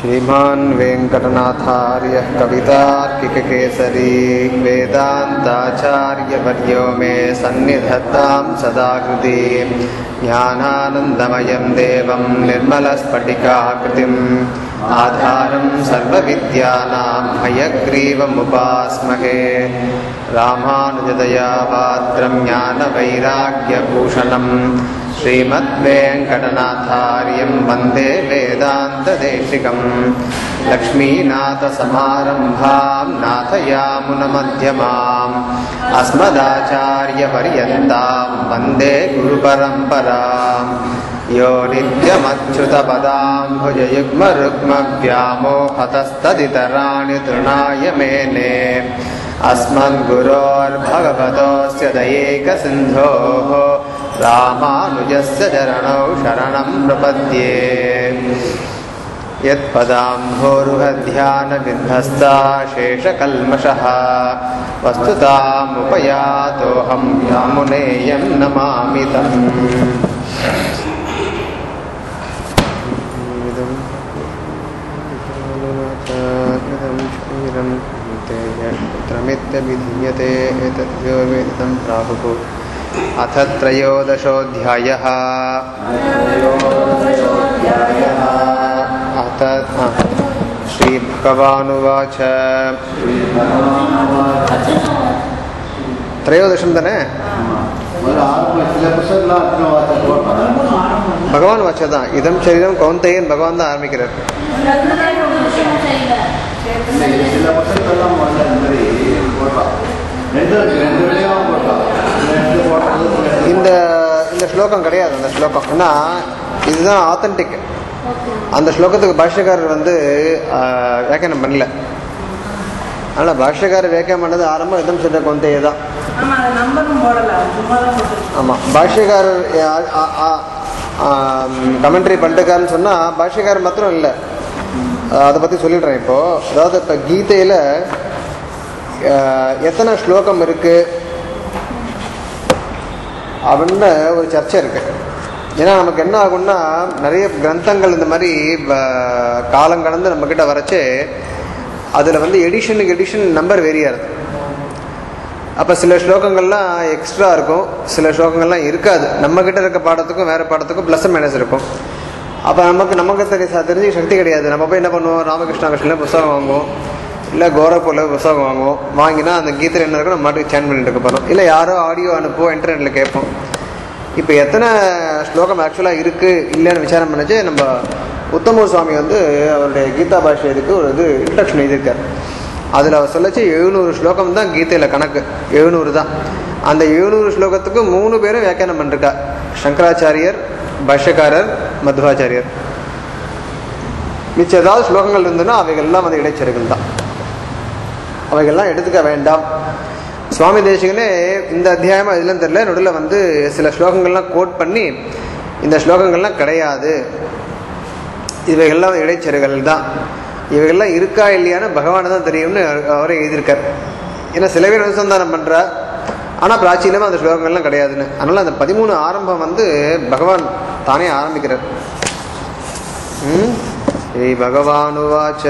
श्रीमान् वेङ्कटनाथार्यः कवितार्किककेसरी वेदान्ताचार्यवर्यो मे सन्निधत्तां सदा कृति ज्ञानानन्दमयं देवं निर्मलस्फटिकाकृतिम् आधारं सर्वविद्यानां हयग्रीवमुपास्महे रामानुजदया पात्रं ज्ञानवैराग्यभूषणम् श्रीमद्वेङ्कटनाथार्यं वन्दे वेदान्तदेशिकम् लक्ष्मीनाथसमारम्भां नाथयामुनमध्यमाम् अस्मदाचार्यपर्यन्तां वन्दे गुरुपरम्पराम् यो नित्यमच्युतपदाम्भुजयुग्मरुग्मव्यामोहतस्तदितराणि तृणाय मेने अस्मद्गुरोर्भगवतोऽस्य दयैकसिन्धोः रामानुजस्य चरणौ शरणं प्रपद्ये यत्पदाम्भोरुहध्यानविध्वस्ता शेषकल्मषः वस्तुतामुपयातोऽहं यामुनेयं नमामि तम् पुत्रमित्यभिधीयते एतद्यो वेदितं प्राहुः अथ त्रयोदशोऽध्यायः अथ हा, श्रीभगवानुवाच त्रयोदशं தானே பகவான் வாச்சா தான் இதம் சரீரம் கௌந்தையன் பகவான் தான் ஆரம்பிக்கிறார் சில புத்தகத்தெல்லாம் முதல்ல இந்த மாதிரி போட்டான் ரெண்டு ரெண்டு விலையும் போட்டான் ரெண்டு போட்டது இந்த இந்த ஸ்லோகம் கிடையாது அந்த ஸ்லோகம் ஏன்னா இதுதான் ஆத்தன்டிக் அந்த ஸ்லோகத்துக்கு பாஷ்யக்காரர் வந்து ஆஹ், வியாக்கியானம் பண்ணல அதனால் பாஷ்யக்காரர் வியாக்கியம் பண்ணது ஆரம்பம் இதம் சொல்ற கொந்தையே தான் ஆமா அது நம்பரும் போடல சும்மா தான் போட்டுருக்கு ஆமாம் பாஷ்யக்காரர் கமெண்ட்ரி பண்ணிட்டுக்காருன்னு சொன்னால் பாஷ்யக்காரர் மாத்திரம் இல்லை அதை பற்றி சொல்லிடுறேன் இப்போது அதாவது இப்போ கீதையில் எத்தனை ஸ்லோகம் இருக்குது அப்படின்னு ஒரு சர்ச்சை இருக்குது ஏன்னா நமக்கு என்ன ஆகும்னா நிறைய கிரந்தங்கள் இந்த மாதிரி வ- காலம் கடந்து நம்மக்கிட்ட வரச்சே அதில் வந்து எடிஷனுக்கு எடிஷன் நம்பர் வேரியாருது அப்போ சில ஸ்லோகங்கள்லாம் எக்ஸ்ட்ரா இருக்கும் சில ஸ்லோகங்கள்லாம் இருக்காது நம்ம கிட்ட இருக்க பாடத்துக்கும் வேற பாடத்துக்கும் ப்ளஸ் மைனஸ் இருக்கும் அப்போ நமக்கு நமக்கு தெரிய தெரிஞ்ச சக்தி கிடையாது நம்ம போய் என்ன பண்ணுவோம் ராமகிருஷ்ணா கிருஷ்ணன் புஸ்தகம் வாங்குவோம் இல்லை கோரப்பூரில் புஸ்தகம் வாங்குவோம் வாங்கினா அந்த கீதையில் என்ன இருக்கோ நம்ம மாட்டுக்கு சேன் பண்ணிட்டு இருக்க போகிறோம் இல்லை யாரோ ஆடியோ அனுப்புவோம் இன்டர்நெட்டில் கேட்போம் இப்போ எத்தனை ஸ்லோகம் ஆக்சுவலாக இருக்குது இல்லைன்னு விசாரம் பண்ணச்சு நம்ம உத்தம சுவாமி வந்து அவருடைய கீதா பாஷை இதுக்கு ஒரு இது இன்ட்ரக்ஷன் எழுதியிருக்கார் அதில் அவர் சொல்லச்சு எழுநூறு ஸ்லோகம் தான் கீதையில் கணக்கு எழுநூறு தான் அந்த எழுநூறு ஸ்லோகத்துக்கு மூணு பேரும் வியாக்கியானம் பண்ணிருக்கா சங்கராச்சாரியர் பாஷ்யக்காரர் மத்வாச்சாரியர் மிச்சம் ஏதாவது ஸ்லோகங்கள் இருந்ததுன்னா அவைகள்லாம் வந்து இடைச்செருகள் தான் அவைகள்லாம் எடுத்துக்க வேண்டாம் சுவாமி தேசிகனே இந்த அத்தியாயமாக இதெல்லாம் தெரியல நடுவில் வந்து சில ஸ்லோகங்கள்லாம் கோட் பண்ணி இந்த ஸ்லோகங்கள்லாம் கிடையாது இவைகள்லாம் இடைச்செருகள் தான் இவைகள்லாம் இருக்கா இல்லையான்னு பகவானை தான் தெரியும்னு அவரே எழுதியிருக்கார் ஏன்னா சில பேர் அனுசந்தானம் பண்ணுறா ஆனால் பிராச்சீனமாக அந்த ஸ்லோகங்கள்லாம் கிடையாதுன்னு அதனால் அந்த பதிமூணு ஆரம்பம் வந்து பகவான் தானே ஆரம்பிக்கிறார் ம் ஸ்ரீ பகவானுவாச்ச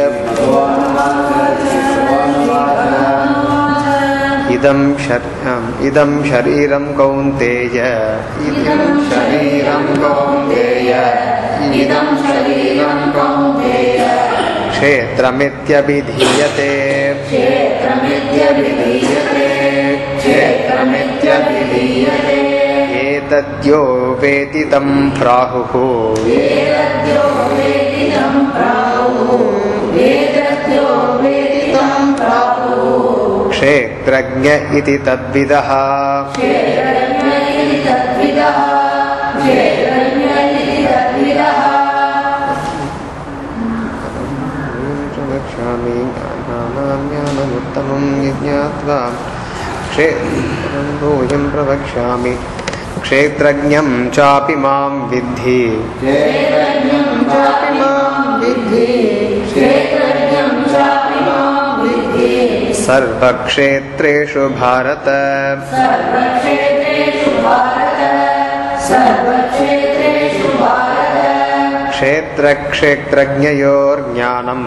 இதம் ஷர் இதம் ஷரீரம் கௌந்தேய இதம் ஷரீரம் கௌந்தேய இதம் ஷரீரம் கௌந்தேய क्षेत्रमित्यभिधीयते क्षेत्रमित्यभिधीयते क्षेत्रमित्यभिधीयते एतद्यो वेति तं प्राहुः क्षेत्रज्ञ इति तद्विदः वक्ष्यामि ज्ञानानाम्यानमुत्तमं ज्ञात्वा क्षेत्रं भूयं प्रवक्ष्यामि क्षेत्रज्ञं चापि मां विद्धि सर्वक्षेत्रेषु भारत क्षेत्रक्षेत्रज्ञयोर्ज्ञानम्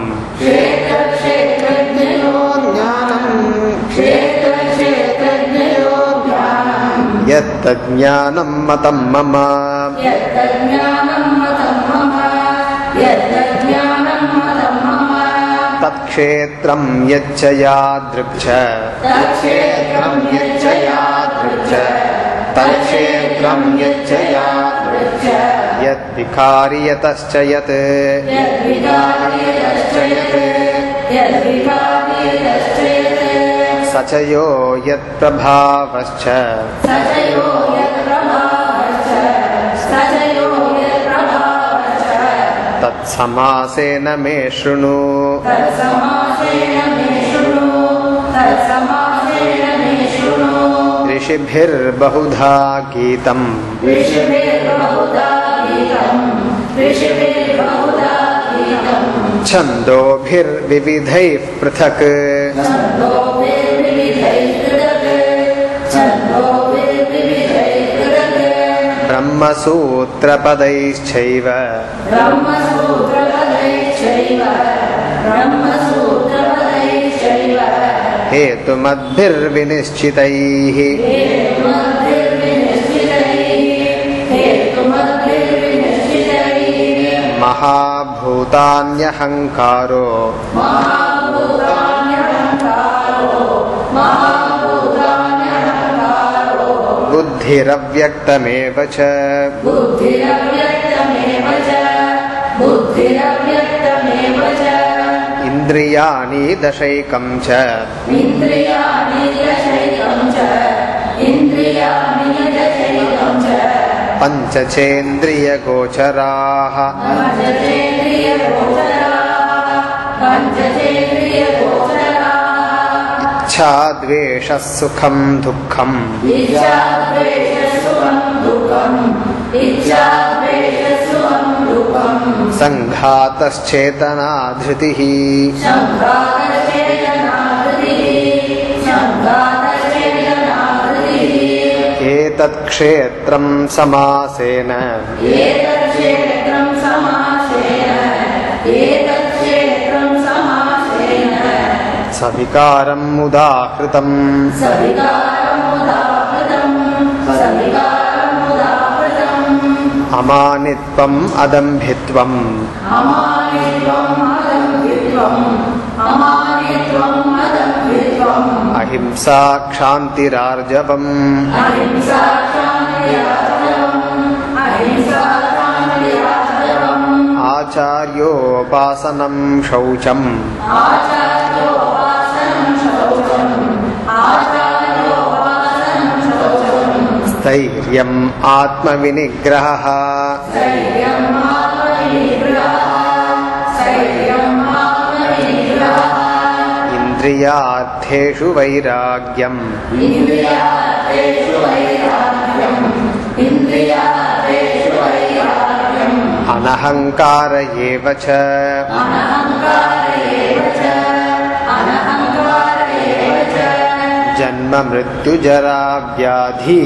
यत्तज्ज्ञानं मतं मम तत्क्षेत्रं यच्च यादृक्ष तत्क्षेत्रं यच्च यादृक्ष तत्क्षेत्रं यच्च यादृक्ष यद्विकारि यतश्च यत् स च यो यत्प्रभावश्च तत्समासेन मे शृणु ऋषिभिर्बहुधा गीतम् छन्दोभिर्विविधैः पृथक् ब्रह्मसूत्रपदैश्चैव हेतुमद्भिर्विनिश्चितैः महाभूतान्यहङ्कारो बुद्धिरव्यक्तमेव च इन्द्रियाणि दशैकं च पञ्चचेन्द्रियगोचराः इच्छा द्वेषः सुखं दुःखम् सङ्घातश्चेतना धृतिः एतत्क्षेत्रं समासेन सविकारम् उदाहृतम् अमानित्वम् अदम्भित्वम् अहिंसा क्षान्तिरार्जवम् आचार्योपासनं शौचम् स्थैर्यम् आत्मविनिग्रहः इन्द्रियार्थेषु वैराग्यम् अनहङ्कार एव च जन्म मृत्युजरा व्याधि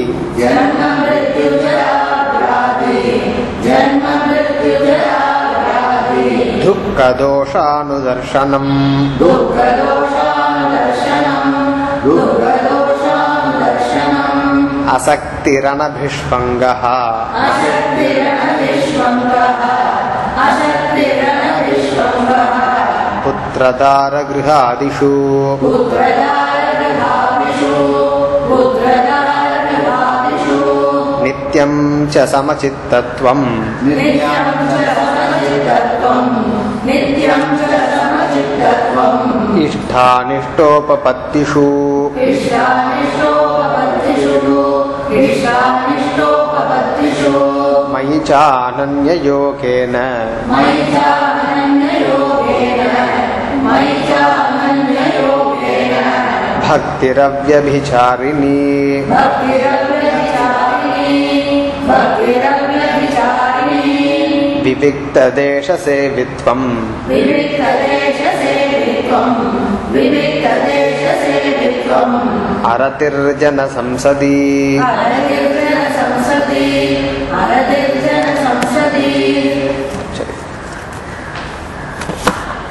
दुःखदोषानुदर्शनम् असक्तिरनभिष्वङ्गः पुत्रदारगृहादिषु नित्यं च समचित्तत्वम् इष्टानिष्टोपपत्तिषु मयि चानन्ययोगेन भक्तिरव्यभिचारिणी विविक्तदेशसेवित्वम् अरतिर्जनसंसदि ಸಂಸದಿ ಅರದಿರ್ಜನ ಸಂಸದಿ சரி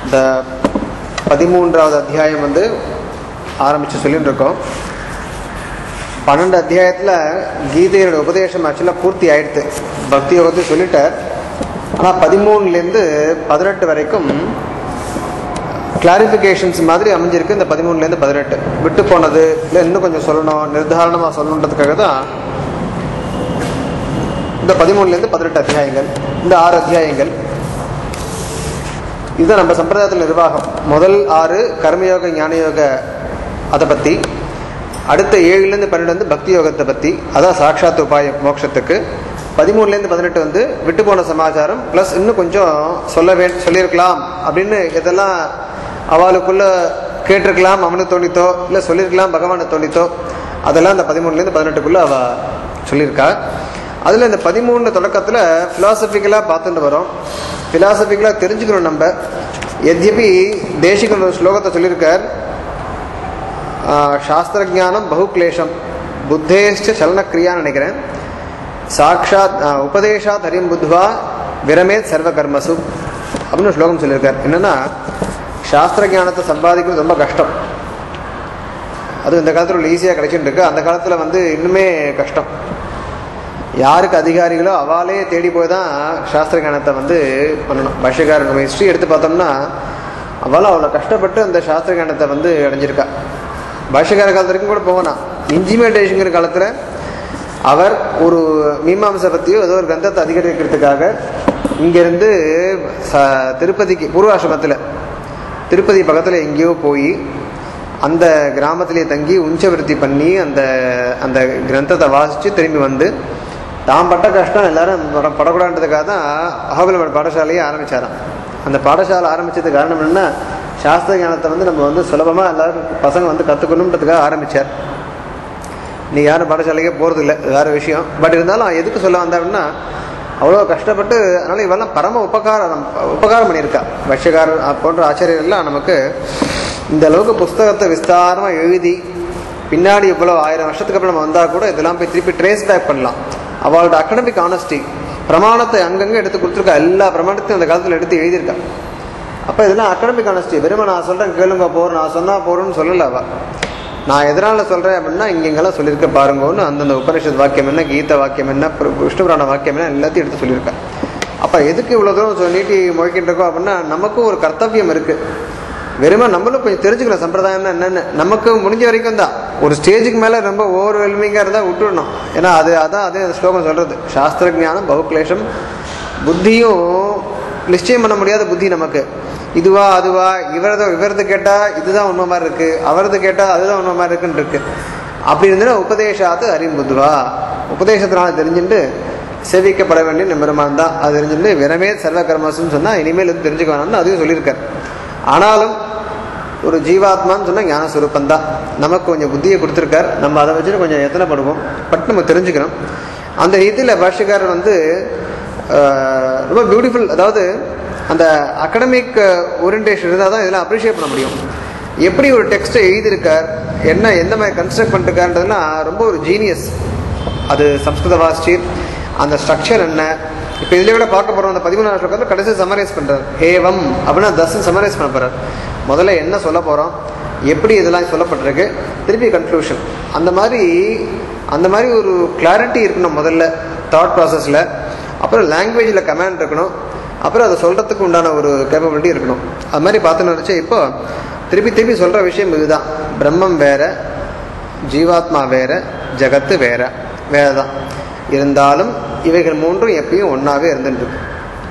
இந்த பதிமூன்றாவது அத்தியாயம் வந்து ஆரம்பித்து சொல்லிட்டு இருக்கோம் பன்னெண்டு அத்தியாயத்தில் கீதையோட உபதேசம் ஆக்சுவலாக பூர்த்தி ஆயிடுத்து பக்தி யோகத்தை சொல்லிட்டார் ஆனால் பதிமூணுலேருந்து பதினெட்டு வரைக்கும் கிளாரிஃபிகேஷன்ஸ் மாதிரி அமைஞ்சிருக்கு இந்த பதிமூணுலேருந்து பதினெட்டு விட்டு போனது இல்லை இன்னும் கொஞ்சம் சொல்லணும் நிர்தாரணமாக சொல்லணுன்றதுக்காக தான் இந்த பதிமூணுலேருந்து பதினெட்டு அத்தியாயங்கள் இந்த ஆறு அத்தியாயங்கள் இதுதான் நம்ம சம்பிரதாயத்தில் நிர்வாகம் முதல் ஆறு கர்மயோக ஞானயோக அதை பற்றி அடுத்த ஏழுலேருந்து பன்னெண்டு வந்து பக்தி யோகத்தை பற்றி அதான் சாட்சாத் உபாய மோட்சத்துக்கு பதிமூணுலேருந்து பதினெட்டு வந்து விட்டு போன சமாச்சாரம் ப்ளஸ் இன்னும் கொஞ்சம் சொல்ல வே சொல்லியிருக்கலாம் அப்படின்னு எதெல்லாம் அவளுக்குள்ள கேட்டிருக்கலாம் அவனுக்கு தோணித்தோ இல்லை சொல்லியிருக்கலாம் பகவானுக்கு தோணித்தோ அதெல்லாம் இந்த பதிமூணுலேருந்து பதினெட்டுக்குள்ளே அவள் சொல்லியிருக்கா அதில் இந்த பதிமூணு தொடக்கத்தில் ஃபிலாசபிக்கலாக பார்த்துட்டு வரோம் ஃபிலாசபிக்கலாக தெரிஞ்சுக்கணும் நம்ம எத்யபி தேசிகன் ஒரு ஸ்லோகத்தை சொல்லியிருக்கார் சாஸ்திர ஜானம் பகுக்லேஷம் புத்தேஷ்ட சலனக்கிரியான்னு நினைக்கிறேன் சாக்ஷாத் உபதேஷாத் ஹரிம் புத்வா விரமேத் சர்வ கர்மசு அப்படின்னு ஸ்லோகம் சொல்லியிருக்கார் என்னன்னா சாஸ்திர ஞானத்தை சம்பாதிக்கிறது ரொம்ப கஷ்டம் அது இந்த காலத்தில் உள்ள ஈஸியாக கிடைச்சிட்டு இருக்கு அந்த காலத்தில் வந்து இன்னுமே கஷ்டம் யாருக்கு அதிகாரிகளோ அவாலே தேடி போய் தான் சாஸ்திர ஞானத்தை வந்து பண்ணணும் பாஷ்யக்காரர் நம்ம ஹிஸ்ட்ரி எடுத்து பார்த்தோம்னா அவளும் அவ்வளோ கஷ்டப்பட்டு அந்த சாஸ்திர ஞானத்தை வந்து அடைஞ்சிருக்கா பாஷ்யக்கார காலத்து வரைக்கும் கூட போகலாம் இன்ஜிமேட்டேஷனுங்கிற காலத்தில் அவர் ஒரு மீமாம்சை பற்றியோ ஏதோ ஒரு கிரந்தத்தை அதிகரிக்கிறதுக்காக இங்கேருந்து ச திருப்பதிக்கு பூர்வாசிரமத்தில் திருப்பதி பக்கத்தில் எங்கேயோ போய் அந்த கிராமத்திலே தங்கி உஞ்சவிருத்தி பண்ணி அந்த அந்த கிரந்தத்தை வாசித்து திரும்பி வந்து தான் பட்ட கஷ்டம் எல்லாரும் பட- படக்கூடாதுன்றதுக்காக தான் அகோபிலமன் பாடசாலையை ஆரம்பிச்சாராம் அந்த பாடசாலை ஆரம்பிச்சதுக்கு காரணம் என்னன்னா சாஸ்திர ஞானத்தை வந்து நம்ம வந்து சுலபமாக எல்லாரும் பசங்க வந்து கற்றுக்கணுன்றதுக்காக ஆரம்பித்தார் நீ யாரும் பாடசாலைக்கே போகிறது இல்லை வேறு விஷயம் பட் இருந்தாலும் எதுக்கு சொல்ல வந்தாருன்னா அவ்வளோ கஷ்டப்பட்டு அதனால் இவெல்லாம் பரம உபகாரம் உபகாரம் பண்ணியிருக்கா பட்சக்காரர் போன்ற ஆச்சாரியர்கள்லாம் நமக்கு இந்த அளவுக்கு புஸ்தகத்தை விஸ்தாரமாக எழுதி பின்னாடி இவ்வளோ ஆயிரம் வருஷத்துக்கு அப்புறம் நம்ம வந்தால் கூட இதெல்லாம் போய் திருப்பி ட்ரேஸ் பேக் பண்ணலாம் அவளோட அகடமிக் ஆனஸ்டி பிரமாணத்தை அங்கங்கே எடுத்து கொடுத்துருக்கா எல்லா பிரமாணத்தையும் அந்த காலத்தில் எடுத்து எழுதியிருக்கா அப்போ இதெல்லாம் அகடமிக் ஆனஸ்டி வெறுமை நான் சொல்கிறேன் கேளுங்க போகிறேன் நான் சொன்னால் போகிறேன்னு சொல்லலை அவ நான் எதனால் சொல்கிறேன் அப்படின்னா இங்கெங்கெல்லாம் சொல்லியிருக்க பாருங்கன்னு அந்தந்த உபனிஷத் வாக்கியம் என்ன கீத வாக்கியம் என்ன பிர- விஷ்ணு புராண வாக்கியம் என்ன எல்லாத்தையும் எடுத்து சொல்லியிருக்கேன் அப்போ எதுக்கு இவ்வளோ தூரம் சொ- நீட்டி முழக்கிட்டு இருக்கோம் அப்படின்னா நமக்கும் ஒரு கர்த்தவியம் இருக்குது வெறுமை நம்மளும் கொஞ்சம் தெரிஞ்சுக்கணும் சம்பிரதாயம்னா என்னென்னு நமக்கு முடிஞ்ச வரைக்கும் தான் ஒரு ஸ்டேஜுக்கு மேலே ரொம்ப ஓவர் வெல்மிங்காக இருந்தால் விட்டுடணும் ஏன்னா அது அதான் அதே அந்த ஸ்லோகம் சொல்கிறது சாஸ்திர ஞானம் பகுக்லேஷம் புத்தியும் நிச்சயம் பண்ண முடியாத புத்தி நமக்கு இதுவா அதுவா இவரது இவரது கேட்டால் இதுதான் உண்மை மாதிரி இருக்குது அவரது கேட்டால் அதுதான் உண்மை மாதிரி இருக்குன்னு இருக்கு அப்படி இருந்ததுன்னா உபதேசாத்து அறிம்புதுவா உபதேசத்தினால தெரிஞ்சுட்டு சேவிக்கப்பட வேண்டிய நிமிரமான் தான் அது தெரிஞ்சுட்டு விரமே சர்வ கர்மசுன்னு சொன்னால் இனிமேல் எதுவும் தெரிஞ்சுக்க வேணாம்னு அதையும் சொல்லியிருக்கார் ஆனாலும் ஒரு ஜீவாத்மான்னு சொன்னால் ஞானஸ்வரூபம் தான் நமக்கு கொஞ்சம் புத்தியை கொடுத்துருக்கார் நம்ம அதை வச்சுட்டு கொஞ்சம் எத்தனை பண்ணுவோம் பட் நம்ம தெரிஞ்சுக்கணும் அந்த ரீதியில் பாஷ்யக்காரர் வந்து ஆஹ், ரொம்ப பியூட்டிஃபுல் அதாவது அந்த அகடமிக் ஓரியன்டேஷன் இருந்தால் தான் இதெல்லாம் அப்ரிஷியேட் பண்ண முடியும் எப்படி ஒரு டெக்ஸ்ட்டை எழுதியிருக்கார் என்ன எந்த மாதிரி கன்ஸ்ட்ரக்ட் பண்ணிருக்காருன்றதுலாம் ரொம்ப ஒரு ஜீனியஸ் அது சம்ஸ்கிருத வாசிச்சு அந்த ஸ்ட்ரக்சர் என்ன இப்போ இதில் விட பார்க்க போகிறோம் அந்த பதிமூணாவது ஸ்லோகத்தில் கடைசி சமரைஸ் பண்ணுறார் ஏவம் அப்படின்னா தஸ் சமரைஸ் பண்ண போகிறார் முதல்ல என்ன சொல்ல போகிறோம் எப்படி இதெல்லாம் சொல்லப்பட்டிருக்கு திருப்பி கன்க்ளூஷன் அந்த மாதிரி அந்த மாதிரி ஒரு கிளாரிட்டி இருக்கணும் முதல்ல தாட் ப்ராசஸில் அப்புறம் லாங்குவேஜில் கமாண்ட் இருக்கணும் அப்புறம் அதை சொல்கிறதுக்கு உண்டான ஒரு கேப்பபிலிட்டி இருக்கணும் அது மாதிரி பார்த்துன்னு நினச்சா இப்போ திருப்பி திருப்பி சொல்கிற விஷயம் இதுதான் பிரம்மம் வேற ஜீவாத்மா வேற ஜகத்து வேற வேற தான் இருந்தாலும் இவைகள் மூன்றும் எப்பயும் ஒன்றாவே இருந்துட்டு இருக்கு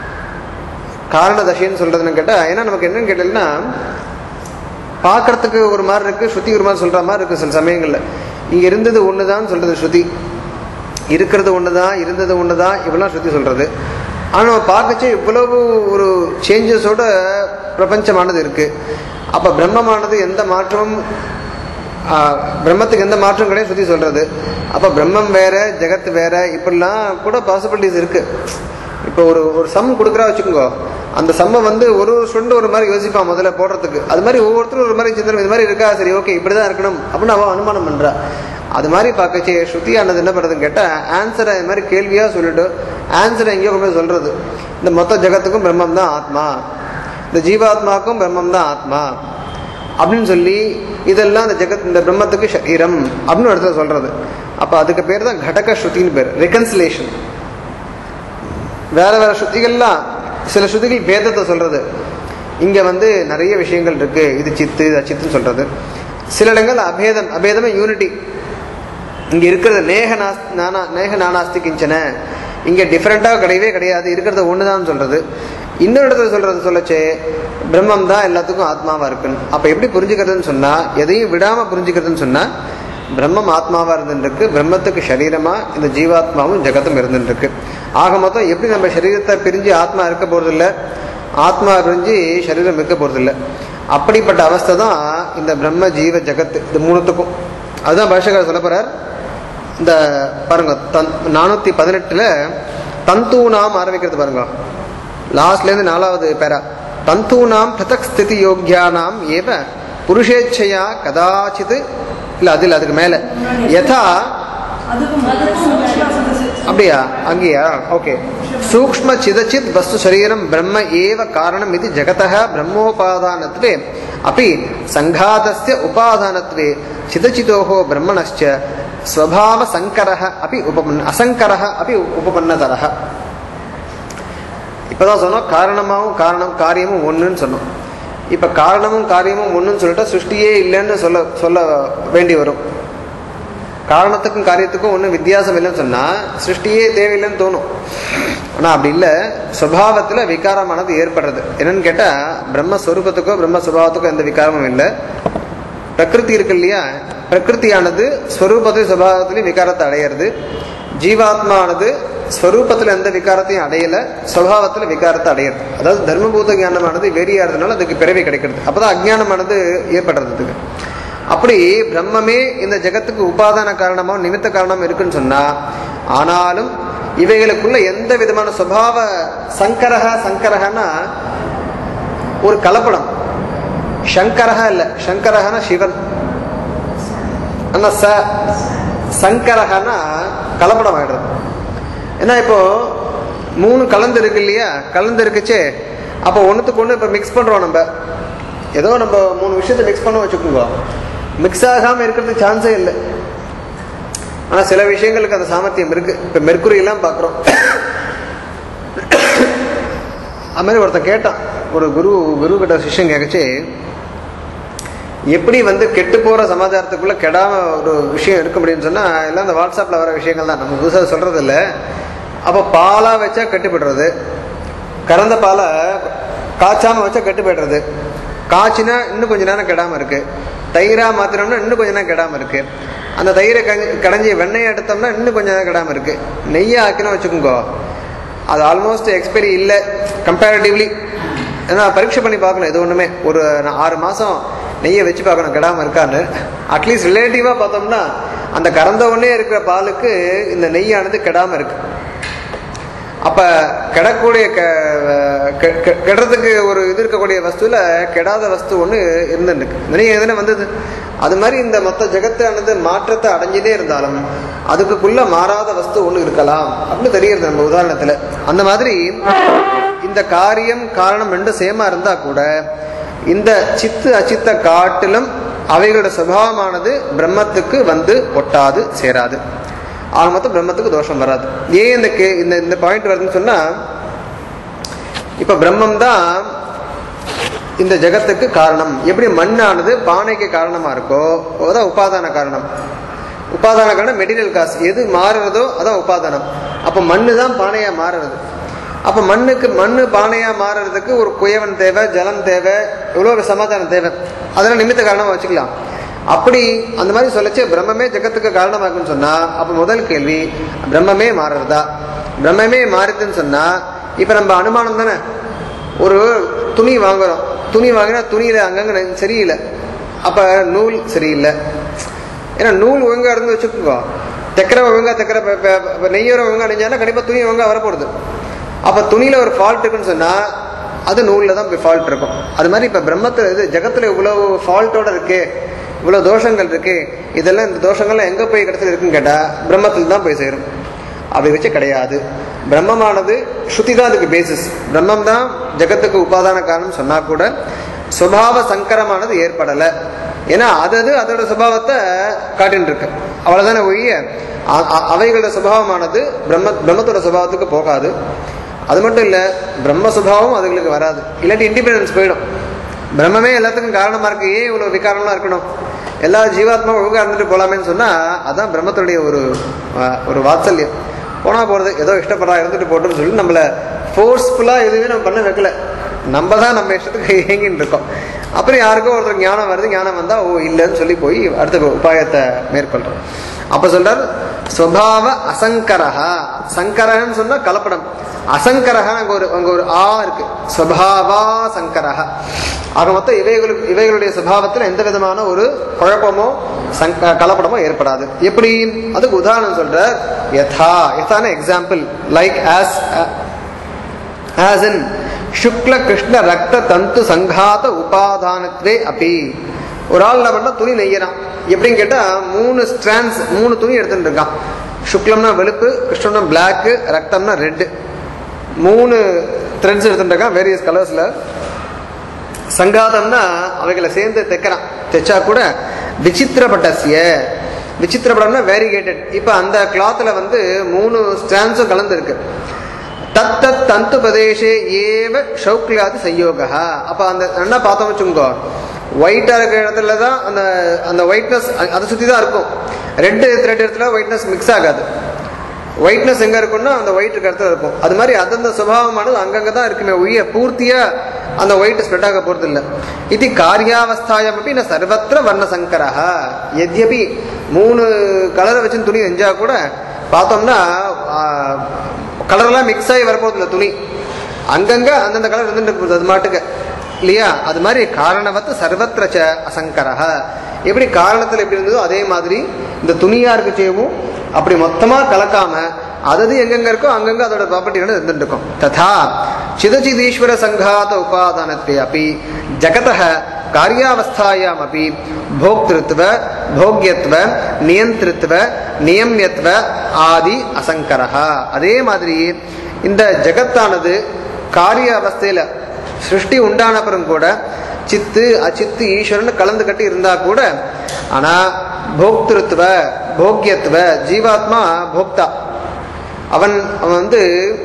காரண தசைன்னு சொல்றதுன்னு கேட்டால் ஏன்னா நமக்கு என்னன்னு கேட்டீங்கன்னா பார்க்கறதுக்கு ஒரு மாதிரி இருக்கு ஸ்ருதி ஒரு மாதிரி சொல்ற மாதிரி இருக்கு சில சமயங்களில் இங்க இருந்தது ஒண்ணுதான் சொல்றது ஸ்ருதி இருக்கிறது ஒண்ணுதான் இருந்தது ஒண்ணுதான் இவெல்லாம் ஸ்ருதி சொல்றது ஆனா நம்ம பார்க்கச்சே இவ்வளவு ஒரு சேஞ்சஸோட பிரபஞ்சமானது இருக்கு அப்ப பிரம்மமானது எந்த மாற்றமும் ஆஹ், பிரம்மத்துக்கு எந்த மாற்றம் கிடையாது சுத்தி சொல்றது அப்ப பிரம்மம் வேற ஜெகத் வேற இப்படிலாம் கூட பாசிபிலிட்டிஸ் இருக்கு இப்போ ஒரு ஒரு சம் கொடுக்குறா வச்சுக்கோங்க அந்த சம்மை வந்து ஒரு ஒரு ஸ்டூடெண்ட் ஒரு மாதிரி யோசிப்பான் முதல்ல போடுறதுக்கு அது மாதிரி ஒவ்வொருத்தரும் ஒரு மாதிரி சிந்தனை இது மாதிரி இருக்கா சரி ஓகே இப்படிதான் இருக்கணும் அப்படின்னு அவன் அனுமானம் பண்றா அது மாதிரி பார்க்கச்சே ஸ்ருதியானது என்ன பண்ணுறதுன்னு கேட்டால் ஆன்சரை இது மாதிரி கேள்வியாக சொல்லிட்டு ஆன்சரை எங்கேயோ கொண்டு போய் சொல்றது இந்த மொத்த ஜெகத்துக்கும் பிரம்மம் தான் ஆத்மா இந்த ஜீவாத்மாவுக்கும் பிரம்மம் தான் ஆத்மா அப்படின்னு சொல்லி இதெல்லாம் இந்த ஜெகத் இந்த பிரம்மத்துக்கு சரீரம் அப்படின்னு ஒரு இடத்துல சொல்றது அப்போ அதுக்கு பேர் தான் கடக ஸ்ருதின்னு பேர் ரெகன்சிலேஷன் வேற வேற ஸ்ருதிகள்லாம் சில ஸ்ருதிகள் பேதத்தை சொல்றது இங்க வந்து நிறைய விஷயங்கள் இருக்கு இது சித்து இது அச்சித்துன்னு சொல்றது சில இடங்கள் அபேதம் அபேதமே யூனிட்டி இங்க இருக்கிறது நேக நாஸ் நானா நேக நானாஸ்தி கிஞ்சன இங்க டிஃப்ரெண்டாக கிடையவே கிடையாது இருக்கிறது ஒண்ணுதான் சொல்றது இன்னொரு இடத்துல சொல்றது சொல்லச்சே பிரம்மம் தான் எல்லாத்துக்கும் ஆத்மாவா இருக்குன்னு அப்ப எப்படி புரிஞ்சுக்கிறதுன்னு சொன்னா எதையும் விடாம புரிஞ்சுக்கிறதுன்னு சொன்னா பிரம்மம் ஆத்மாவா இருந்துருக்கு பிரம்மத்துக்கு சரீரமா இந்த ஜீவாத்மாவும் ஜெகத்தும் இருந்துருக்கு ஆக மொத்தம் எப்படி நம்ம சரீரத்தை பிரிஞ்சு ஆத்மா இருக்க போறதில்ல ஆத்மா பிரிஞ்சு சரீரம் இருக்க போறதில்ல அப்படிப்பட்ட அவஸ்தை தான் இந்த பிரம்ம ஜீவ ஜெகத் இது மூணுத்துக்கும் அதுதான் பாஷகர் சொல்ல போறார் இந்த பாருங்க தன் நானூத்தி பதினெட்டுல தந்தூனாம் ஆரம்பிக்கிறது பாருங்க லாஸ்ட்ல இருந்து நாலாவது பேரா தந்தூனாம் பிரதக் ஸ்திதி யோக்கியானாம் ஏவ புருஷேச்சையா கதாச்சித் இல்ல அது இல்ல அதுக்கு மேல யதா அதுக்கும் சூக்ஷ்ம சதசி அப்படியா அங்கேயா ஓகே சூக்ஷ்ம சிதச்சித் வஸ்து சரீரம் பிரம்ம ஏவ காரணம் இது ஜகதः பிரம்மோபாதானத்வே अपि सङ्घातस्य उपादानत्वे चिदचितोः ब्रह्मणश्च स्वभावसङ्करः अपि उपपन्न असङ्करः अपि उपपन्नतरः இப்பதான் சொன்னோம் காரணமாவும் காரணம் காரியமும் ஒண்ணுன்னு சொன்னோம் இப்ப காரணமும் காரியமும் ஒண்ணுன்னு சொல்லிட்டு சிருஷ்டியே இல்லைன்னு சொல்ல சொல்ல வேண்டி வரும் காரணத்துக்கும் காரியத்துக்கும் ஒன்றும் வித்தியாசம் இல்லைன்னு சொன்னா சிருஷ்டியே தேவையில்லைன்னு தோணும் ஆனா அப்படி இல்லை சுபாவத்துல விகாரமானது ஏற்படுறது என்னன்னு கேட்டா பிரம்மஸ்வரூபத்துக்கோ பிரம்ம சுபாவத்துக்கோ எந்த விகாரமும் இல்லை பிரகிருதி இருக்கு இல்லையா பிரகிருதியானது ஸ்வரூபத்திலையும் சுபாவத்திலையும் விகாரத்தை அடையிறது ஜீவாத்மானது ஸ்வரூபத்துல எந்த விகாரத்தையும் அடையல சுபாவத்துல விகாரத்தை அடையிறது அதாவது தர்மபூத ஞானமானது வெறியாறதுனால அதுக்கு பிறவி கிடைக்கிறது அப்பதான் அஜ்ஞானமானது ஏற்படுறது அதுக்கு அப்படி பிரம்மமே இந்த ஜெகத்துக்கு உபாதான காரணமா நிமித்த காரணம் இருக்குன்னு சொன்னா ஆனாலும் இவைகளுக்குள்ள எந்த விதமான சுபாவ சங்கரக சங்கரகனா ஒரு கலப்படம் சங்கரக இல்ல சங்கரகனா சிவன் ஆனா ச சங்கரகனா கலப்படம் ஆயிடுறது ஏன்னா இப்போ மூணு கலந்து இருக்கு இல்லையா கலந்து இருக்குச்சே அப்போ ஒன்றுத்துக்கு ஒன்று இப்போ மிக்ஸ் பண்ணுறோம் நம்ம ஏதோ நம்ம மூணு விஷயத்தை மிக்ஸ் பண்ண வச்சுக்கோங்க மிக்ஸ் ஆகாமல் இருக்கிறதுக்கு சான்ஸே இல்லை ஆனால் சில விஷயங்களுக்கு அந்த சாமர்த்தியம் இருக்கு இப்போ மெர்க்குரி எல்லாம் பார்க்குறோம் அது மாதிரி ஒருத்தன் கேட்டான் ஒரு குரு குரு கிட்ட சிஷ்யன் கேட்கச்சு எப்படி வந்து கெட்டு போற சமாச்சாரத்துக்குள்ள கெடாம ஒரு விஷயம் இருக்க முடியும்னு சொன்னா எல்லாம் இந்த வாட்ஸ்அப்ல வர விஷயங்கள் தான் நம்ம புதுசாக சொல்றது இல்ல அப்ப பாலா வச்சா கெட்டு போயிடுறது கறந்த பாலை காய்ச்சாம வச்சா கெட்டு போயிடுறது காய்ச்சினா இன்னும் கொஞ்ச நேரம் கெடாம இருக்கு தயிரா மாத்தினோம்னா இன்னும் கொஞ்ச நேரம் கெடாம இருக்கு அந்த தயிரை கஞ்சி கடைஞ்சி வெண்ணெயை எடுத்தோம்னா இன்னும் கொஞ்ச நேரம் கெடாம இருக்கு நெய்யை ஆக்கினா வச்சுக்கோங்க அது ஆல்மோஸ்ட் எக்ஸ்பைரி இல்லை கம்பேரிட்டிவ்லி ஏன்னா பரீட்சை பண்ணி பார்க்கணும் இது ஒன்றுமே ஒரு நா- ஆறு மாதம் நெய்யை வச்சு பார்க்கணும் கெடாமல் இருக்கான்னு அட்லீஸ்ட் ரிலேட்டிவாக பார்த்தோம்னா அந்த கறந்த உடனே இருக்கிற பாலுக்கு இந்த நெய்யானது கெடாமல் இருக்கு அப்ப கெடக்கூடிய கெ- கெ- கெ- கெடுறதுக்கு ஒரு இது இருக்கக்கூடிய வஸ்துல கெடாத வஸ்து ஒண்ணு இருந்துருக்கு நிறைய எதுனா வந்தது அது மாதிரி இந்த மொத்த ஜெகத்தானது மாற்றத்தை அடைஞ்சிட்டே இருந்தாலும் அதுக்குள்ள மாறாத வஸ்து ஒண்ணு இருக்கலாம் அப்படின்னு தெரியுது நம்ம உதாரணத்துல அந்த மாதிரி இந்த காரியம் காரணம் ரெண்டும் சேமா இருந்தா கூட இந்த சித்து அச்சித்த காட்டிலும் அவைகளோட சுபாவமானது பிரம்மத்துக்கு வந்து ஒட்டாது சேராது ஆக மொத்தம் பிரம்மத்துக்கு தோஷம் வராது ஏன் இந்த கே இந்த இந்த பாயிண்ட் வருதுன்னு சொன்னா இப்ப பிரம்மம் தான் இந்த ஜெகத்துக்கு காரணம் எப்படி மண்ணானது பானைக்கு காரணமா இருக்கோ அதான் உபாதான காரணம் உபாதான காரணம் மெட்டீரியல் காசு எது மாறுறதோ அதான் உபாதானம் அப்ப மண்ணு தான் பானையா மாறுறது அப்ப மண்ணுக்கு மண்ணு பானையா மாறுறதுக்கு ஒரு குயவன் தேவை ஜலம் தேவை எவ்வளவு சமாதானம் தேவை அதெல்லாம் நிமித்த காரணமா வச்சுக்கலாம் அப்படி அந்த மாதிரி சொல்லச்சு பிரம்மமே ஜெகத்துக்கு காரணமாகுன்னு சொன்னா அப்ப முதல் கேள்வி பிரம்மமே மாறுறதா பிரம்மமே மாறுதுன்னு சொன்னா இப்ப நம்ம அனுமானம் தானே ஒரு துணி வாங்குறோம் துணி வாங்கினா துணியில அங்கங்க சரியில்லை அப்ப நூல் சரியில்லை ஏன்னா நூல் ஒழுங்கா இருந்து வச்சுக்கோங்க தைக்கிற ஒழுங்கா தைக்கிற இப்ப- இப்ப- இப்ப நெய்யோர ஒழுங்கா நெஞ்சானா கண்டிப்பா துணி ஒழுங்கா வரப்போகுது அப்ப துணியில ஒரு ஃபால்ட் இருக்குன்னு சொன்னா அது நூல்ல தான் போய் ஃபால்ட் இருக்கும் அது மாதிரி இப்ப பிரம்மத்துல இது ஜெகத்துல இவ்வளவு ஃபால்ட்டோட இருக்கு இவ்வளவு தோஷங்கள் இருக்கு இதெல்லாம் இந்த தோஷங்கள்லாம் எங்க போய் இடத்துல இருக்குன்னு கேட்டா பிரம்மத்துல தான் போய் சேரும் அப்படி வச்சு கிடையாது பிரம்மமானது ஸ்ருதி தான் அதுக்கு பேசிஸ் பிரம்மம் தான் ஜெகத்துக்கு உபாதான காரணம் சொன்னா கூட சுபாவ சங்கரமானது ஏற்படலை ஏன்னா அதது அதோட சுபாவத்தை காட்டின்னு இருக்கு அவ்வளவுதானே ஒழிய அ- அ- அவைகளோட சுபாவமானது பிரம்ம பிரம்மத்தோட சுபாவத்துக்கு போகாது அது மட்டும் இல்லை பிரம்ம சுபாவம் அதுகளுக்கு வராது இல்லாட்டி இண்டிபெண்டன்ஸ் போயிடும் பிரம்மமே எல்லாத்துக்கும் காரணமா இருக்கு ஏன் இவ்வளவு விகாரம்லாம் இருக்கணும் எல்லா ஜீவாத்மா ஒழுங்கா இருந்துட்டு போலாமேன்னு சொன்னா அதான் பிரம்மத்துடைய ஒரு அஹ், ஒரு வாத்சல்யம் போனா போறது ஏதோ இஷ்டப்படுறா இருந்துட்டு போட்டுன்னு சொல்லி நம்மள ஃபோர்ஸ்ஃபுல்லா எதுவுமே நம்ம பண்ண வைக்கல நம்ம தான் நம்ம இஷ்டத்துக்கு ஏங்கின்னு இருக்கோம் அப்புறம் யாருக்கோ ஒருத்தர் ஞானம் வருது ஞானம் வந்தா ஓ இல்லைன்னு சொல்லி போய் அடுத்த உபாயத்தை மேற்கொள்றோம் அப்ப சொல்றார் ஸ்வபாவ அசங்கரஹா சங்கரன்னு சொன்னா கலப்படம் அசங்கரஹா அங்க ஒரு அங்க ஒரு ஆ இருக்கு ஸ்வபாவா சங்கரஹா ஆக மொத்தம் இவைகளுக்கு இவைகளுடைய சுபாவத்தில் எந்த விதமான ஒரு குழப்பமோ சங்க கலப்படமோ ஏற்படாது எப்படி அதுக்கு உதாரணம் சொல்ற யதா யதான example like as as in சுக்ல கிருஷ்ண ரக்த தந்து சங்காத உபாதானத்வே அப்பி ஒரு ஆள் என்ன பண்ணா துணி நெய்யறான் எப்படின்னு கேட்டா மூணு ஸ்ட்ராண்ட்ஸ் மூணு துணி எடுத்துட்டு இருக்கான் சுக்லம்னா வெளுப்பு கிருஷ்ணம்னா பிளாக் ரக்தம்னா ரெட்டு மூணு த்ரெட்ஸ் எடுத்துட்டு இருக்கான் வேரியஸ் கலர்ஸ்ல சங்காதம்னா அவைகளை சேர்ந்து தைக்கிறான் தைச்சா கூட விசித்திரப்பட்டசிய விசித்திரப்படம்னா வேரிகேட்டட் இப்போ அந்த கிளாத்ல வந்து மூணு ஸ்டான்ஸும் கலந்துருக்கு தத் தத் தந்து பிரதேசே ஏவ ஷௌக்லியாதி சயோகா அப்ப அந்த என்ன பார்த்தோம் வச்சுக்கோ ஒயிட்டா இருக்கிற இடத்துல தான் அந்த அந்த ஒயிட்னஸ் அதை சுத்தி தான் இருக்கும் ரெட்டு த்ரெட் இடத்துல ஒயிட்னஸ் மிக்ஸ் ஆகாது ஒயிட்னஸ் எங்க இருக்கும்னா அந்த ஒயிட் இருக்க இடத்துல இருக்கும் அது மாதிரி அந்தந்த சுபாவமானது அங்கங்க தான் இருக்குமே ஒழிய பூர்த்தியா அந்த ஒயிட் ஸ்ப்ரெட் ஆக போறது இல்ல இது காரியாவஸ்தாயம் அப்படி நான் சர்வத்திர வர்ண சங்கரா எத்யபி மூணு கலரை வச்சு துணி செஞ்சா கூட பார்த்தோம்னா கலர்லாம் மிக்ஸ் ஆகி வரப்போகுது இல்லை துணி அங்கங்க அந்தந்த கலர் இருந்துட்டு போகுது அது மாட்டுக்கு இல்லையா அது மாதிரி காரணவத்து சர்வத்திரச்ச அசங்கரஹ எப்படி காரணத்தில் எப்படி இருந்ததோ அதே மாதிரி இந்த துணியா இருக்கச்சேவும் அப்படி மொத்தமா கலக்காம அதது எங்கெங்க இருக்கோ அங்கங்க அதோட ப்ராப்பர்ட்டி இருந்துட்டு இருக்கும் ததா சிதச்சிதீஸ்வர சங்காத உபாதானத்தை அப்படி ஜகதः காரியாவஸ்தாயாம் அப்படி போக்திருத்வ போக்யத்வ நியந்திருத்வ நியமியத்வ ஆதி அசங்கரஹா அதே மாதிரி இந்த ஜகத்தானது காரிய அவஸ்தையில சிருஷ்டி உண்டான அப்புறம் கூட சித்து அச்சித்து ஈஸ்வரன் கலந்து கட்டி இருந்தா கூட ஆனா போக்திருத்துவ போக்கியத்துவ ஜீவாத்மா போக்தா அவன் அவன் வந்து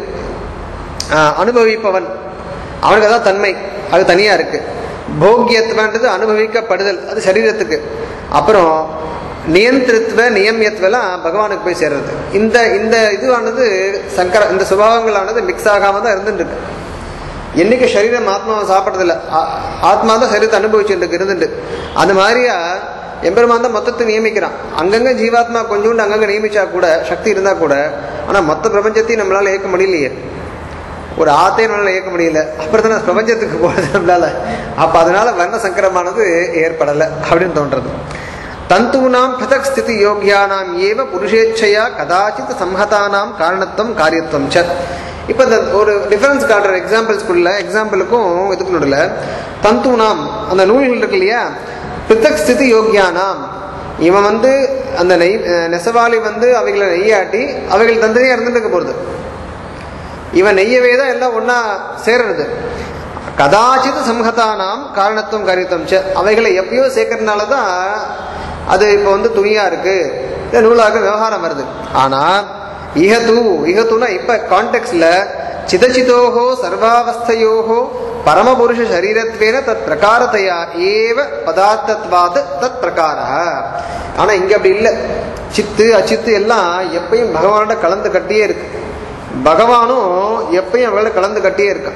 ஆஹ், அனுபவிப்பவன் அவனுக்கு அதான் தன்மை அது தனியா இருக்கு போக்கியத்துவன்றது அனுபவிக்கப்படுதல் அது சரீரத்துக்கு அப்புறம் நியந்திருத்துவ நியமியத்துவெல்லாம் பகவானுக்கு போய் சேர்றது இந்த இந்த இதுவானது சங்கர இந்த சுபாவங்களானது மிக்ஸ் ஆகாம தான் இருந்துட்டு இருக்கு என்னைக்கு சரீரம் ஆத்மாவை சாப்பிட்றதில்ல ஆத்மா தான் சரீரத்தை அனுபவிச்சுட்டு இருக்கு இருந்துட்டு அது மாதிரியா எம்பெருமான் தான் மொத்தத்தை நியமிக்கிறான் அங்கங்க ஜீவாத்மா கொஞ்சோண்டு அங்கங்க நியமிச்சா கூட சக்தி இருந்தா கூட ஆனா மொத்த பிரபஞ்சத்தையும் நம்மளால இயக்க முடியலையே ஒரு ஆத்தையும் நம்மளால இயக்க முடியல அப்புறம் தானே பிரபஞ்சத்துக்கு போறது நம்மளால அப்ப அதனால வர்ண சங்கரமானது ஏற்படலை அப்படின்னு தோன்றது தந்தூனாம் பதக் ஸ்திதி யோகியானாம் ஏவ புருஷேச்சையா கதாச்சித் சம்ஹதானாம் காரணத்துவம் காரியத்துவம் ச இப்போ இந்த ஒரு டிஃபரன்ஸ் காட்டுற எக்ஸாம்பிள்ஸ்குள்ள எக்ஸாம்பிளுக்கும் இதுக்கு நடுவில் தந்தூனாம் அந்த நூல்கள் இருக்கு இல்லையா பித்தக் ஸ்திதி யோகியானாம் இவன் வந்து அந்த நெய் அஹ் நெசவாளி வந்து அவைகளை நெய்யாட்டி அவைகள் தந்தனையாக இருந்துட்டு இருக்க போகிறது இவன் நெய்யவே தான் எல்லாம் ஒன்றா சேருறது கதாச்சித் சம்ஹதானாம் காரணத்துவம் காரியத்துவம் ச அவைகளை எப்பயோ சேர்க்கறதுனால தான் அது இப்போ வந்து துணியா இருக்கு இல்ல நூலாக விவகாரம் வருது ஆனா இஹது இஹத்துனா இப்ப கான்டெக்ட்ல சிதச்சிதோகோ சர்வாவஸ்தையோகோ பரமபுருஷ சரீரத்வேன தத் பிரகாரத்தையா ஏவ பதார்த்தத்வாத் தத் பிரகார ஆனா இங்க அப்படி இல்லை சித்து அச்சித்து எல்லாம் எப்பயும் பகவானோட கலந்து கட்டியே இருக்கு பகவானும் எப்பயும் அவங்களோட கலந்து கட்டியே இருக்கான்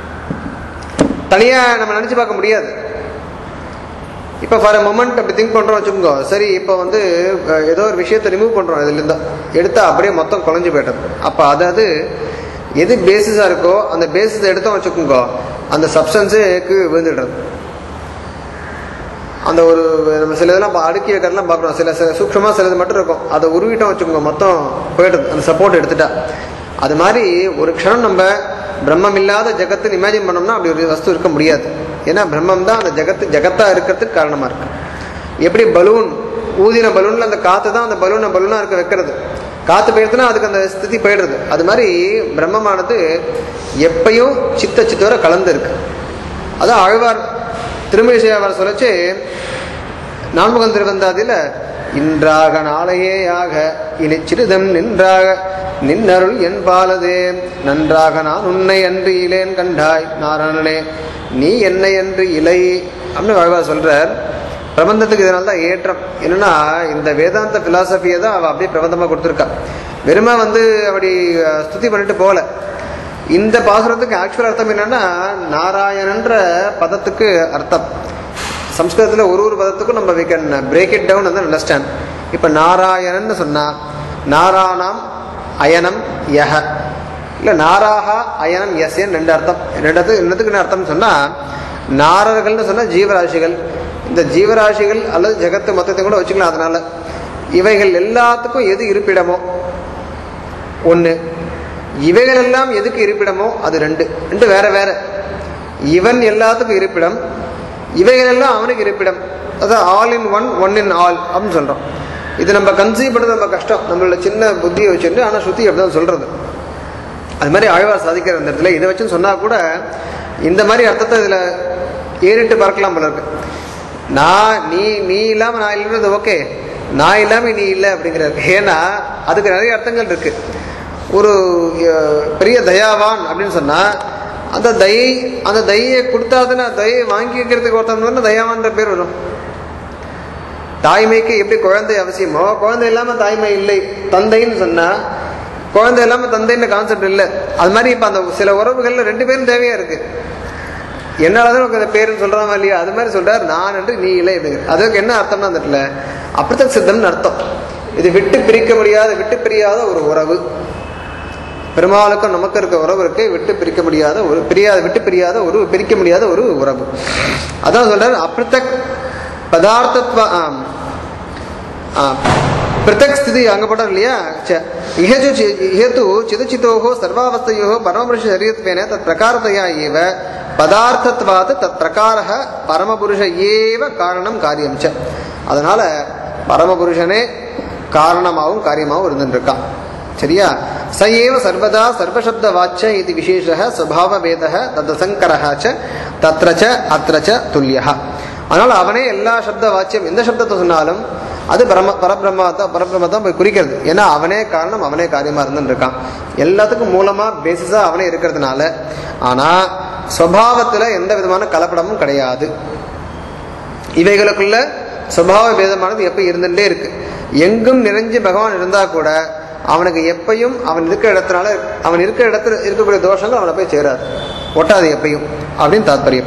தனியா நம்ம நினைச்சு பார்க்க முடியாது இப்போ ஃபார் மொமெண்ட் அப்படி திங்க் பண்றோம் வச்சுக்கோங்க சரி இப்போ வந்து அஹ், ஏதோ ஒரு விஷயத்தை ரிமூவ் பண்றோம் இதுல இருந்தா எடுத்தா அப்படியே மொத்தம் குறைஞ்சு போயிட்டது அப்போ அதாவது எது பேசிஸா இருக்கோ அந்த பேசிஸ் எடுத்தோம் வச்சுக்கோங்க அந்த சப்ஸ்டன்ஸுக்கு விழுந்துடுறது அந்த ஒரு நம்ம சில இதெல்லாம் பா- அடுக்கி வைக்கிறதெல்லாம் பார்க்குறோம் சில சில சூக்ஷமாக சிலது மட்டும் இருக்கும் அதை உருவிட்டோம் வச்சுக்கோங்க மொத்தம் போயிடுது அந்த சப்போர்ட் எடுத்துட்டா அது மாதிரி ஒரு க்ஷணம் நம்ம பிரம்மம் இல்லாத ஜெகத்துன்னு இமேஜின் பண்ணோம்னா அப்படி ஒரு வஸ்து இருக்க முடியாது ஏன்னா பிரம்மம் தான் அந்த ஜெகத்து ஜெகத்தா இருக்கிறதுக்கு காரணமா இருக்கு எப்படி பலூன் ஊதின பலூன்ல அந்த காத்து தான் அந்த பலூனை பலூனா இருக்க வைக்கிறது காற்று போயிடுதுன்னா அதுக்கு அந்த ஸ்திதி போயிடுறது அது மாதிரி பிரம்மமானது எப்பயும் சித்த சித்தோட கலந்து இருக்கு அதான் ஆழ்வார் திருமேசியாவார் சொல்லச்சு நான்முகன் திருவந்தாதியில் இன்றாக நாளையேயாக இனி சிறிதம் நின்றாக நின்னருள் என் பாலதே நன்றாக நான் உன்னை அன்று இலேன் கண்டாய் நாராயணனே நீ என்னை அன்று இலை அப்படின்னு ஆழ்வார் சொல்றார் பிரபந்தத்துக்கு இதனால தான் ஏற்றம் என்னன்னா இந்த வேதாந்த பிலாசபியை தான் அவள் அப்படியே பிரபந்தமாக கொடுத்துருக்கா வெறுமை வந்து அப்படி அஹ், ஸ்துதி பண்ணிட்டு போகல இந்த பாசுரத்துக்கு ஆக்சுவல் அர்த்தம் என்னன்னா நாராயணன்ற பதத்துக்கு அர்த்தம் சம்ஸ்கிருதத்தில் ஒரு ஒரு பதத்துக்கும் நம்ம we can break it down வந்து அண்டர்ஸ்டாண்ட் இப்போ நாராயணன்னு சொன்னா நாராணாம் அயனம் யஹ இல்லை நாராகா அயனம் எஸ்என் ரெண்டு அர்த்தம் ரெண்டு என்னத்துக்கு என்ன அர்த்தம்னு சொன்னால் நாரர்கள்னு சொன்னால் ஜீவராசிகள் இந்த ஜீவராசிகள் அல்லது ஜெகத்து மொத்தத்தை கூட வச்சுக்கலாம் அதனால இவைகள் எல்லாத்துக்கும் எது இருப்பிடமோ ஒன்று இவைகள் எல்லாம் எதுக்கு இருப்பிடமோ அது ரெண்டு ரெண்டு வேற வேற இவன் எல்லாத்துக்கும் இருப்பிடம் இவைகள் எல்லாம் அவனுக்கு இருப்பிடம் அதான் all in one one in all அப்படின்னு சொல்கிறோம் இது நம்ம கன்சீவ் பண்ணுறது நம்ம கஷ்டம் நம்மளோட சின்ன புத்தியை வச்சுட்டு ஆனால் சுத்தி அப்படி தான் சொல்கிறது அது மாதிரி ஆழ்வார் சாதிக்கிற அந்த இடத்துல இதை வச்சுன்னு சொன்னால் கூட இந்த மாதிரி அர்த்தத்தை இதில் ஏறிட்டு பார்க்கலாம் போல இருக்கு நான் நீ நீ இல்லாமல் நான் இல்லைன்றது ஓகே நான் இல்லாமல் நீ இல்லை அப்படிங்கிறார் ஏன்னா அதுக்கு நிறைய அர்த்தங்கள் இருக்கு ஒரு அஹ், பெரிய தயாவான் அப்படின்னு சொன்னால் அந்த தயை அந்த தயையை கொடுத்தாதுன்னா தயை வாங்கிக்கிறதுக்கு ஒருத்தன் தயாவான்ற பேர் வரும் தாய்மைக்கு எப்படி குழந்தை அவசியமோ குழந்தை இல்லாமல் தாய்மை இல்லை தந்தைன்னு சொன்னால் குழந்தை இல்லாமல் தந்தைன்னு கான்செப்ட் இல்லை அது மாதிரி இப்போ அந்த சில உறவுகளில் ரெண்டு பேரும் தேவையாக இருக்கு என்னால தான் உனக்கு அந்த பேருன்னு சொல்கிறாங்க இல்லையா அது மாதிரி சொல்றார் நான் என்று நீ இல்லை அப்படிங்கிற அதுக்கு என்ன அர்த்தம்னா அந்த இடத்துல அப்படித்தான் சித்தம்னு அர்த்தம் இது விட்டு பிரிக்க முடியாத விட்டு பிரியாத ஒரு உறவு பெருமாளுக்கும் நமக்கு இருக்க உறவு இருக்கு விட்டு பிரிக்க முடியாத ஒரு பிரியாத விட்டு பிரியாத ஒரு பிரிக்க முடியாத ஒரு உறவு அதான் சொல்றாரு அப்பிரத்தக் பதார்த்தத்வ ஆம். ஆ, पृथक् स्थिति அங்க போட்டார் இல்லையா ச்ச. इह जो चि- इह तु चिदचितोः सर्वावस्थयोः परमपुरुषशरीरत्वेन तत् प्रकारतया एव பதார்த்தத்வாது தத் பிரகாரः பரமபுருஷ ஏவ காரணம் காரியம் ச அதனால பரமபுருஷனே காரணமாகவும் காரியமாகவும் இருந்துட்டு இருக்கான் சரியா ச ஏவ சர்வதா சர்வசப்த வாச்ச இது விசேஷ சுபாவ வேத ததசங்கர ச தத்ர ச அத்ர ச துல்லியா அதனால அவனே எல்லா சப்த வாச்சியம் எந்த சப்தத்தை சொன்னாலும் அது பரம பரபிரம்மா தான் பரபிரம்ம தான் போய் குறிக்கிறது ஏன்னா அவனே காரணம் அவனே காரியமா இருந்துட்டு இருக்கான் எல்லாத்துக்கும் மூலமா பேசிஸா அவனே இருக்கிறதுனால ஆனா சுவாவத்துல எந்த விதமான கலப்படமும் கிடையாது இவைகளுக்குள்ள சுபாவ பேதமானது எப்ப இருந்துட்டே இருக்கு எங்கும் நிறைஞ்சு பகவான் இருந்தா கூட அவனுக்கு எப்பயும் அவன் இருக்கிற இடத்தினால அவன் இருக்கிற இடத்துல இருக்கக்கூடிய தோஷங்கள் அவனை போய் சேராது ஒட்டாது எப்பயும் அப்படின்னு தாத்பரியம்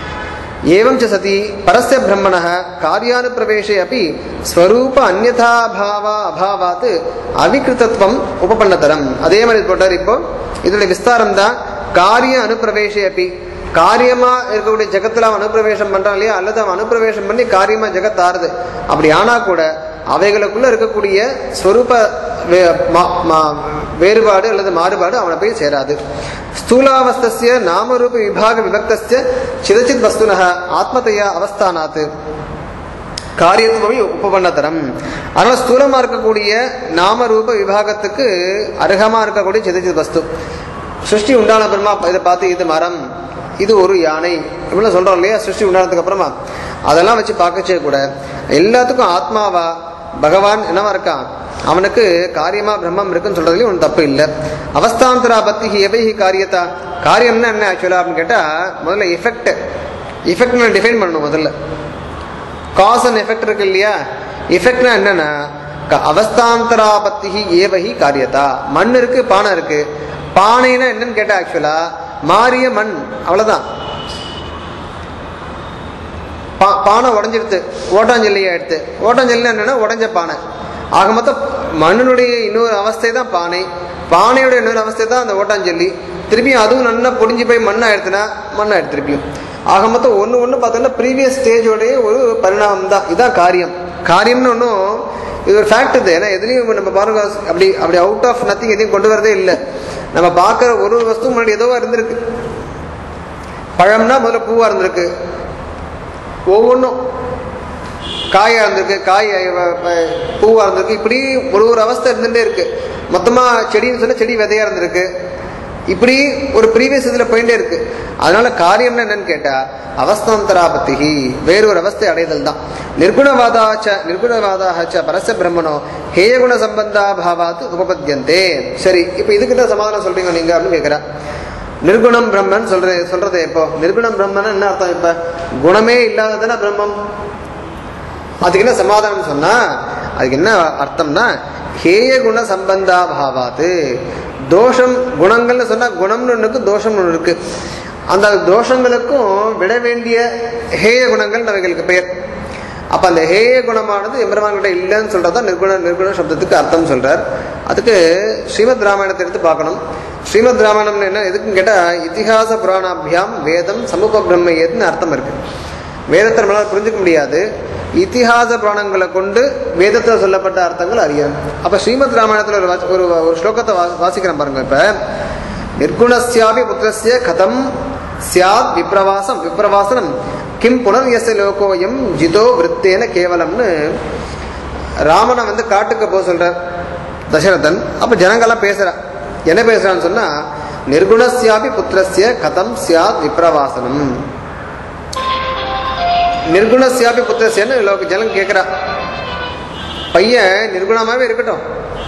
एवं च सति परस्य ब्रह्मणः कार्यानुप्रवेशे अपि स्वरूप अन्यथाभावा அபாவாத் அவிகிருத்தத்துவம் உபபன்னதரம் அதே மாதிரி போட்டார் இப்போ இதோட விஸ்தாரம் தான் காரிய அனுப்பிரவேசே அப்பி காரியமா இருக்கக்கூடிய ஜெகத்துல அவன் அனுப்பிரவேசம் பண்றான் இல்லையா அல்லது அவன் அனுப்பிரவேசம் பண்ணி காரியமா ஜெகத் ஆறுது அப்படி ஆனா கூட அவைகளுக்குள்ள இருக்கக்கூடிய ஸ்வரூப வே- மா- மா- வேறுபாடு அல்லது மாறுபாடு அவனை போய் சேராது ஸ்தூலாவஸ்தஸ்ய நாமரூப விபாக விபக்தஸ்ய சிதச்சித் வஸ்துனः ஆத்மதையா அவஸ்தானாத் காரியத்துவமே உபபன்னதரம் அதனால ஸ்தூலமா இருக்கக்கூடிய நாமரூப விபாகத்துக்கு அருகமா இருக்கக்கூடிய சிதச்சித் வஸ்து சிருஷ்டி உண்டான அப்புறமா இதை பார்த்து இது மரம் இது ஒரு யானை இப்படிலாம் சொல்றோம் இல்லையா சிருஷ்டி உண்டானதுக்கு அப்புறமா அதெல்லாம் வச்சு பார்க்கச்சே கூட எல்லாத்துக்கும் ஆத்மாவா பகவான் என்னவா இருக்கான் அவனுக்கு காரியமா பிரம்மம் இருக்குன்னு சொல்றதுலயும் ஒன்றும் தப்பு இல்லை அவஸ்தாந்தரா பத்தி எவைஹி காரியத்தா காரியம்னா என்ன ஆக்சுவலா அப்படின்னு கேட்டா முதல்ல எஃபெக்ட் எஃபெக்ட் டிஃபைன் பண்ணணும் முதல்ல காஸ் அண்ட் எஃபெக்ட் இருக்கு இல்லையா எஃபெக்ட்னா என்னன்னா க- அவஸ்தாந்தராபத்தி ஏவகி காரியத்தா மண் இருக்கு பானை இருக்கு பானைனா என்னன்னு கேட்டா ஆக்சுவலா மாறிய மண் அவ்வளவுதான் பா- பானை உடஞ்சிடுது ஓட்டாஞ்சல்லி ஆயிடுத்து ஓட்டாஞ்சல்லி என்னன்னா உடஞ்ச பானை ஆக மொத்தம் மண்ணினுடைய இன்னொரு அவஸ்தை தான் பானை பானையோட இன்னொரு அவஸ்தை தான் அந்த ஓட்டாஞ்சல்லி திருப்பியும் அதுவும் நல்லா பொடிஞ்சு போய் மண் ஆயிடுச்சுன்னா மண் ஆயிடுது திருப்பியும் ஆக மொத்தம் ஒன்று ஒன்று பார்த்தோம்னா ப்ரீவியஸ் ஸ்டேஜோடைய ஒரு பரிணாமம் தான் இதுதான் காரியம் காரியம்னு ஒன்றும் இது ஒரு ஃபேக்ட் இது ஏன்னா எதுலையும் நம்ம பாருங்க அப்படி அப்படி அவுட் ஆஃப் நத்திங் எதையும் கொண்டு வரதே இல்லை நம்ம பார்க்குற ஒரு ஒரு வஸ்து முன்னாடி ஏதோ இருந்திருக்கு பழம்னா முதல்ல பூவா இருந்திருக்கு ஒவ்வொன்றும் காயாக இருந்திருக்கு காய் வ- வ- பூவாக இருந்திருக்கு இப்படி ஒரு ஒரு அவஸ்தை இருந்துகிட்டே இருக்கு மொத்தமாக செடின்னு சொன்னால் செடி விதையாக இருந்திருக்கு இப்படி ஒரு ப்ரீவியஸ் இதில் போயிட்டே இருக்கு அதனால காரியம்னா என்னன்னு கேட்டா அவஸ்தாந்தராபத்திகி வேறு ஒரு அவஸ்தை அடைதல் தான் நிர்குணவாதாச்ச நிர்குணவாதாச்ச பரச பிரம்மனோ ஹேயகுண சம்பந்தா பாவாத்து உபபத்தியந்தே சரி இப்போ இதுக்கு தான் சமாதானம் சொல்றீங்க நீங்க அப்படின்னு கேட்குறா நிர்குணம் பிரம்மன் சொல்ற சொல்றது இப்போ நிர்குணம் பிரம்மன் என்ன அர்த்தம் இப்ப குணமே இல்லாததானே பிரம்மம் அதுக்கு என்ன சமாதானம் சொன்னா அதுக்கு என்ன அர்த்தம்னா ஹேய குண சம்பந்தா பாவாத்து தோஷம் குணங்கள்னு சொன்னா குணம்னு ஒன்று இருக்கு தோஷம்னு ஒன்று இருக்கு அந்த தோஷங்களுக்கும் விட வேண்டிய ஹேய குணங்கள் அவைகளுக்கு பெயர் அப்ப அந்த ஹேய குணமானது எம்பெருமான்கிட்ட இல்லைன்னு சொல்றதா நிர்குண நிர்குண சப்தத்துக்கு அர்த்தம் சொல்றார் அதுக்கு ஸ்ரீமத் ராமாயணத்தை எடுத்து பார்க்கணும் ஸ்ரீமத் ராமாயணம்னு என்ன எதுக்குன்னு கேட்டா இதிகாச புராணாபியாம் வேதம் சமூக பிரம்மயத்னு அர்த்தம் இருக்கு வேதத்தை நம்மளால புரிஞ்சுக்க முடியாது இத்திஹாச புராணங்களை கொண்டு வேதத்தில் சொல்லப்பட்ட அர்த்தங்கள் அறியணும் அப்ப ஸ்ரீமத் ராமாயணத்துல ஒரு வாசி- ஒரு ஒரு ஸ்லோகத்தை வா- வாசிக்கிறேன் பாருங்க இப்ப நிர்குணஸ்யாபி புத்திரஸ்ய கதம் சியாத் விப்ரவாசம் விப்ரவாசனம் கிம் புனர் எஸ் லோகோயம் ஜிதோ விருத்தேன கேவலம்னு ராமனை வந்து காட்டுக்கு போக சொல்றார் தசரதன் அப்ப ஜனங்கள்லாம் பேசுறா என்ன பேசுறான்னு சொன்னா நிர்குணஸ்யாபி புத்திரஸ்ய கதம் சியாத் விப்ரவாசனம் நிர்குணஸ்யாபி புத்திரஸ்யன்னு லோக ஜனம் கேட்குறா பையன் நிர்குணமாவே இருக்கட்டும்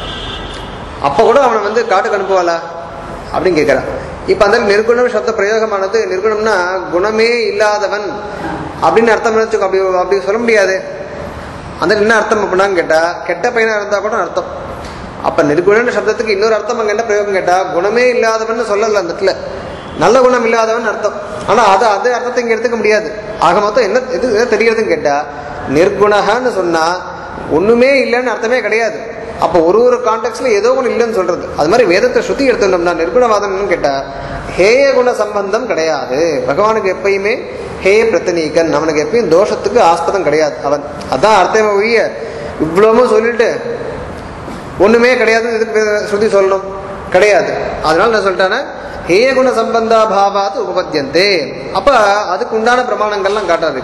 அப்போ கூட அவனை வந்து காட்டுக்கு அனுப்புவாளா அப்படின்னு கேட்குறான் இப்போ அந்த நிர்குணம் சப்த பிரயோகமானது நிர்குணம்னா குணமே இல்லாதவன் அப்படின்னு அர்த்தம் வச்சுக்கோ அப்படி அப்படி சொல்ல முடியாது அந்த என்ன அர்த்தம் அப்படின்னான்னு கேட்டா கெட்ட பையனா இருந்தா கூட அர்த்தம் அப்ப நிர்குண சப்தத்துக்கு இன்னொரு அர்த்தம் அங்க என்ன பிரயோகம் கேட்டா குணமே இல்லாதவன் சொல்லல அந்த இடத்துல நல்ல குணம் இல்லாதவன் அர்த்தம் ஆனா அது அது அர்த்தத்தை இங்க எடுத்துக்க முடியாது ஆக மொத்தம் என்ன எது எது தெரியறதுன்னு கேட்டா நிர்குணகன்னு சொன்னா ஒண்ணுமே இல்லைன்னு அர்த்தமே கிடையாது அப்போ ஒரு ஒரு கான்டெக்ட்ல ஏதோ ஒன்று இல்லைன்னு சொல்றது அது மாதிரி வேதத்தை சுத்தி எடுத்துட்டோம்னா நிர்குணவாதம்னு கேட்டா ஹேய குண சம்பந்தம் கிடையாது பகவானுக்கு எப்பயுமே ஹேய பிரத்தனீகன் அவனுக்கு எப்பயும் தோஷத்துக்கு ஆஸ்பதம் கிடையாது அவன் அதான் அர்த்தம் ஒழிய இவ்வளவும் சொல்லிட்டு ஒண்ணுமே கிடையாது இதுக்கு ஸ்ருதி சொல்லணும் கிடையாது அதனால நான் சொல்லிட்டேன்னா ஹேய குண சம்பந்தா பாவாத் உபபத்தியந்தே அப்ப அதுக்கு உண்டான பிரமாணங்கள்லாம் காட்டாது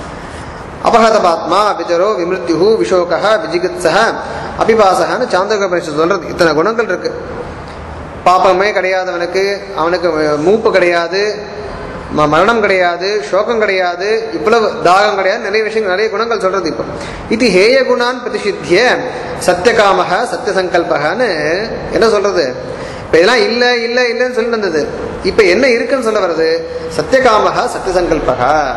அபகதபாத்மா விஜரோ விமிருத்யு விஷோகா விஜிகித்சக அபிபாசகன்னு சாந்தோகபரிஷத்து சொல்றது இத்தனை குணங்கள் இருக்கு பாப்பமே கிடையாதவனுக்கு அவனுக்கு மூப்பு கிடையாது ம- மரணம் கிடையாது சோகம் கிடையாது இவ்வளவு தாகம் கிடையாது நிறைய விஷயங்கள் நிறைய குணங்கள் சொல்றது இப்போ இது ஹேய குணான் பிரதிஷித்திய சத்தியகாமக சத்தியசங்கல்பகன்னு என்ன சொல்றது இப்ப இதெல்லாம் இல்ல இல்ல இல்லைன்னு சொல்லி வந்தது இப்ப என்ன இருக்குன்னு சொல்ல வருது சத்தியகாமக சத்தியசங்கல்பக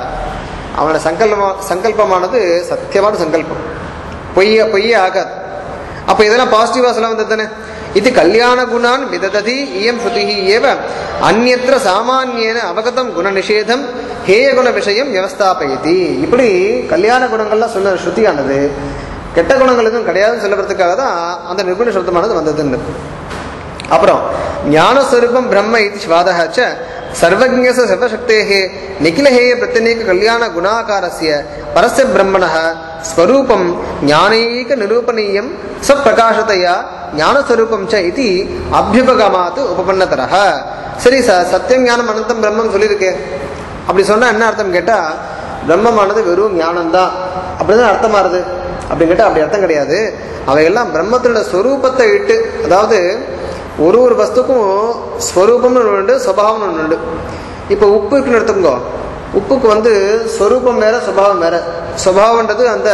அவனோட சங்கல்பமா சங்கல்பமானது சத்தியமான சங்கல்பம் பொய்ய பொய்யே ஆகாது அப்ப இதெல்லாம் பாசிட்டிவா சொல்ல வந்தது தானே இது கல்யாண குணான் விதததி இயம் ஸ்ருதிஹி ஏவ அந்நியத்திர சாமானியன அவகதம் குண நிஷேதம் ஹேய குண விஷயம் வியவஸ்தாபயதி இப்படி கல்யாண குணங்கள்லாம் சொன்ன ஸ்ருதியானது கெட்ட குணங்கள் எதுவும் கிடையாதுன்னு சொல்லறதுக்காக தான் அந்த நிர்குண சப்தமானது வந்ததுன்னு அப்புறம் ஞானஸ்வரூபம் பிரம்ம இது ஸ்வாதக சர்வஜ்ஞச சர்வசக்தேः நிகிலஹேய பிரத்யநேக கல்யாண குணாகாரஸ்ய பரஸ்ய பிரம்மணः ஸ்வரூபம் ஞானைக நிரூபணீயம் சப்பிரகாசத்தையா ஞானஸ்வரூபம் ச இது அபியுபகமாத்து உபபன்னதரः சரி ச சத்தியம் ஞானம் அனந்தம் பிரம்மம் சொல்லியிருக்கே அப்படி சொன்னா என்ன அர்த்தம் கேட்டா பிரம்மமானது வெறும் ஞானம்தான் அப்படிதான் அர்த்தமா இருது அப்படின்னு கேட்டா அப்படி அர்த்தம் கிடையாது அவையெல்லாம் பிரம்மத்தோட ஸ்வரூபத்தை இட்டு அதாவது ஒரு ஒரு வஸ்துக்கும் ஸ்வரூபம்னு ஒன்று உண்டு சுபாவம்னு ஒன்று உண்டு இப்போ உப்பு இருக்குன்னு எடுத்துக்கோ உப்புக்கு வந்து ஸ்வரூபம் வேற சுபாவம் வேற சுபாவன்றது அந்த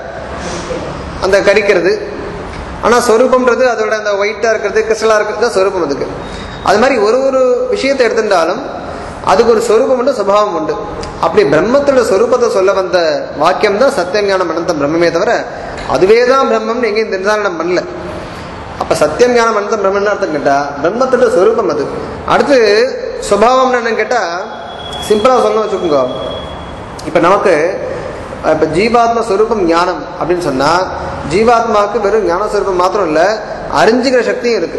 அந்த கரிக்கிறது ஆனால் ஸ்வரூபம்ன்றது அதோட அந்த ஒயிட்டாக இருக்கிறது கிறிஸ்டலாக இருக்கிறது தான் ஸ்வரூபம் அதுக்கு அது மாதிரி ஒரு ஒரு விஷயத்தை எடுத்துட்டாலும் அதுக்கு ஒரு ஸ்வரூபம் உண்டு சுபாவம் உண்டு அப்படி பிரம்மத்தோட ஸ்வரூபத்தை சொல்ல வந்த வாக்கியம் தான் சத்தியஞானம் அனந்தம் பிரம்மமே தவிர அதுவே தான் பிரம்மம்னு எங்கேயும் நிர்தாரணம் பண்ணல அப்ப சத்தியம் ஞானம் அனந்தம் பிரம்மன் அர்த்தம் கேட்டா பிரம்மத்தோட ஸ்வரூபம் அது அடுத்து சுபாவம்னு என்னன்னு கேட்டா சிம்பிளா சொல்லணும் வச்சுக்கோங்க இப்ப நமக்கு அஹ், இப்ப ஜீவாத்ம ஸ்வரூபம் ஞானம் அப்படின்னு சொன்னா ஜீவாத்மாவுக்கு வெறும் ஞான ஸ்வரூபம் மாத்திரம் இல்ல அறிஞ்சுக்கிற சக்தியும் இருக்கு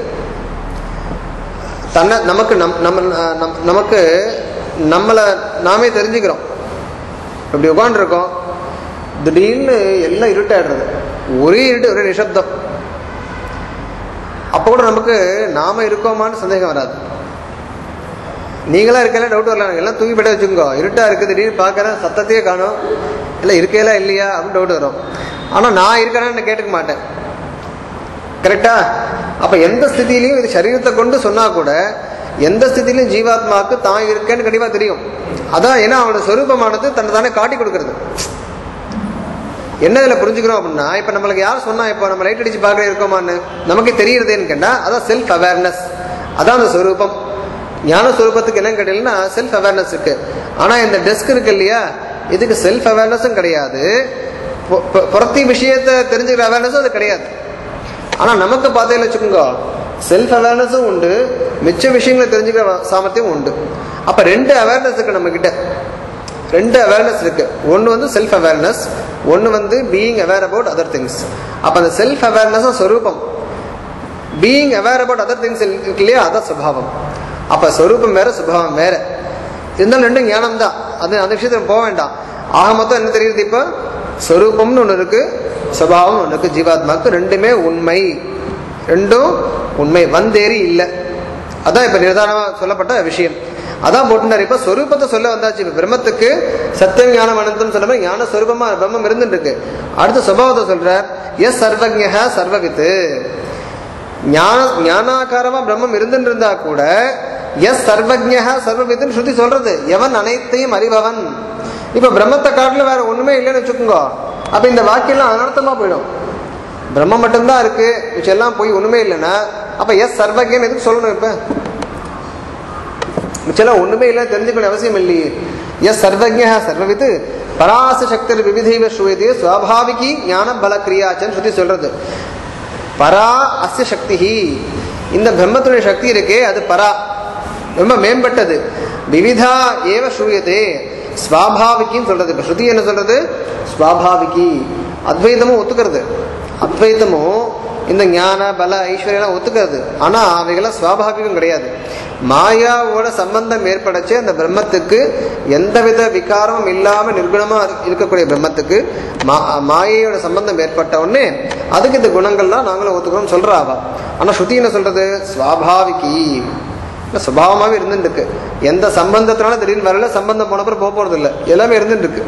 தன்னை நமக்கு நம் நம்ம அஹ், நம்- நமக்கு நம்மளை நாமே தெரிஞ்சுக்கிறோம் இப்படி உட்காந்துருக்கோம் திடீர்னு எல்லாம் இருட்டாயிடுறது ஒரே இருட்டு ஒரே நிசப்தம் அப்போ கூட நமக்கு நாம இருக்கோமான்னு சந்தேகம் வராது நீங்களா இருக்கல டவுட் வரல எல்லாம் தூங்கி போயிட்டு வச்சுக்கோங்க இருட்டா இருக்குது திடீர்னு பார்க்கறேன் சத்தத்தையே காணும் இல்லை இருக்கையில இல்லையா அப்படின்னு டவுட் வரும் ஆனால் நான் இருக்கிறேன்னு கேட்டுக்க மாட்டேன் கரெக்டா அப்ப எந்த ஸ்திதியிலையும் இது சரீரத்தை கொண்டு சொன்னா கூட எந்த ஸ்திதியிலும் ஜீவாத்மாவுக்கு தான் இருக்கேன்னு கண்டிப்பா தெரியும் அதான் ஏன்னா அவனோட சொரூபமானது தன்னை தானே காட்டி கொடுக்கறது என்ன இதில் புரிஞ்சுக்கிறோம் அப்படின்னா இப்போ நம்மளுக்கு யார் சொன்னா இப்போ நம்ம லைட் அடிச்சு பார்க்கற இருக்கோமான்னு நமக்கு தெரியுறதுன்னு கேட்டா அதான் செல்ஃப் அவேர்னஸ் அதான் அந்த சொரூபம் ஞான சொரூபத்துக்கு என்னன்னு கேட்டீங்கன்னா செல்ஃப் அவேர்னஸ் இருக்கு ஆனா இந்த டெஸ்க் இருக்கு இல்லையா இதுக்கு செல்ஃப் அவேர்னஸும் கிடையாது பொ- பொ- புறத்தி விஷயத்தை தெரிஞ்சுக்கிற அவேர்னஸும் அது கிடையாது ஆனா நமக்கு பார்த்தீங்கன்னு வச்சுக்கோங்க செல்ஃப் அவேர்னஸும் உண்டு மிச்ச விஷயங்களை தெரிஞ்சுக்கிற வ- சாமர்த்தியம் உண்டு அப்ப ரெண்டு அவேர்னஸ் இருக்கு நம்ம கிட்ட ரெண்டு அவேர்னஸ் இருக்கு ஒன்று வந்து செல்ஃப் அவேர்னஸ் ஒன்று வந்து being aware about other things அப்போ அந்த செல்ஃப் அவேர்னஸ் சொரூபம் being aware about other things இருக்கு இல்லையா அதான் சுபாவம் அப்போ சொரூபம் வேற சுபாவம் வேற இருந்தாலும் ரெண்டும் ஞானம் தான் அது அந்த விஷயத்துல போக வேண்டாம் ஆக மொத்தம் என்ன தெரியுது இப்போ சொரூபம்னு ஒன்று இருக்கு சுபாவம் ஒன்று இருக்கு ஜீவாத்மாவுக்கு ரெண்டுமே உண்மை ரெண்டும் உண்மை வந்தேறி இல்லை அதான் இப்ப நிர்தானமா சொல்லப்பட்ட விஷயம் அதான் போட்டுனார் இப்ப சொரூபத்தை சொல்ல வந்தாச்சு இப்ப பிரம்மத்துக்கு சத்தியம் ஞானம் அனந்தம் சொல்ல மாதிரி ஞான சொரூபமா பிரம்மம் இருந்துட்டு இருக்கு அடுத்த சுபாவத்தை சொல்றார் எஸ் சர்வஜக சர்வவித்து ஞான ஞானாகாரமா பிரம்மம் இருந்துட்டு இருந்தா கூட எஸ் சர்வஜக சர்வவித்துன்னு ஸ்ருதி சொல்றது எவன் அனைத்தையும் அறிபவன் இப்ப பிரம்மத்தை காட்டுல வேற ஒண்ணுமே இல்லைன்னு வச்சுக்கோங்க அப்ப இந்த வாக்கியெல்லாம் அனர்த்தமா போயிடும் பிரம்மம் மட்டும்தான் இருக்கு மிச்சம் எல்லாம் போய் ஒண்ணுமே இல்லைன்னா அப்ப எஸ் சர்வஜன் எதுக்கு சொல்லணும் இப்ப மிச்செல்லாம் ஒண்ணுமே இல்லை தெரிஞ்சுக்கணும் அவசியம் இல்லையே எஸ் சர்வஜ சர்வவித் பராச சக்தி விவிதைவ ஸ்ரூயதே சுவாபாவிகி ஞான பல கிரியாச்சன் ஸ்ருதி சொல்றது பரா அஸ்ய சக்தி இந்த பிரம்மத்துடைய சக்தி இருக்கே அது பரா ரொம்ப மேம்பட்டது விவிதா ஏவ ஸ்ரூயதே ஸ்வாபாவிகின்னு சொல்றது இப்ப ஸ்ருதி என்ன சொல்றது ஸ்வாபாவிகி அத்வைதமும் ஒத்துக்கிறது அத்வைதமும் இந்த ஞான பல ஐஸ்வர்யெல்லாம் ஒத்துக்கிறது ஆனா அவைகளாம் சுவாபாவிகம் கிடையாது மாயாவோட சம்பந்தம் ஏற்படச்சே அந்த பிரம்மத்துக்கு எந்தவித விகாரமும் இல்லாம நிர்குணமா இருக்கக்கூடிய பிரம்மத்துக்கு மா- மாயையோட சம்பந்தம் ஏற்பட்ட உடனே அதுக்கு இந்த குணங்கள்லாம் நாங்களும் ஒத்துக்கிறோம் சொல்றா அவ ஆனா ஸ்ருதி என்ன சொல்றது சுவாபாவிகி சுபாவமாவே இருந்துட்டு இருக்கு எந்த சம்பந்தத்தினால திடீர்னு வரல சம்பந்தம் போனப்பறம் போக போறது இல்லை எல்லாமே இருந்துட்டு இருக்கு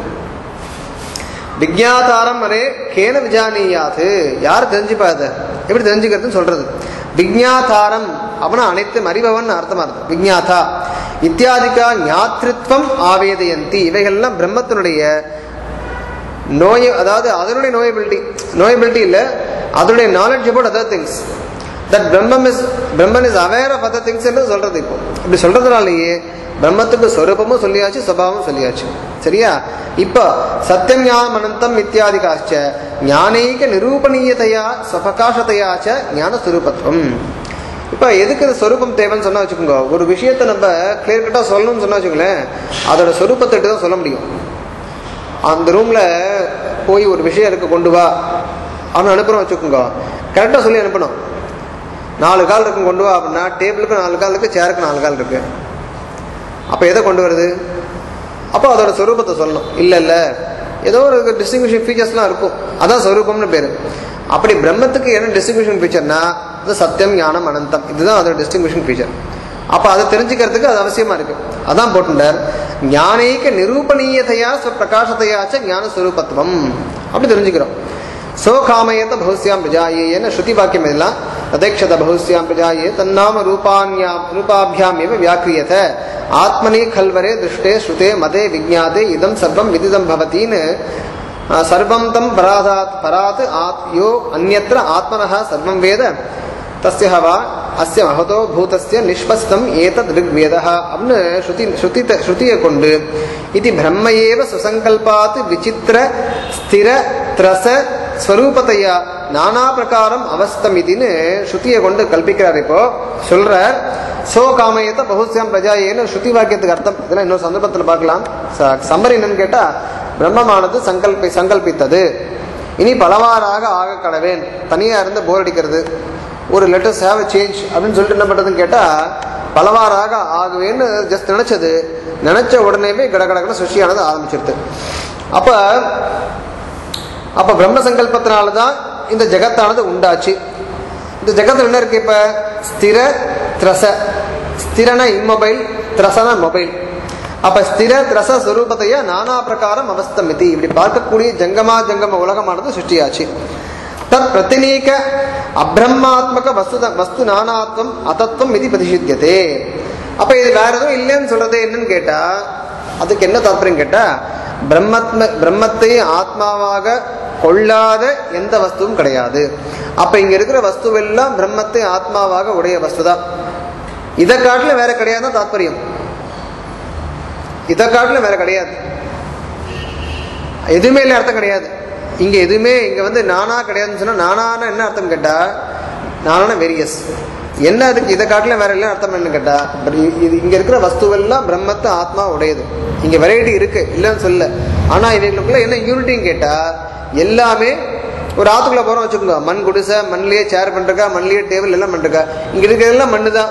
விஜயாதாரம் அரே கேன விஜானியாது யார் தெரிஞ்சுப்பா அதை எப்படி தெரிஞ்சுக்கிறதுன்னு சொல்றது விஜயாதாரம் அவன அனைத்தும் அறிபவன் அர்த்தமா இருக்கு விஜயாதா இத்தியாதிகா ஞாத்ருத்வம் ஆவேதயந்தி இவைகள்லாம் பிரம்மத்தினுடைய நோய் அதாவது அதனுடைய நோயபிலிட்டி நோயபிலிட்டி இல்ல அதனுடைய knowledge about other things that Brahmam is Brahman is aware of other things என்று சொல்றது இப்போ இப்படி சொல்றதுனாலேயே பிரம்மத்துக்கு சொரூபமும் சொல்லியாச்சு சுபாவமும் சொல்லியாச்சு சரியா இப்போ சத்தியம் ஞானம் அனந்தம் இத்தியாதிகாச்ச ஞானீக நிரூபணீயதையா ஸ்வபகாசத்தையாச்ச ஞான சுரூபத்துவம் இப்போ எதுக்கு இந்த சொரூபம் தேவைன்னு சொன்னா வச்சுக்கோங்க ஒரு விஷயத்தை நம்ம கிளியர் கட்டாக சொல்லணும்னு சொன்னா வச்சுக்கோங்களேன் அதோட சொரூபத்தை தான் சொல்ல முடியும் அந்த ரூம்ல போய் ஒரு விஷயம் இருக்கு கொண்டு வா அவனை அனுப்புறோம் வச்சுக்கோங்க கரெக்டாக சொல்லி அனுப்பணும் நாலு கால் இருக்கும் கொண்டு வா அப்படின்னா டேபிளுக்கு நாலு கால் இருக்கு சேருக்கு நாலு கால் இருக்கு அப்போ எதை கொண்டு வருது அப்போ அதோட சொரூபத்தை சொல்லணும் இல்லை இல்லை ஏதோ ஒரு டிஸ்டிங்விஷன் ஃபீச்சர்ஸ்லாம் இருக்கும் அதான் சொரூபம்னு பேர் அப்படி பிரம்மத்துக்கு என்ன டிஸ்டிங்விஷன் ஃபீச்சர்னா அது சத்தியம் ஞானம் அனந்தம் இதுதான் அதோட டிஸ்டிங்விஷன் ஃபீச்சர் அப்போ அதை தெரிஞ்சுக்கிறதுக்கு அது அவசியமா இருக்கு அதான் போட்டுட்டார் ஞானீக நிரூபணீயதையா பிரகாசத்தையாச்ச ஞான ஸ்வரூபத்துவம் அப்படி தெரிஞ்சுக்கிறோம் சோ காமயத்த பகுஸ்யாம் பிரஜாயேன ஸ்ருதி வாக்கியம் இதெல்லாம் ததேக்ஷத பகுஸ்யாம் பிரஜாயே தன்னாம ரூபான்யா ரூபாபியாம் ஏவ வியாக்கிரியத ஆத்மனி கல்வரே திருஷ்டே ஸ்ருதே மதே விஜாதே இதம் சர்வம் விதிதம் பவத்தின்னு அஹ், சர்வம் தம் பராதாத் பராத் ஆத் யோ அந்யத்ர ஆத்மனः சர்வம் வேத தஸ்ய வா அஸ்ய மகதோ பூதஸ்ய நிஷ்பஸ்தம் ஏதத் ரிக்வேதः அப்படின்னு ஸ்ருதி ஸ்ருதி ஸ்ருதியை கொண்டு இது பிரம்ம ஏவ சுசங்கல்பாத் விசித்திர ஸ்திர திரச ஸ்வரூபத்தையா நானா பிரகாரம் அவஸ்தமிதின்னு ஸ்ருதியை கொண்டு கல்பிக்கிறார் இப்போ சொல்றார் சோ காமயத்த பகுஸ்யாம் பிரஜாயேன்னு ஸ்ருதி வாக்கியத்துக்கு அர்த்தம் இதெல்லாம் இன்னொரு சந்தர்ப்பத்தில் பார்க்கலாம் சம்மர் என்னன்னு கேட்டா பிரம்மமானது சங்கல்பி சங்கல்பித்தது இனி பலவாறாக ஆக கடவேன் தனியா இருந்து போர் அடிக்கிறது ஒரு லெட்டர்ஸ் ஹேவ் சேஞ்ச் அப்படின்னு சொல்லிட்டு என்ன பண்றதுன்னு கேட்டா பலவாறாக ஆகுவேன்னு ஜஸ்ட் நினைச்சது நினைச்ச உடனேவே கடகடகன சுஷியானது ஆரம்பிச்சிருது அப்ப அப்ப பிரம்ம சங்கல்பத்தினால தான் இந்த ஜெகத்தானது உண்டாச்சு இந்த ஜெகத்தில் என்ன இருக்கு இப்ப ஸ்திர திரச ஸ்திரனா இம்மொபைல் திரசனா மொபைல் அப்ப ஸ்திர ரச ஸ்வரூபத்தைய நானா பிரகாரம் அவஸ்தமிதி இப்படி பார்க்கக்கூடிய ஜங்கமா ஜங்கம உலகமானது சிருஷ்டியாச்சு தத் பிரதிநீக அப்ரஹ்மாத்மக வஸ்து வஸ்து நானாத்வம் அதத்வம் இது பிரதிஷித்தியதே அப்ப இது வேற எதுவும் இல்லைன்னு சொல்றது என்னன்னு கேட்டா அதுக்கு என்ன தாற்பயம் கேட்டா பிரம்மத்ம பிரம்மத்தை ஆத்மாவாக கொள்ளாத எந்த வஸ்துவும் கிடையாது அப்ப இங்க இருக்கிற வஸ்துவெல்லாம் பிரம்மத்தை ஆத்மாவாக உடைய வஸ்துதான் இதை காட்டுல வேற கிடையாது தாற்பயம் இதை காட்டுல வேற கிடையாது எதுவுமே இல்லை அர்த்தம் கிடையாது இங்க எதுவுமே இங்க வந்து நானா கிடையாதுன்னு சொன்னா நானான என்ன அர்த்தம் கேட்டா நானான வேரியஸ் என்ன அதுக்கு இதை காட்டுல வேற இல்லை அர்த்தம் என்ன கேட்டா பட் இது இங்க இருக்கிற வஸ்துவெல்லாம் பிரம்மத்து ஆத்மா உடையது இங்க வெரைட்டி இருக்கு இல்லைன்னு சொல்ல ஆனா இவங்களுக்குள்ள என்ன யூனிட்டின்னு கேட்டா எல்லாமே ஒரு ஆத்துக்குள்ள போறோம் வச்சுக்கோங்க மண் குடிசை மண்ணிலேயே சேர் பண்ணிருக்கா மண்ணிலேயே டேபிள் எல்லாம் பண்ணிருக்கா இங்க இருக்கிறதெல்லாம் மண்ணு தான்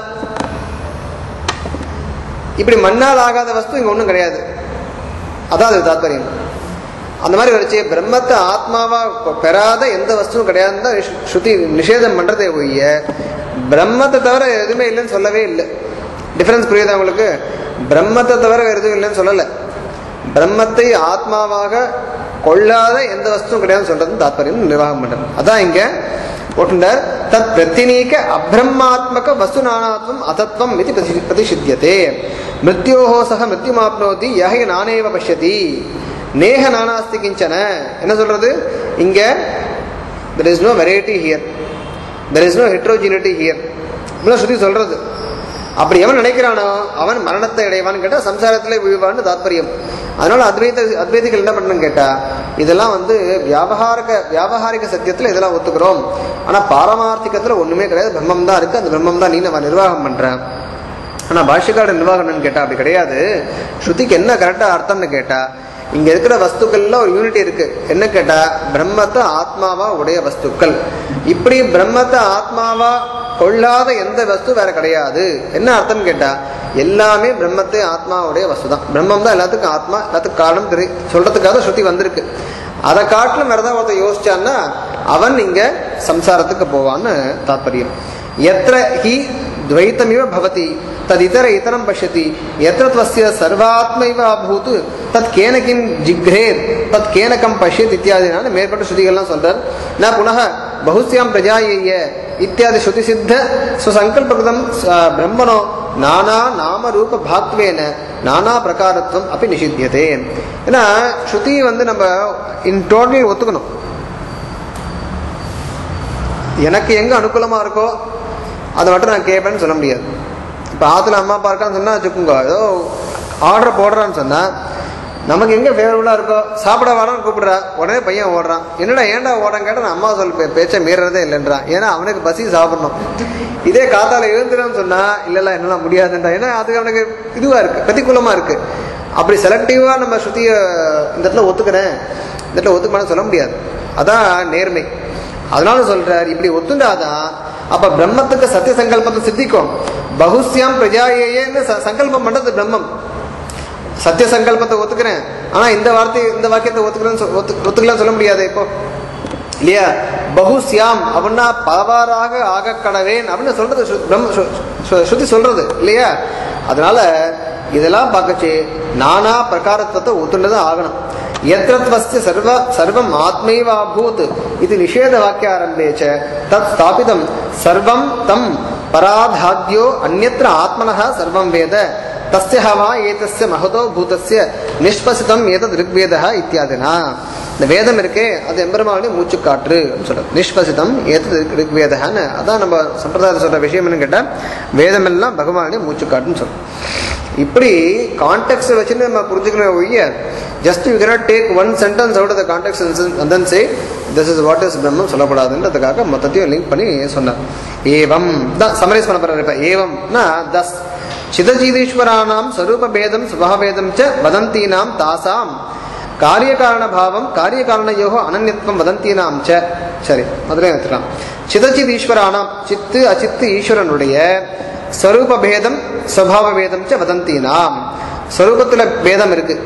இப்படி மண்ணால் ஆகாத வஸ்து இங்க ஒன்றும் கிடையாது அதான் அது தாத்பரியம் அந்த மாதிரி வச்சு பிரம்மத்தை ஆத்மாவா பெறாத எந்த வஸ்துவும் கிடையாதுன்னு தான் ஸ்ரு- ஸ்ருதி நிஷேதம் பண்றதே ஒழிய பிரம்மத்தை தவிர எதுவுமே இல்லைன்னு சொல்லவே இல்லை டிஃபரன்ஸ் புரியுதா உங்களுக்கு பிரம்மத்தை தவிர வேற எதுவும் இல்லைன்னு சொல்லலை பிரம்மத்தை ஆத்மாவாக கொள்ளாத எந்த வஸ்துவும் கிடையாதுன்னு சொல்றது தாத்பரியம் நிர்வாகம் பண்றது அதான் இங்க போட்டுண்டார் தத் பிரத்தினீக அப்ரஹ்மாத்மக வஸ்து நானாத்வம் அதத்வம் இது பிரதி- பிரதிஷித்தியதே மிருத்யோஹோ சக மிருத்யுமாப்னோதி யஹை நானேவ பஷ்யதி நேக நானாஸ்தி கிஞ்சன என்ன சொல்றது இங்க there is no variety here there is no heterogeneity here இப்படிலாம் ஸ்ருதி சொல்றது அப்படி எவன் நினைக்கிறானோ அவன் மரணத்தை அடைவான்னு கேட்டா சம்சாரத்திலே விழுவான்னு தாத்பரியம் அதனால அத்வைத அத்வைதிகள் என்ன பண்ணணும் கேட்டா இதெல்லாம் வந்து வியாபகாரிக வியாபகாரிக சத்தியத்துல இதெல்லாம் ஒத்துக்கிறோம் ஆனா பாரமார்த்திகத்துல ஒண்ணுமே கிடையாது பிரம்மம் தான் இருக்கு அந்த பிரம்மம் தான் நீ நம்ம நிர்வாகம் பண்றேன் ஆனா பாஷ்யக்கார நிர்வாகம்னு கேட்டா அப்படி கிடையாது ஸ்ருதிக்கு என்ன கரெக்டா அர்த்தம்னு கேட்டா இங்க இருக்கிற வஸ்துக்கள்ல ஒரு யூனிட்டி இருக்கு என்ன கேட்டா பிரம்மத்தை ஆத்மாவா உடைய வஸ்துக்கள் இப்படி பிரம்மத்தை ஆத்மாவா கொள்ளாத எந்த வஸ்து வேற கிடையாது என்ன அர்த்தம் கேட்டா எல்லாமே பிரம்மத்தை ஆத்மாவுடைய வஸ்து தான் பிரம்மம் தான் எல்லாத்துக்கும் ஆத்மா எல்லாத்துக்கும் காரணம் தெரி சொல்றதுக்காக ஸ்ருதி வந்திருக்கு அதை காட்டிலும் வேற ஏதாவது ஒருத்தன் யோசிச்சான்னா அவன் இங்க சம்சாரத்துக்கு போவான்னு தாத்பரியம் எத்திர ஹி द्वैतमिव भवति तदितर इतरं पश्यति यत्र त्वस्य सर्वात्मैव अभूत् तत् केन किं जिघ्रेत् तत् केन कं पश्येत् इत्यादिना மேற்பட்ட ஸ்ருதிகள்லாம் சொல்றார் ந புனः बहुस्यां प्रजायेय इत्यादि श्रुतिसिद्ध स्वसङ्कल्पकृतं स- ब्रह्मणो नाना नामरूपभाक्त्वेन நானா பிரகாரத்துவம் அப்படி நிஷித்தியதே ஏன்னா ஸ்ருதி வந்து நம்ம இன் டோட்டலி ஒத்துக்கணும் எனக்கு எங்க அனுகூலமா இருக்கோ அதை மட்டும் நான் கேட்பேன்னு சொல்ல முடியாது இப்போ ஆத்துல அம்மா அப்பா இருக்கான்னு சொன்னா வச்சுக்கோங்க ஏதோ ஆர்டர் போடுறான்னு சொன்னா நமக்கு எங்க ஃபேவரபுளா இருக்கோ சாப்பிட வரான்னு கூப்பிடுறா உடனே பையன் ஓடுறான் என்னடா ஏன்டா ஓடம் கேட்டா நான் அம்மா சொல் பே- பேச்சை மீறதே இல்லைன்றான் ஏன்னா அவனுக்கு பசி சாப்பிடணும் இதே காத்தால எழுந்துறேன்னு சொன்னா இல்ல இல்ல என்னால முடியாதுன்றா ஏன்னா அது அவனுக்கு இதுவா இருக்கு பிரதிகூலமா இருக்கு அப்படி செலக்டிவா நம்ம ஸ்ருதிய இந்த இடத்துல ஒத்துக்கிறேன் இந்த இடத்துல ஒத்துக்கணும்னு சொல்ல முடியாது அதான் நேர்மை அதனால சொல்றார் இப்படி ஒத்துண்டாதான் அப்ப பிரம்மத்துக்கு சத்திய சங்கல்பத்தை சித்திக்கும் பகுஸ்யாம் பிரஜாயேன்னு ச- சங்கல்பம் பண்றது பிரம்மம் சத்திய சங்கல்பத்தை ஒத்துக்கிறேன் ஆனா இந்த வார்த்தை இந்த வாக்கியத்தை ஒத்துக்கிறேன்னு சொ- ஒத்து ஒத்துக்கலாம் சொல்ல முடியாது இப்போ இல்லையா பகுஸ்யாம் அப்படின்னா பலவாறாக ஆக கடவேன் அப்படின்னு சொல்றது ஸ்ரு- பிரம்ம ஸ்ரு- ஸ்ரு- ஸ்ருதி சொல்றது இல்லையா அதனால இதெல்லாம் பார்க்கச்சு நானா பிரகாரத்துவத்தை ஒத்துண்டுதான் ஆகணும் எத்திரத்வஸ்ய சர்வ சர்வம் ஆத்மைவாபூத் இது நிஷேத வாக்கியாரம்பே ச தத் ஸ்தாபிதம் சர்வம் தம் பராதாத்யோ அந்யத்ர ஆத்மனः சர்வம் வேத தஸ்ய வா ஏதஸ்ய மகதோ பூதஸ்ய நிஷ்பசிதம் ஏதத் ரிக்வேதः இத்தியாதினா இந்த வேதம் இருக்கே அது எம்பெருமானுடைய மூச்சுக்காற்று அப்படின்னு சொல்றது நிஷ்பசிதம் ஏதத் ரிக்- ரிக்வேதஹன்னு அதான் நம்ம சம்பிரதாயத்தில் சொல்ற விஷயம் என்னன்னு கேட்டா வேதம் எல்லாம் பகவானுடைய மூச்சுக்காட்டுன்னு சொல்றோம் இப்படி கான்டெக்ட் வச்சுன்னு நம்ம புரிஞ்சுக்கணும் ஒழிய just you cannot take one sentence out of the context and then say this is what is பிரம்மம் சொல்லப்படாதுன்றதுக்காக மொத்தத்தையும் லிங்க் பண்ணி சொன்னார் ஏவம் தான் சமரைஸ் பண்ண போறாரு இப்ப ஏவம்னா தஸ் சிதஜீதீஸ்வரானாம் ஸ்வரூப பேதம் சுபாவேதம் ச வதந்தீனாம் தாசாம் காரியகாரண பாவம் காரியகாரணயோ அனன்யத்துவம் வதந்தீனாம் ச சரி முதல்ல எடுத்துக்கலாம் சிதச்சித் ஈஸ்வரானாம் சித்து அச்சித்து ஈஸ்வரனுடைய ஸ்வரூப பேதம் சுவாவ பேதம் ச வதந்தீனாம் ஸ்வரூபத்துல பேதம் இருக்கு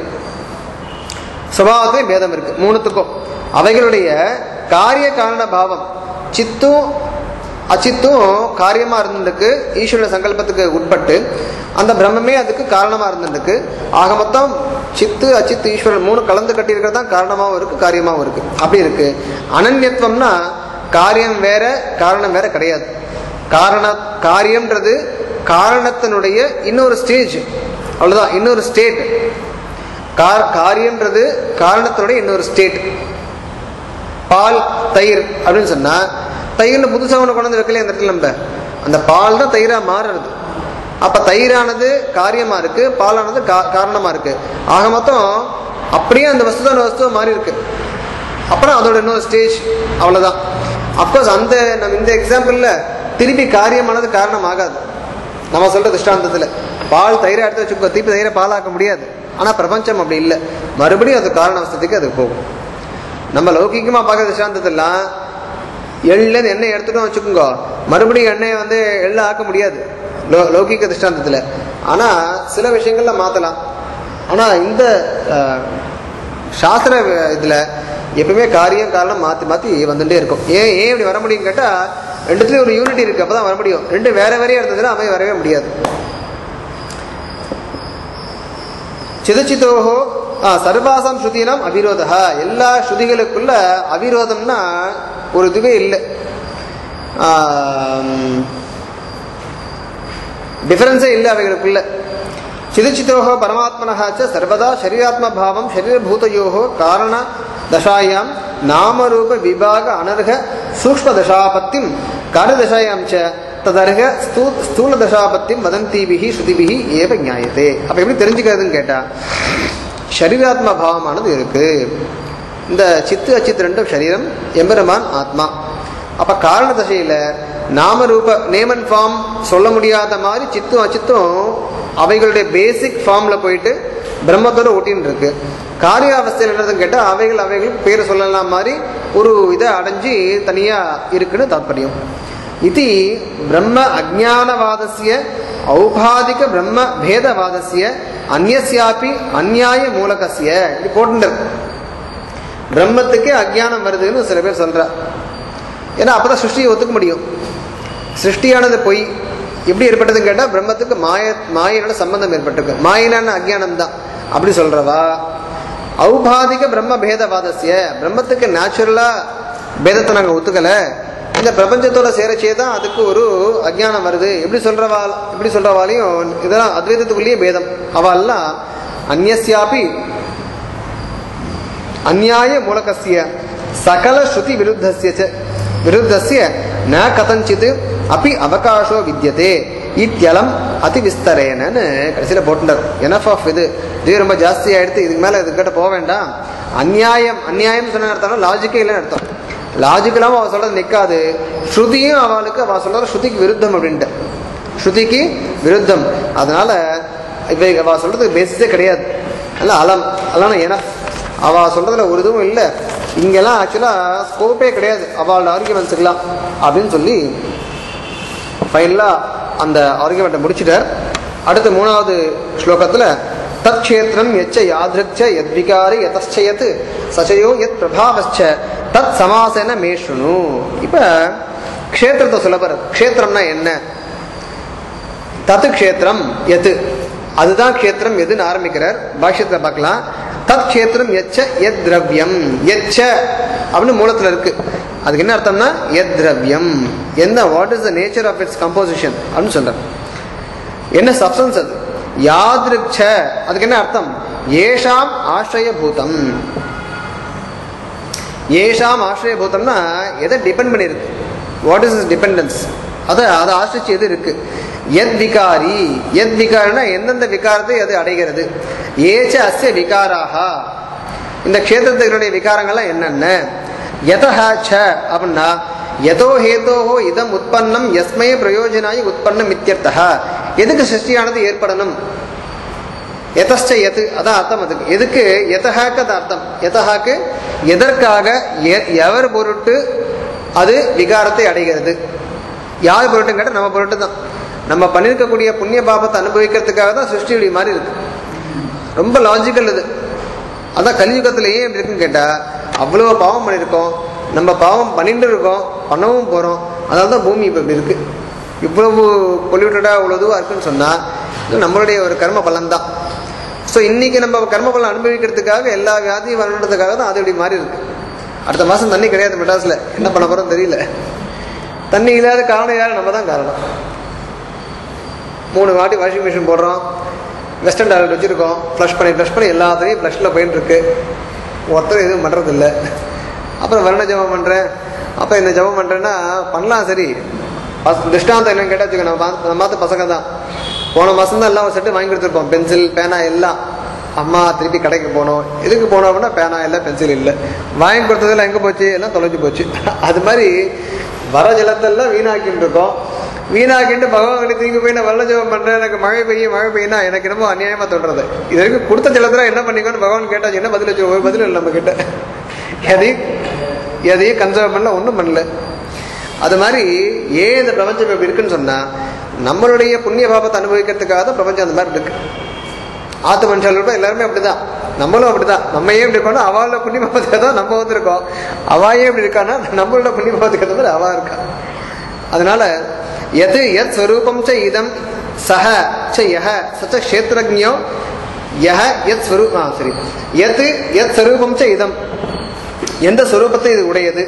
சுபாவத்திலே பேதம் இருக்கு மூணுத்துக்கும் அவைகளுடைய காரிய காரண பாவம் சித்தும் அச்சித்தும் காரியமா இருந்திருக்கு ஈஸ்வர சங்கல்பத்துக்கு உட்பட்டு அந்த பிரம்மமே அதுக்கு காரணமா இருந்திருக்கு ஆக மொத்தம் சித்து அச்சித்து ஈஸ்வரன் மூணு கலந்து கட்டி இருக்கிறது தான் காரணமாகவும் இருக்கு காரியமாகவும் இருக்கு அப்படி இருக்கு அனன்யத்துவம்னா காரியம் வேற காரணம் வேற கிடையாது காரண காரியம்ன்றது காரணத்தினுடைய இன்னொரு ஸ்டேஜ் அவ்வளவுதான் இன்னொரு ஸ்டேட் கார் காரியம்ன்றது காரணத்தினுடைய இன்னொரு ஸ்டேட் பால் தயிர் அப்படின்னு சொன்னா தயிர்ல புதுசா ஒன்று கொண்டு வந்து வைக்கல இந்த இடத்துல நம்ம அந்த பால் தான் தயிரா மாறுறது அப்ப தயிரானது காரியமா இருக்கு பாலானது கா- காரணமா இருக்கு ஆக மொத்தம் அப்படியே அந்த வஸ்து தான் வஸ்துவா மாறி இருக்கு அப்புறம் அதோட இன்னொரு ஸ்டேஜ் அவ்வளவுதான் அப்கோர்ஸ் அந்த நம்ம இந்த எக்ஸாம்பிள்ல திருப்பி காரியமானது காரணம் ஆகாது நம்ம சொல்ற திருஷ்டாந்தத்துல பால் தயிரை எடுத்து வச்சுக்கோ திருப்பி தயிரை பாலாக்க முடியாது ஆனா பிரபஞ்சம் அப்படி இல்லை மறுபடியும் அது காரண அவஸ்தத்துக்கு அது போகும் நம்ம லௌகிகமா பார்க்குற திருஷ்டாந்தத்தெல்லாம் எள்ளுலேருந்து எண்ணெய் எடுத்துட்டோம் வச்சுக்கோங்க மறுபடியும் எண்ணெயை வந்து எள்ள ஆக்க முடியாது லோ லௌகிக திருஷ்டாந்தத்தில் ஆனால் சில விஷயங்கள்ல மாற்றலாம் ஆனால் இந்த அஹ், சாஸ்திர இதில் எப்பவுமே காரியம் காரணம் மாற்றி மாற்றி வந்துட்டே இருக்கும் ஏன் ஏன் இப்படி வர முடியும் கேட்டால் ரெண்டுத்துலேயும் ஒரு யூனிட்டி இருக்குது அப்போ தான் வர முடியும் ரெண்டு வேற வேறையாக இருந்ததுன்னா அவை வரவே முடியாது சிதச்சிதோஹோ ஆ, சர்வாசாம் ஸ்ருதினாம் அவிரோதா எல்லா ஸ்ருதிகளுக்குள்ள அவிரோதம்னா ஒரு இதுவே இல்லை டிஃபரன்ஸே இல்லை அவைகளுக்குள்ள சிதச்சிதோஹோ பரமாத்மனஹ ச சர்வதா சரீராத்ம பாவம் சரீரபூதயோஹோ காரண தசாயாம் நாமரூப விபாக அனர்ஹ சூக்ஷ்ம தசாபத்திம் காரியதசாயாம் ச ததர்ஹ ஸ்தூ ஸ்தூல தசாபத்திம் வதந்தீபிஹி ஸ்ருதிபிஹி ஏவ ஞாயத்தே அப்ப எப்படி தெரிஞ்சுக்கிறதுன்னு கேட்டா சரீராத்ம பாவமானது இருக்கு இந்த சித்து அச்சித்து ரெண்டும் சரீரம் எம்பெருமான் ஆத்மா அப்ப காரண தசையில நாமரூப நேமன் ஃபார்ம் சொல்ல முடியாத மாதிரி சித்தும் அச்சித்தும் அவைகளுடைய பேசிக் ஃபார்ம்ல போயிட்டு பிரம்மத்தோட ஒட்டின்னு இருக்கு காரிய அவஸ்தையில் என்னதுன்னு கேட்டால் அவைகள் அவைகளுக்கு பேர் சொல்லலாம் மாதிரி ஒரு இதை அடைஞ்சு தனியா இருக்குன்னு தாத்பரியம் இது பிரம்ம அஜானவாதசிய ஔபாதிக பிரம்ம பேதவாதசிய அந்நியாப்பி அந்நியாய மூலகசிய இப்படி போட்டுருக்கு பிரம்மத்துக்கே அஜ்ஞானம் வருதுன்னு சில பேர் சொல்றா ஏன்னா அப்பதான் சிருஷ்டியை ஒத்துக்க முடியும் சிருஷ்டியானது பொய் எப்படி ஏற்பட்டதுன்னு கேட்டால் பிரம்மத்துக்கு மாய மாயினோட சம்பந்தம் ஏற்பட்டிருக்கு மாயினான அஜ்ஞானம் தான் அப்படி சொல்றவா ஔபாதிக பிரம்ம பேதவாதசிய பிரம்மத்துக்கு நேச்சுரலா பேதத்தை நாங்கள் ஒத்துக்கல இந்த பிரபஞ்சத்தோட சேரச்சே தான் அதுக்கு ஒரு அஜ்ஞானம் வருது எப்படி சொல்றவா எப்படி சொல்றவாலையும் இதெல்லாம் அத்வைதத்துக்குள்ளேயே பேதம் அவெல்லாம் அந்நியாப்பி அந்நியாய மூலகசிய சகல ஸ்ருதி விருத்தஸ்ய ச விருத்தஸ்ய ந கதஞ்சித் அப்பி அவகாசோ வித்தியதே இத்தியலம் அதி விஸ்தரேனன்னு கடைசியில் போட்டுட்டார் எனஃப் ஆஃப் இது இது ரொம்ப ஜாஸ்தி ஆயிடுத்து இதுக்கு மேலே இதுக்கிட்ட போக வேண்டாம் அந்நியாயம் அந்நியாயம் சொன்ன அர்த்தம் லாஜிக்கே இல்லைன்னு அர்த்தம் லாஜிக்கலாம அவ சொல்றது நிற்காது ஸ்ருதியும் அவளுக்கு அவ சொல்ற ஸ்ருதிக்கு விருத்தம் அப்படின்ட்டு ஸ்ருதிக்கு விருத்தம் அதனால இவை அவ சொல்றதுக்கு பேசிஸே கிடையாது அல்ல அலம் அலாம் எனஃப் அவ சொல்றதுல ஒரு இதுவும் இல்லை இங்கெல்லாம் ஆக்சுவலா ஸ்கோப்பே கிடையாது அவளோட ஆர்குமெண்ட்ஸுக்கெல்லாம் அப்படின்னு சொல்லி ஃபைனலா அந்த ஆர்குமெண்ட்டை முடிச்சுட்டார் அடுத்த மூணாவது ஸ்லோகத்துல தற்ஷேத்திரம் எச்ச யாதிருச்ச யத்விகாரி யதச்சயத் சச்சயோ யத் பிரபாவச்ச தத் சமாசன மேஷுனு இப்ப க்ஷேத்திரத்தை சொல்ல போற க்ஷேத்திரம்னா என்ன தத்து க்ஷேத்திரம் எது அதுதான் க்ஷேத்திரம் எதுன்னு ஆரம்பிக்கிறார் பாஷ்யத்தில் பார்க்கலாம் தத் க்ஷேத்திரம் எச்ச எத் திரவியம் எச்ச அப்படின்னு மூலத்தில் இருக்கு அதுக்கு என்ன அர்த்தம்னா எத் திரவியம் என்ன what is the nature of its composition அப்படின்னு சொல்றார் என்ன சப்ஸ்டன்ஸ் அது யாதிருச்ச அதுக்கு என்ன அர்த்தம் ஏஷாம் ஆசிரயபூதம் ஏஷாம் ஆசிரயபூதம்னா எதை டிபெண்ட் பண்ணியிருக்கு வாட் இஸ் இஸ் டிபெண்டன்ஸ் அதை அதை ஆசிரிச்சு எது இருக்கு எத் விகாரி எத் விகாரினா எந்தெந்த விகாரத்தை அது அடைகிறது ஏச்ச அஸ்ய விகாராக இந்த க்ஷேத்திரத்தினுடைய விகாரங்கள்லாம் என்னென்ன எதஹ ச அப்படின்னா எதோ ஹேதோஹோ இதம் உற்பன்னம் எஸ்மை பிரயோஜனாய் உற்பன்னம் இத்தியர்த்தா எதுக்கு சிருஷ்டியானது ஏற்படணும் எதஸ்ட எது அதான் அர்த்தம் அதுக்கு எதுக்கு எதஹாக்கு அது அர்த்தம் எதஹாக்கு எதற்காக எ- எவர் பொருட்டு அது விகாரத்தை அடைகிறது யார் பொருட்டும் கேட்டால் நம்ம பொருட்டு தான் நம்ம பண்ணியிருக்கக்கூடிய புண்ணிய பாபத்தை அனுபவிக்கிறதுக்காக தான் சிருஷ்டியுடைய மாதிரி இருக்கு ரொம்ப லாஜிக்கல் இது அதான் கலியுகத்தில் ஏன் இப்படி இருக்குன்னு கேட்டால் அவ்வளோ பாவம் பண்ணியிருக்கோம் நம்ம பாவம் பண்ணிட்டு இருக்கோம் பண்ணவும் போகிறோம் அதனால தான் பூமி இப்போ இப்படி இருக்கு இவ்வளவு பொல்யூட்டடாக இவ்வளோ இதுவாக இருக்குன்னு சொன்னால் இது நம்மளுடைய ஒரு கர்ம பலன் தான் ஸோ இன்னைக்கு நம்ம கர்ம பலன் அனுபவிக்கிறதுக்காக எல்லா வியாதியும் வரணுன்றதுக்காக தான் அது இப்படி மாறி இருக்கு அடுத்த மாதம் தண்ணி கிடையாது மெட்ராஸில் என்ன பண்ண போகிறோம் தெரியல தண்ணி இல்லாத காரணம் யார் நம்ம தான் காரணம் மூணு வாட்டி வாஷிங் மிஷின் போடுறோம் வெஸ்டர்ன் டாய்லெட் வச்சுருக்கோம் ஃப்ளஷ் பண்ணி ஃப்ளஷ் பண்ணி எல்லாத்துலேயும் ஃப்ளஷில் போயின்னு இருக்கு ஒருத்தர் எதுவும் பண்ணுறதில்ல அப்புறம் வருண ஜபம் பண்ணுறேன் அப்போ இந்த ஜபம் பண்ணுறேன்னா பண்ணலாம் சரி பஸ் திருஷ்டாந்தம் என்னன்னு கேட்டால் வச்சுக்கோ நம்ம மா- நம்ம மாத்த பசங்க தான் போன மாதம் தான் எல்லாம் ஒரு செட்டு வாங்கி கொடுத்துருப்போம் பென்சில் பேனா எல்லாம் அம்மா திருப்பி கடைக்கு போனோம் எதுக்கு போனோம் அப்படின்னா பேனா இல்லை பென்சில் இல்லை வாங்கி கொடுத்ததெல்லாம் எங்கே போச்சு எல்லாம் தொலைஞ்சு போச்சு அது மாதிரி வர ஜலத்தெல்லாம் வீணாக்கிட்டு இருக்கோம் வீணாக்கிட்டு பகவான் கிட்ட திரும்பி போய் நான் வெள்ள ஜபம் பண்ணுறேன் எனக்கு மழை பெய்யும் மழை பெய்யும்னா எனக்கு என்னமோ அநியாயமாக தோன்றது இது வரைக்கும் கொடுத்த ஜலத்தில் என்ன பண்ணிக்கோன்னு பகவான் கேட்டாச்சு என்ன பதில் வச்சு ஒரு பதில் இல்லை நம்ம கிட்ட எதையும் எதையும் கன்சர்வ் பண்ணல ஒன்றும் பண்ணல அது மாதிரி ஏன் இந்த பிரபஞ்சம் இப்படி இருக்குன்னு சொன்னால் நம்மளுடைய புண்ணிய பாபத்தை அனுபவிக்கிறதுக்காக தான் பிரபஞ்சம் அந்த மாதிரி இருக்கு ஆத்து மனுஷர்களோட எல்லாருமே அப்படிதான் நம்மளும் அப்படிதான் நம்ம ஏன் இப்படி இருக்கோம்னா அவளோட புண்ணிய பாபத்துக்கு தான் நம்ம வந்திருக்கோம் அவா ஏன் இப்படி இருக்கான்னா நம்மளோட புண்ணிய பாபத்துக்கு ஏற்ற மாதிரி அவா இருக்கா அதனால எது எத் ஸ்வரூபம் ச இதம் சஹ ச யஹ சச்ச கஷேத்திரஜோ யஹ எத் ஸ்வரூ ஆ சரி எது எத் ஸ்வரூபம் ச இதம் எந்த ஸ்வரூபத்தை இது உடையது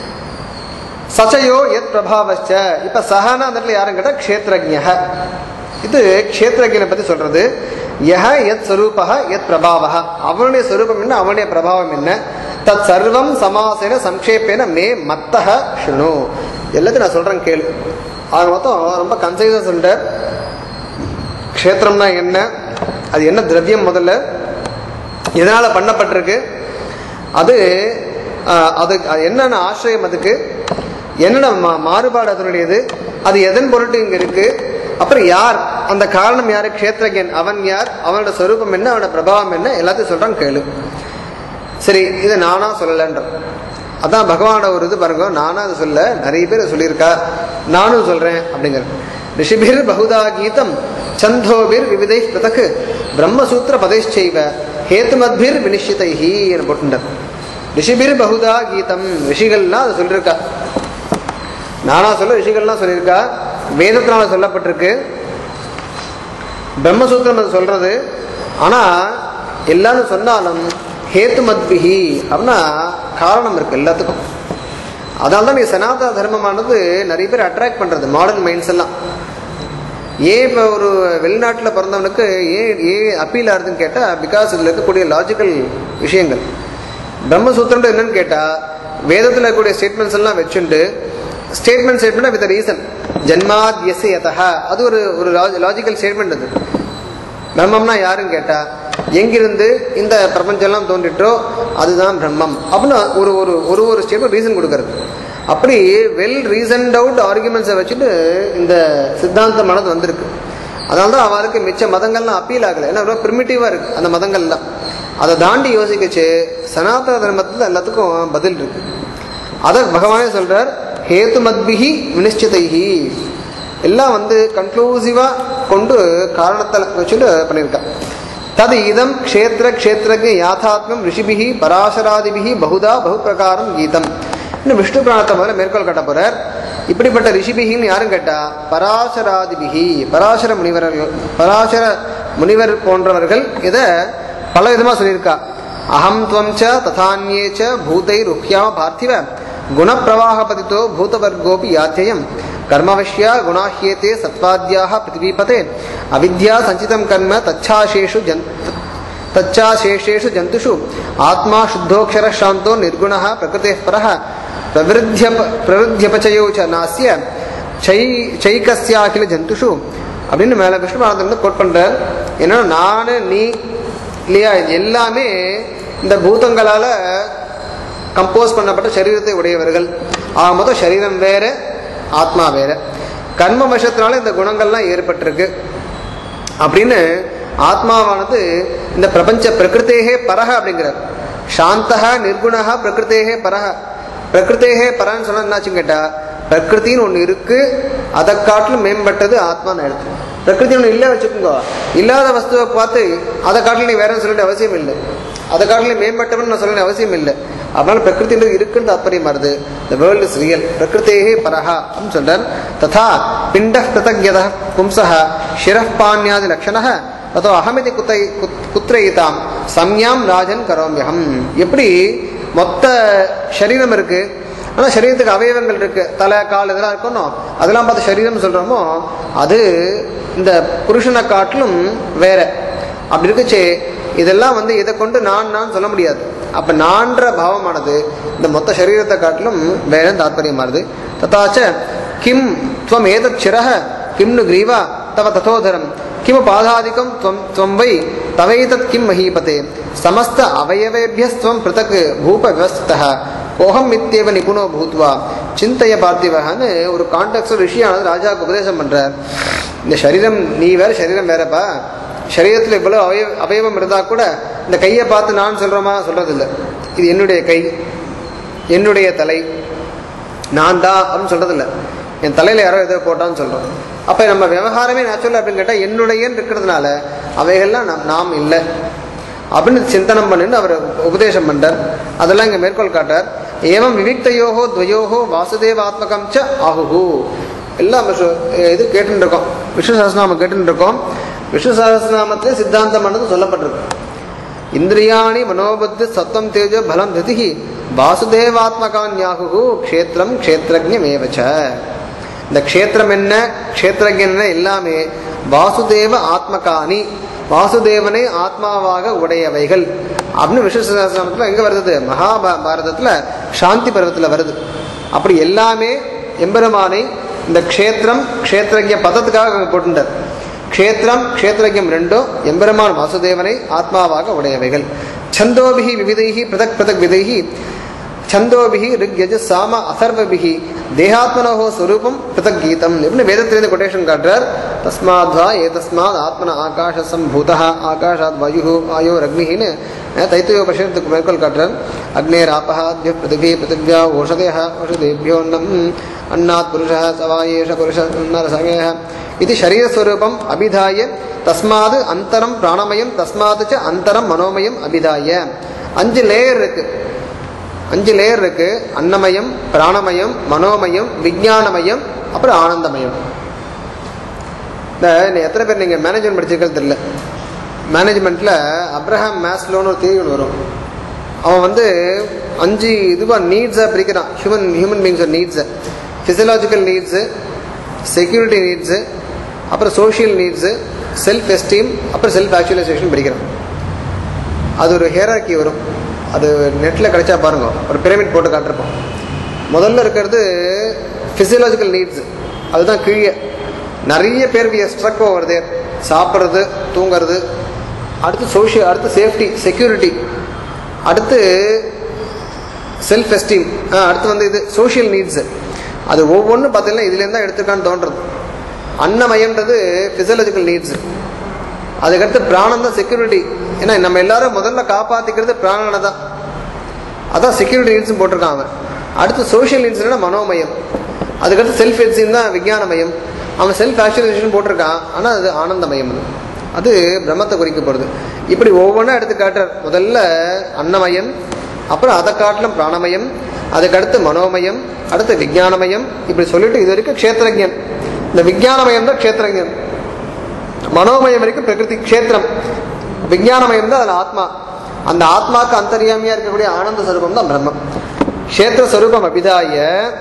சச்சயோ எத் பிரபாவச்ச இப்ப சஹனா அந்த இடத்துல யாரும் கேட்டா க்ஷேத்ரஜ்ய இது க்ஷேத்ரஜனை பத்தி சொல்றது யஹ எத் ஸ்வரூபக எத் பிரபாவக அவனுடைய ஸ்வரூபம் என்ன அவனுடைய பிரபாவம் என்ன தத் சர்வம் சமாசேன சம்க்ஷேபேன மே மத்தக ஷுணு எல்லாத்தையும் நான் சொல்றேன் கேளு ஆக மொத்தம் ரொம்ப கன்சைஸா சொல்லிட்டார் க்ஷேத்திரம்னா என்ன அது என்ன திரவியம் முதல்ல எதனால பண்ணப்பட்டிருக்கு அது ஆஹ், அது அது என்னென்ன ஆசிரியம் அதுக்கு என்னென்ன மா- மாறுபாடு அதனுடையது அது எதன் பொருட்டு இங்க இருக்கு அப்புறம் யார் அந்த காரணம் யாரு க்ஷேத்ரஜன் அவன் யார் அவனோட ஸ்வரூபம் என்ன அவனோட பிரபாவம் என்ன எல்லாத்தையும் சொல்றான் கேளு சரி இதை நானா சொல்லலன்ற அதான் பகவானோட ஒரு இது பாருங்க நானா அதை சொல்ல நிறைய பேர் சொல்லியிருக்கா நானும் சொல்றேன் அப்படிங்கிறது ரிஷிபிர் பகுதா கீதம் சந்தோபிர் விவிதை பிரதக் பிரம்மசூத்திர பதைச்சைவ ஹேத்துமத்பிர் வினிஷிதைஹி என போட்டுட்டார் ரிஷிபிர் பகுதா கீதம் ரிஷிகள்லாம் அதை சொல்லியிருக்கா நானா சொல்ல ரிஷிகள்லாம் சொல்லியிருக்கா வேதத்தினால சொல்லப்பட்டிருக்கு பிரம்மசூத்திரம் அது சொல்றது ஆனா எல்லாரும் சொன்னாலும் ஹேத்து மத்பிஹி அப்படின்னா காரணம் இருக்கு எல்லாத்துக்கும் அதனால தான் நீ சனாதன தர்மமானது நிறைய பேர் அட்ராக்ட் பண்றது மாடர்ன் மைண்ட்ஸ் எல்லாம் ஏன் இப்போ ஒரு வெளிநாட்டில் பிறந்தவனுக்கு ஏன் ஏன் அப்பீல் ஆகுதுன்னு கேட்டால் பிகாஸ் இதில் இருக்கக்கூடிய லாஜிக்கல் விஷயங்கள் பிரம்மசூத்திரம் என்னன்னு கேட்டால் வேதத்தில் இருக்கக்கூடிய ஸ்டேட்மெண்ட்ஸ் எல்லாம் வச்சுண்டு ஸ்டேட்மெண்ட் ஸ்டேட்மெண்ட் வித் ரீசன் ஜன்மாத் எஸ் யதா அது ஒரு ஒரு லாஜிக்கல் ஸ்டேட்மெண்ட் அது பிரம்மம்னா யாருன்னு கேட்டா எங்கிருந்து இந்த பிரபஞ்சம்லாம் தோன்றிட்டோ அதுதான் பிரம்மம் அப்படின்னு ஒரு ஒரு ஒரு ஒரு ஸ்டேட்மெண்ட் ரீசன் கொடுக்கறது அப்படி வெல் ரீசன்ட் அவுட் ஆர்குமெண்ட்ஸை வச்சுட்டு இந்த சித்தாந்தமானது வந்திருக்கு அதனால தான் அவருக்கு மிச்ச மதங்கள்லாம் அப்பீல் ஆகலை ஏன்னா ரொம்ப ப்ரிமிட்டிவாக இருக்கு அந்த மதங்கள்லாம் அதை தாண்டி யோசிக்கச்சு சனாதன தர்மத்தில் எல்லாத்துக்கும் பதில் இருக்கு அதை பகவானே சொல்றார் ஹேத்து மத்பிஹி வினிஷ்டிதைஹி எல்லாம் வந்து கன்க்ளூசிவா கொண்டு காரணத்தை வச்சுட்டு பண்ணியிருக்கா தது இதம் க்ஷேத்திர க்ஷேத்திரஜ யாத்தாத்மம் ரிஷிபிஹி பராசராதிபிஹி பகுதா பகு பிரகாரம் கீதம் இன்னும் விஷ்ணு புராணத்தை முதல்ல மேற்கோள் கட்ட போறார் இப்படிப்பட்ட ரிஷிபிகின்னு யாரும் கேட்டா பராசராதிபிகி பராசர முனிவர்கள் பராசர முனிவர் போன்றவர்கள் இதை பல விதமா சொல்லியிருக்கா அகம் துவம் ச ததான்யே ச பூதை ருஹ்யாம பார்த்திவ குணப்பிரவாகபதித்தோ பூதவர்கோபி யாத்தியம் கர்மவஷ்யா குணாஹ்யேதே சத்வாத்யாக பிருத்திவீபதே அவித்யா சஞ்சிதம் கர்ம தச்சாசேஷு ஜன் தச்சாசேஷேஷு ஜந்துஷு ஆத்மா சுத்தோக்ஷர சாந்தோ நிர்குண பிரகிருதே பரः பிரவிருத்தியப பிரவிருத்தியபச்சயோ ச நாஸ்ய சை சைக்கஸ்யாகில ஜந்துஷு அப்படின்னு மேல விஷ்ணு பாரதம் கோட் பண்றார் என்னன்னா நானு நீ இல்லையா இது எல்லாமே இந்த பூதங்களால கம்போஸ் பண்ணப்பட்ட சரீரத்தை உடையவர்கள் ஆக மொத்தம் சரீரம் வேற ஆத்மா வேற கர்ம வசத்தினால இந்த குணங்கள்லாம் ஏற்பட்டிருக்கு அப்படின்னு ஆத்மாவானது இந்த பிரபஞ்ச பிரகிருத்தேகே பரஹ அப்படிங்கிறார் சாந்தக நிர்குணக பிரகிருத்தேகே பரஹ பிரகிருத்தேகே பரன்னு சொன்னா என்னாச்சுன்னு கேட்டா பிரகிருத்தின்னு ஒன்று இருக்கு அதை காட்டிலும் மேம்பட்டது ஆத்மான்னு எடுத்து பிரகிருதி ஒன்று இல்லை வச்சுக்கோங்க இல்லாத வஸ்துவை பார்த்து அதை காட்டிலும் நீ வேற சொல்ல வேண்டிய அவசியம் இல்லை அதை காட்டிலும் மேம்பட்டவன் நான் சொல்ல வேண்டிய அவசியம் இல்லை அதனால பிரகிருதின்றது இருக்குன்னு தாத்பரியம் வருது த வேர்ல்ட் இஸ் ரியல் பிரகிருத்தேகே பரஹா அப்படின்னு சொல்றார் ததா பிண்ட கிருதஜத பும்சः சிரः பாண்யாதி லக்ஷணः ததோ அகமிதி குத்தை குத்- குத்ரயிதாம் சம்யாம் ராஜன் கரோமியகம் எப்படி மொத்த சரீரம் இருக்கு ஆனா சரீரத்துக்கு அவயவங்கள் இருக்கு தலை கால் இதெல்லாம் இருக்கணும் அதெல்லாம் பார்த்து சரீரம் சொல்றோமோ அது இந்த புருஷனை காட்டிலும் வேற அப்படி இருக்குச்சே இதெல்லாம் வந்து இதை கொண்டு நான் நான் சொல்ல முடியாது அப்ப நான்ற பாவமானது இந்த மொத்த சரீரத்தை காட்டிலும் வேற தாத்பரியமானது ததாச்ச கிம் துவம் ஏதத் சிரஹ கிம்னு கிரீவா தவ ததோதரம் கிமு பாதாதிக்கம் துவம் துவம் வை தவைதத் கிம் மஹீபதே சமஸ்த அவயவேபியஸ்துவம் பிருத்தக் பூப விவஸ்திதः கோஹம் இத்தியவ நிபுணோ பூத்வா சிந்தைய பார்த்திவகன்னு ஒரு கான்டெக்ட் ரிஷியானது ராஜாவுக்கு உபதேசம் பண்றார் இந்த சரீரம் நீ வேற சரீரம் வேறப்பா சரீரத்தில் இவ்வளவு அவய அவயவம் இருந்தா கூட இந்த கையை பார்த்து நான் சொல்றோமா சொல்றது இல்ல இது என்னுடைய கை என்னுடைய தலை நான் தான் அப்படின்னு சொல்றது இல்ல என் தலையில யாரோ ஏதோ போட்டான்னு சொல்றோம் அப்ப நம்ம விவகாரமே நேச்சுரல் அப்படின்னு கேட்டா என்னுடையன்னு இருக்கிறதுனால அவைகள்லாம் நாம் நாம் இல்லை அப்படின்னு சிந்தனம் பண்ணுன்னு அவர் உபதேசம் பண்றார் அதெல்லாம் இங்க மேற்கோள் காட்டார் ஏவம் விவிக்தயோகோ துவயோகோ வாசுதேவாத்மகம் ச ஆகுகு எல்லாம் விஷ்ணு- இது கேட்டுட்டு இருக்கோம் விஷ்ணு சஹஸ்ரநாமம் கேட்டுட்டு இருக்கோம் விஷ்ணு சஹஸ்ரநாமத்திலே சித்தாந்தம் பண்ணது சொல்லப்பட்டிருக்கு இந்திரியாணி மனோபுத்தி சத்தம் தேஜோ பலம் திதிஹி வாசுதேவாத்மகான்யாகு க்ஷேத்திரம் க்ஷேத்திரஜமேவச்ச இந்த க்ஷேத்திரம் என்ன க்ஷேத்திரஜன் என்ன எல்லாமே வாசுதேவ ஆத்மகானி வாசுதேவனை ஆத்மாவாக உடையவைகள் அப்படின்னு விஸ்வசஹஸ்ரநாமத்தில் எங்க வருது மகாபாரதத்துல சாந்தி பருவத்துல வருது அப்படி எல்லாமே எம்பெருமானை இந்த க்ஷேத்திரம் க்ஷேத்திரஜ பதத்துக்காக அங்க போட்டுட்டார் க்ஷேத்திரம் க்ஷேத்திரஜம் ரெண்டும் எம்பெருமான் வாசுதேவனை ஆத்மாவாக உடையவைகள் சந்தோபிகி விவிதைகி பிரதக் பிரதக் விதைகி சந்தோபிகி ரிக் யஜு சாம அசர்வபிகி தேகாத்மனோ ஸ்வரூபம் பிரதக் கீதம் இப்படின்னு வேதத்திலிருந்து கொட்டேஷன் காட்டுறார் தஸ்மாத்வா ஏதஸ்மாத் ஆத்மன ஆகாஷ சம்பூத ஆகாஷாத் வாயு ஆயோ அக்னின்னு தைத்தியோ பஷத்துக்கு மேற்கோள் காட்டுறார் அக்னேர் ஆபஹாத்ய பிருத்திவி பிருத்திவியா ஓஷதய ஓஷதேபியோன்னம் அன்னாத் புருஷ சவாயேஷ புருஷ நரசமேக இது சரீரஸ்வரூபம் அபிதாய தஸ்மாது அந்தரம் பிராணமயம் தஸ்மாது ச அந்தரம் மனோமயம் அபிதாய அஞ்சு லேயர் இருக்கு அஞ்சு லேயர் இருக்கு அன்னமயம் பிராணமயம் மனோமயம் விஞ்ஞானமயம் அப்புறம் ஆனந்தமயம் இந்த இன்னும் எத்தனை பேர் நீங்க மேனேஜ்மெண்ட் படிச்சிருக்கிறது தெரியல மேனேஜ்மெண்ட்ல அப்ரஹாம் மேஸ்லோன்னு ஒரு தீர்வு வரும் அவன் வந்து அஞ்சு இதுவா நீட்ஸா பிரிக்கிறான் human human beings needs physiological needs security needs அப்புறம் சோஷியல் நீட்ஸு செல்ஃப் எஸ்டீம் அப்புறம் செல்ஃப் ஆக்சுவலைசேஷன் படிக்கிறான் அது ஒரு ஹேராக்கி வரும் அது நெட்டில் கிடைச்சா பாருங்க ஒரு பிரமிட் போட்டு காட்டிருப்போம் முதல்ல இருக்கிறது ஃபிசியலாஜிக்கல் நீட்ஸ் அதுதான் கீழே நிறைய பேர் வி ஸ்ட்ரக் ஓவர் தேர் சாப்பிட்றது தூங்குறது அடுத்து சோஷியல் அடுத்து சேஃப்டி செக்யூரிட்டி அடுத்து செல்ஃப் எஸ்டீம் அடுத்து வந்து இது சோஷியல் நீட்ஸ் அது ஒவ்வொன்றும் பார்த்தீங்கன்னா இதுலேருந்து தான் எடுத்துக்கான்னு தோன்றது அன்னமயன்றது ஃபிசியலாஜிக்கல் நீட்ஸ் அதுக்கடுத்து பிராணம் தான் செக்யூரிட்டி ஏன்னா நம்ம எல்லாரும் முதல்ல காப்பாத்திக்கிறது பிராணனை தான் அதான் செக்யூரிட்டி நீட்ஸ் போட்டிருக்கான் அவன் அடுத்து சோஷியல் நீட்ஸ்னா மனோமயம் அதுக்கடுத்து செல்ஃப் எட்ஸின் தான் விஞ்ஞானமயம் அவன் செல்ஃப் ஆக்சுவலைசேஷன் போட்டிருக்கான் ஆனால் அது ஆனந்தமயம் அது அது பிரம்மத்தை குறிக்க போகிறது இப்படி ஒவ்வொன்றா எடுத்து காட்டுறார் முதல்ல அன்னமயம் அப்புறம் அதை காட்டிலும் பிராணமயம் அதுக்கடுத்து மனோமயம் அடுத்து விஞ்ஞானமயம் இப்படி சொல்லிட்டு இது வரைக்கும் க்ஷேத்திரஜன் இந்த விஞ்ஞானமயம் தான் க்ஷேத்திரஜன் மனோமயம் வரைக்கும் பிரகிருதி க்ஷேத்திரம் விஞ்ஞானமயம் தான் அதில் ஆத்மா அந்த ஆத்மாக்கு அந்தரியாமியா இருக்கக்கூடிய ஆனந்த ஸ்வரூபம் தான் பிரம்மம் க்ஷேத்திர ஸ்வரூபம் அபிதாய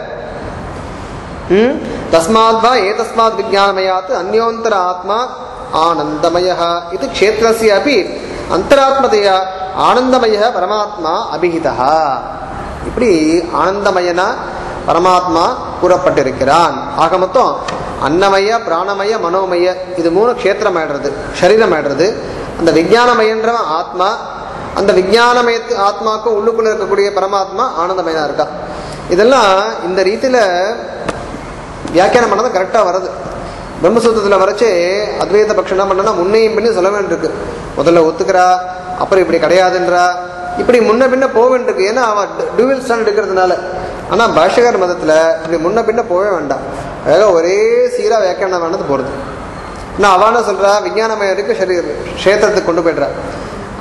ம், தஸ்மாத் வா ஏதஸ்மாத் விஜானமயாத் அந்யோந்தர ஆத்மா ஆனந்தமய இது க்ஷேத்திரஸ்ய அப்படி அந்தராத்மதையா ஆனந்தமய பரமாத்மா அபிஹிதா இப்படி ஆனந்தமயனா பரமாத்மா கூறப்பட்டிருக்கிறான் ஆக மொத்தம் அன்னமய பிராணமய மனோமய இது மூணு க்ஷேத்திரம் ஆயிடுறது சரீரம் ஆயிடுறது அந்த விஜயானமயன்றவன் ஆத்மா அந்த விஜயானமயத்து ஆத்மாக்கும் உள்ளுக்குள்ள இருக்கக்கூடிய பரமாத்மா ஆனந்தமயனா இருக்கா இதெல்லாம் இந்த ரீதியில வியாக்கியானம் பண்ணது கரெக்டாக வருது பிரம்மசூத்திரத்தில் வரைச்சே அத்வைத பட்சம் என்ன பண்ணனா முன்னையும் பின்ன சொல்ல வேண்டியிருக்கு முதல்ல ஒத்துக்கிறா அப்புறம் இப்படி கிடையாதுன்றா இப்படி முன்ன பின்ன போக வேண்டியிருக்கு ஏன்னா அவன் டூவில் ஸ்டாண்ட் எடுக்கிறதுனால ஆனால் பாஷகர் மதத்தில் இப்படி முன்ன பின்ன போகவே வேண்டாம் அழகாக ஒரே சீராக வியாக்கியானம் வேணது போகிறது நான் அவன சொல்றா விஞ்ஞானமயம் இருக்கு சரீர க்ஷேத்திரத்துக்கு கொண்டு போயிடுறா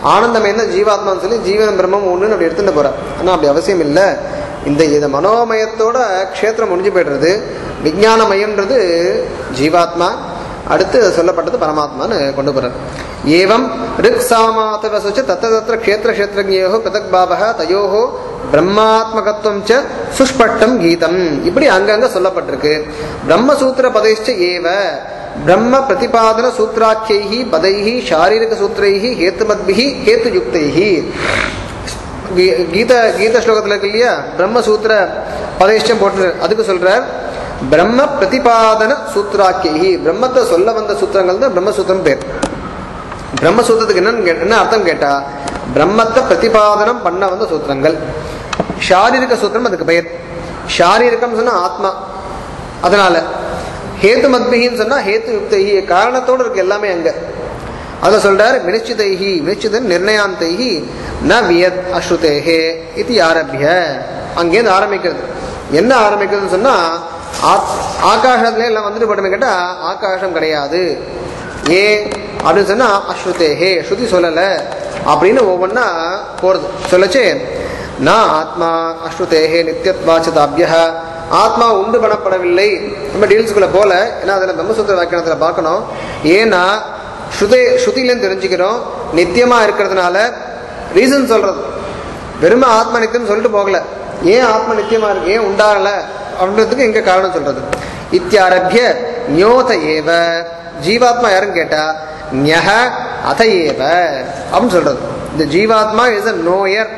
ஆனந்தமயம் தான் ஜீவாத்மான்னு சொல்லி ஜீவன் பிரம்மம் ஒன்றுன்னு அப்படி எடுத்துட்டு போகிறார் ஆனால் அப்படி அவசியம் இல்லை இந்த இதை மனோமயத்தோட க்ஷேத்திரம் முடிஞ்சு போய்டுறது விஜயானமயம்ன்றது ஜீவாத்மா அடுத்து சொல்லப்பட்டது பரமாத்மான்னு கொண்டு போறார் ஏவம் ரிக் சாமாத்தவசுச்ச தத்த தத்திர க்ஷேத்திர க்ஷேத்திரஜோ பிரதக் பாவக தயோஹோ பிரம்மாத்மகத்துவம் ச சுஷ்பட்டம் கீதம் இப்படி அங்கங்க சொல்லப்பட்டிருக்கு பிரம்மசூத்திர பதைச்ச ஏவ பிரம்ம பிரதிபாதன சூத்ராக்கியை பதைஹி சாரீரிக சூத்திரைஹி ஹேத்துமத்பிஹி ஹேத்துயுக்தைஹி கீ- கீத கீத ஸ்லோகத்தில் இருக்கு இல்லையா பிரம்மசூத்திர பதேஷ்டம் போட்டு அதுக்கு சொல்றார் பிரம்ம பிரதிபாதன சூத்ராக்கியை பிரம்மத்தை சொல்ல வந்த சூத்திரங்கள் தான் பிரம்மசூத்திரம் பேர் பிரம்மசூத்திரத்துக்கு என்னன்னு கே- என்ன அர்த்தம் கேட்டா பிரம்மத்தை பிரதிபாதனம் பண்ண வந்த சூத்திரங்கள் ஷாரீரிக சூத்திரம் அதுக்கு பெயர் ஷாரீரிகம் சொன்னா ஆத்மா அதனால ஹேத்து மத்பிகின்னு சொன்னா ஹேத்து யுக்தைஹி காரணத்தோடு இருக்கு எல்லாமே அங்க அத சொல்றார் வினிச்சிதைஹி வினிச்சிதன் நிர்ணயாந்தைஹி ந வியத் அஸ்ருதேஹே இது ஆரம்பிய அங்கேருந்து ஆரம்பிக்கிறது என்ன ஆரம்பிக்கிறதுன்னு சொன்னா ஆத்- ஆகாசத்துல எல்லாம் வந்துட்டு போட்டோமே கேட்டா ஆகாசம் கிடையாது ஏ அப்படின்னு சொன்னா அஸ்ருதேஹே ஸ்ருதி சொல்லல அப்படின்னு ஒவ்வொன்றா போறது சொல்லச்சே நான் ஆத்மா அஸ்ருதேஹே நித்தியத்வாச்சதாபிய ஆத்மா உண்டு பண்ணப்படவில்லை நம்ம டீல்ஸுக்குள்ள போல ஏன்னா அதில் பிரம்மசூத்திர வியாக்கியானத்தில் பார்க்கணும் ஏன்னா ஸ்ருதே ஸ்ருதியிலேருந்து தெரிஞ்சுக்கிறோம் நித்தியமா இருக்கிறதுனால ரீசன் சொல்றது வெறும ஆத்மா நித்தியம் சொல்லிட்டு போகல ஏன் ஆத்மா நித்தியமா இருக்கு ஏன் உண்டாகல அப்படின்றதுக்கு எங்க காரணம் சொல்றது இத்தியாரபிய ஞோத ஏவ ஜீவாத்மா யாருன்னு கேட்டா ஞக அத ஏவ அப்படின்னு சொல்றது இந்த ஜீவாத்மா இஸ் அ நோயர்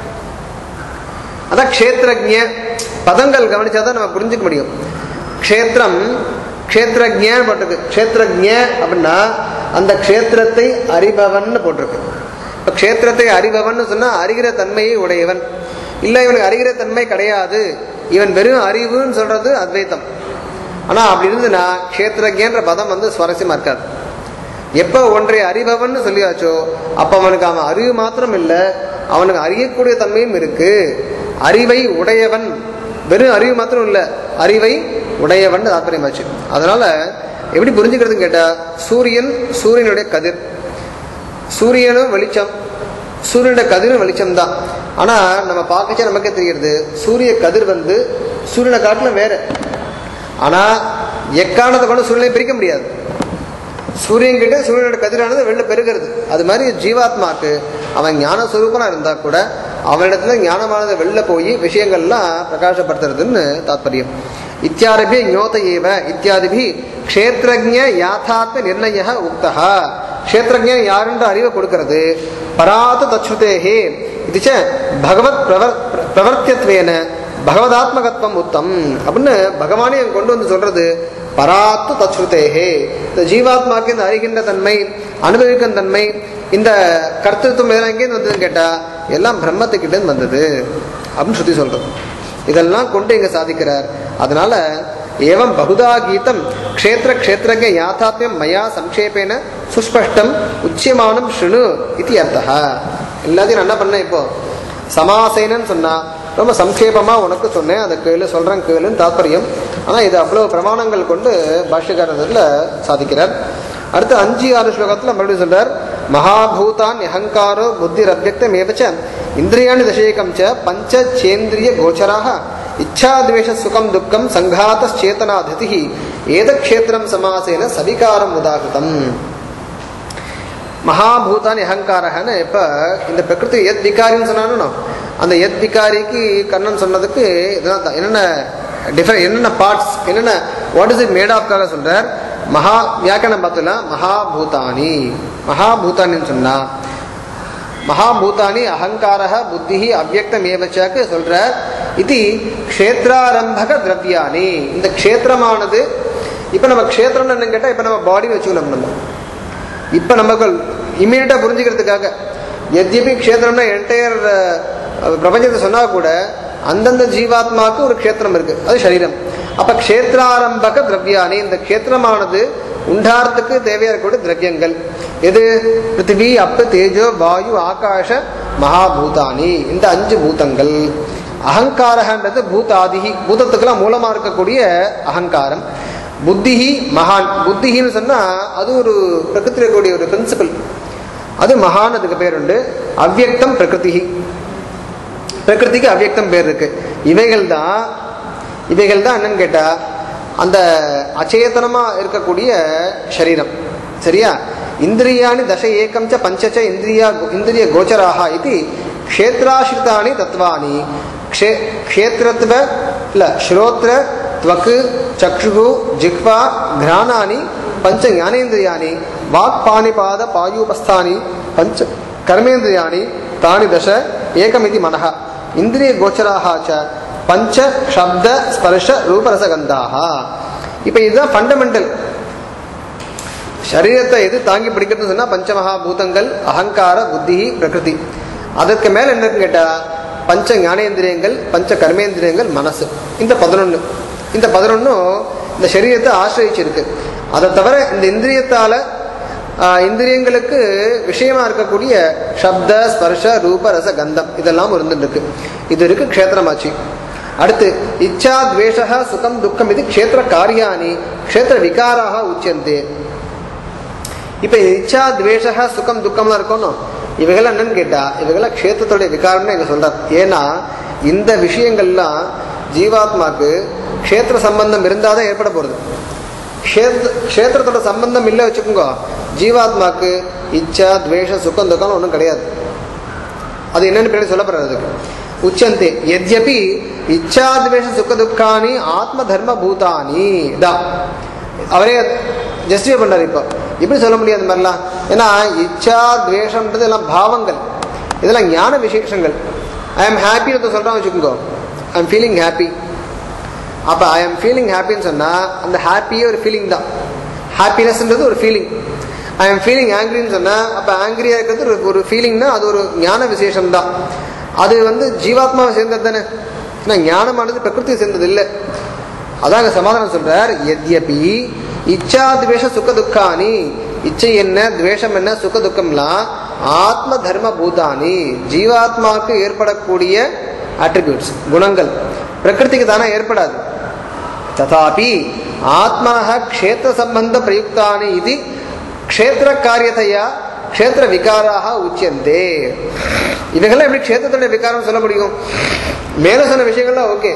அதான் க்ஷேத்திரஜ பதங்கள் கவனிச்சாதான் நம்ம புரிஞ்சுக்க முடியும் க்ஷேத்திரம் க்ஷேத்திரஜன்னு போட்டிருக்கு க்ஷேத்திரஜ அப்படின்னா அந்த க்ஷேத்திரத்தை அறிபவன் போட்டிருக்கு இப்போ க்ஷேத்திரத்தை அறிபவன் சொன்னா அறிகிற தன்மையை உடையவன் இல்லை இவனுக்கு அறிகிற தன்மை கிடையாது இவன் வெறும் அறிவுன்னு சொல்றது அத்வைத்தம் ஆனா அப்படி இருந்ததுன்னா க்ஷேத்திரஜன்ற பதம் வந்து சுவாரஸ்யமா இருக்காது எப்போ ஒன்றை அறிபவன் சொல்லியாச்சோ அப்ப அவனுக்கு அவன் அறிவு மாத்திரம் இல்லை அவனுக்கு அறியக்கூடிய தன்மையும் இருக்கு அறிவை உடையவன் வெறும் அறிவு மாத்திரம் இல்லை அறிவை உடையவன் தாற்பயமாச்சு அதனால எப்படி புரிஞ்சுக்கிறதுன்னு கேட்டா சூரியன் சூரியனுடைய கதிர் சூரியனும் வெளிச்சம் சூரியனுடைய கதிரும் வெளிச்சம் தான் ஆனா நம்ம பார்க்கச்சே நமக்கே தெரிகிறது சூரிய கதிர் வந்து சூரியனை காட்டிலும் வேற ஆனா எக்காரணத்தை கொண்டு சூரியனை பிரிக்க முடியாது சூரியன் கிட்ட சூரியனோட கதிரானது வெளில பெருகிறது அது மாதிரி ஜீவாத்மாக்கு அவன் ஞான சுரூபனா இருந்தா கூட அவனிடத்துல ஞானமானது வெளில போய் விஷயங்கள்லாம் பிரகாசப்படுத்துறதுன்னு தாத்பரியம் இத்தியாரபி ஞோத ஏவ இத்தியாதிபி க்ஷேத்திரஜ யாத்தாத்ம நிர்ணய உக்தா க்ஷேத்திரஜன் யாருன்ற அறிவை கொடுக்கிறது பராத்து தச்சுதேஹே இது ச பகவத் பிரவர் பிரவர்த்தியத்வேன பகவதாத்மகத்துவம் உத்தம் அப்படின்னு பகவானே அங்க கொண்டு வந்து சொல்றது பராத்து தச்சுதேஹே இந்த ஜீவாத்மாக்கு இந்த அறிகின்ற தன்மை அனுபவிக்கும் தன்மை இந்த கர்த்தத்துவம் இதெல்லாம் எங்கேருந்து வந்ததுன்னு கேட்டா எல்லாம் பிரம்மத்துக்கிட்ட இருந்து வந்தது அப்படின்னு சுத்தி சொல்றது இதெல்லாம் கொண்டு இங்க சாதிக்கிறார் அதனால ஏவம் பகுதா கீதம் க்ஷேத்திர க்ஷேத்திரஜ யாத்தாத்மியம் மயா சம்க்ஷேபேன சுஸ்பஷ்டம் உச்சியமானம் ஸ்ருணு இது அர்த்தா எல்லாத்தையும் நான் என்ன பண்ணேன் இப்போ சமாசேனன்னு சொன்னா ரொம்ப சம்க்ஷேபமா உனக்கு சொன்னேன் அதை கேளு சொல்றேன் கேளுன்னு தாத்பரியம் ஆனா இது அவ்வளவு பிரமாணங்கள் கொண்டு பாஷ்யக்காரத்துல சாதிக்கிறார் அடுத்து அஞ்சு ஆறு ஸ்லோகத்துல மறுபடியும் சொல்றார் மகாபூதான் அகங்காரோ புத்தி அவ்வக்தம் ஏவச்ச இந்திரியாணி தசேகம் ச பஞ்ச சேந்திரிய கோச்சராக இச்சாத்வேஷ சுகம் துக்கம் சங்காத்தேதனாதிதி ஏதக்ஷேத்திரம் சமாசேன சவிகாரம் உதாகிருதம் மகாபூதானி அகங்காரகன்னு இப்ப இந்த பிரகிருதி எத் விகாரின்னு சொன்னானோ அந்த எத் விகாரிக்கு கண்ணன் சொன்னதுக்கு இதெல்லாம் தான். என்னென்ன டிஃபர் என்னென்ன பார்ட்ஸ் என்னென்ன வாட் இஸ் இட் மேட் ஆஃப்காக சொல்றார் மகா வியாக்கரணம் பார்த்தலாம் மகாபூதானி மகாபூதானின்னு சொன்னா மகாபூதானி அகங்காரக புத்தி அவ்வக்தம் ஏவச்சாக்கு சொல்றார் இது க்ஷேத்ராரம்பக திரவியானி இந்த க்ஷேத்திரமானது இப்ப நம்ம க்ஷேத்திரம்னு என்னன்னு கேட்டா இப்ப நம்ம பாடி வச்சுக்கணும் நம்ம இப்ப நமக்கு இமீடியட்டா புரிஞ்சுக்கிறதுக்காக எத்யபி க்ஷேத்திரம்னா என்டையர் பிரபஞ்சத்தை சொன்னா கூட அந்தந்த ஜீவாத்மாவுக்கு ஒரு க்ஷேத்திரம் இருக்கு அது சரீரம் அப்ப க்ஷேத்ராரம்பக திரவியானி இந்த க்ஷேத்திரமானது உண்டாரத்துக்கு தேவையா இருக்கக்கூடிய திரவியங்கள் எது பிருத்திவி அப்பு தேஜோ வாயு ஆகாஷ மகாபூதானி இந்த அஞ்சு பூதங்கள் அகங்காரகன்றது பூதாதிகி பூதத்துக்கெல்லாம் மூலமா இருக்கக்கூடிய அகங்காரம் புத்திஹி மகான் புத்திஹின்னு சொன்னா அது ஒரு பிரகிருத்தில கூடிய ஒரு பிரின்சிபல் அது மகான் அதுக்கு பேர் உண்டு அவ்யக்தம் பிரகிருதி பிரகிருதிக்கு அவ்யக்தம் பேர் இருக்கு இவைகள் தான் இவைகள் தான் என்னன்னு கேட்டா அந்த அச்சேதனமா இருக்கக்கூடிய சரீரம் சரியா இந்திரியாணி தச ஏகம் ச பஞ்சச்ச இந்திரியா இந்திரிய கோச்சராக இது க்ஷேத்ராசிரிதானி தத்வானி க்ஷே க்ஷேத்திரத்வ இல்ல ஸ்ரோத்ர त्वक् चक्षुः जिह्वा घ्राणानि पञ्च ज्ञानेन्द्रियाणि वाक्पानिपाद पायूपस्थानि पञ्च कर्मेन्द्रियाणि तानि दश एकमिति मनः इन्द्रियगोचराः च பஞ்ச சப்த ஸ்பர்ஷ ரூபரசகந்தாக இப்போ இதுதான் ஃபண்டமெண்டல் சரீரத்தை எது தாங்கி பிடிக்கிறதுன்னு சொன்னா பஞ்சமகா பூதங்கள் அகங்கார புத்தி பிரகிருதி அதற்கு மேல என்னன்னு கேட்டா பஞ்ச ஞானேந்திரியங்கள் பஞ்ச கர்மேந்திரியங்கள் மனசு இந்த பதினொன்னு இந்த பதினொன்னும் இந்த சரீரத்தை ஆசிரியிச்சிருக்கு அதை தவிர இந்த இந்திரியத்தால ஆஹ், இந்திரியங்களுக்கு விஷயமா இருக்கக்கூடிய சப்த ஸ்பர்ஷ ரூப ரச கந்தம் இதெல்லாம் இருந்துட்டு இருக்கு இது இருக்கு க்ஷேத்திரமாச்சு அடுத்து இச்சா துவேஷ சுகம் துக்கம் இது க்ஷேத்திர காரியானி க்ஷேத்திர விகாராக உச்சந்தே இப்ப இச்சா துவேஷ சுகம் துக்கம்லாம் இருக்கணும் இவைகள்லாம் என்னன்னு கேட்டா இவைகள்லாம் க்ஷேத்திரத்துடைய விகாரம்னு எங்க சொல்றார் ஏன்னா இந்த விஷயங்கள்லாம் ஜீவாத்மாக்கு க்ஷேத்திர சம்பந்தம் இருந்தாதான் ஏற்பட போறது க்ஷேத் க்ஷேத்திரத்தோட சம்பந்தம் இல்லை வச்சுக்கோங்க ஜீவாத்மாக்கு இச்சா துவேஷ சுகம் துக்கம்னு ஒன்றும் கிடையாது அது என்னன்னு பின்னாடி சொல்லப்படுறது அதுக்கு உச்சந்தே எத்யபி இச்சாத்வேஷ சுக துக்கானி ஆத்ம தர்ம பூதானி தான் அவரே ஜஸ்டிஃபை பண்றாரு இப்போ இப்படி சொல்ல முடியாது இந்த மாதிரிலாம் ஏன்னா இச்சா துவேஷம்ன்றது எல்லாம் பாவங்கள் இதெல்லாம் ஞான விசேஷங்கள் ஐ எம் ஹாப்பின்னு ஒருத்தர் சொல்றான் வச்சுக்கோங்க ஐ எம் ஃபீலிங் ஹாப்பி அப்போ ஐ எம் ஃபீலிங் ஹாப்பின்னு சொன்னால் அந்த ஹாப்பியே ஒரு ஃபீலிங் தான் ஹாப்பினஸ்ன்றது ஒரு ஃபீலிங் ஐ எம் ஃபீலிங் ஆங்கிரின்னு சொன்னால் அப்போ ஆங்கிரியாக இருக்கிறது ஒரு ஒரு ஃபீலிங்னா அது ஒரு ஞான விசேஷம் தான் அது வந்து ஜீவாத்மாவை சேர்ந்தது தானே ஏன்னா ஞானமானது பிரகிருதி சேர்ந்தது இல்லை அதாங்க சமாதானம் சொல்றார் எத்யபி இச்சா துவேஷ சுக துக்கானி இச்சை என்ன துவேஷம் என்ன சுக துக்கம்லாம் ஆத்ம தர்ம பூதானி ஜீவாத்மாவுக்கு ஏற்படக்கூடிய அட்ரிபியூட்ஸ் குணங்கள் பிரகிருதிக்கு தானே ஏற்படாது ததாபி ஆத்மனः க்ஷேத்திர சம்பந்த பிரயுக்தானி இது க்ஷேத்திர காரியத்தையா க்ஷேத்திர விகாராக உச்சியந்தே இவைகள்லாம் எப்படி க்ஷேத்திரத்துடைய விகாரம் சொல்ல முடியும் மேல சொன்ன விஷயங்கள்லாம் ஓகே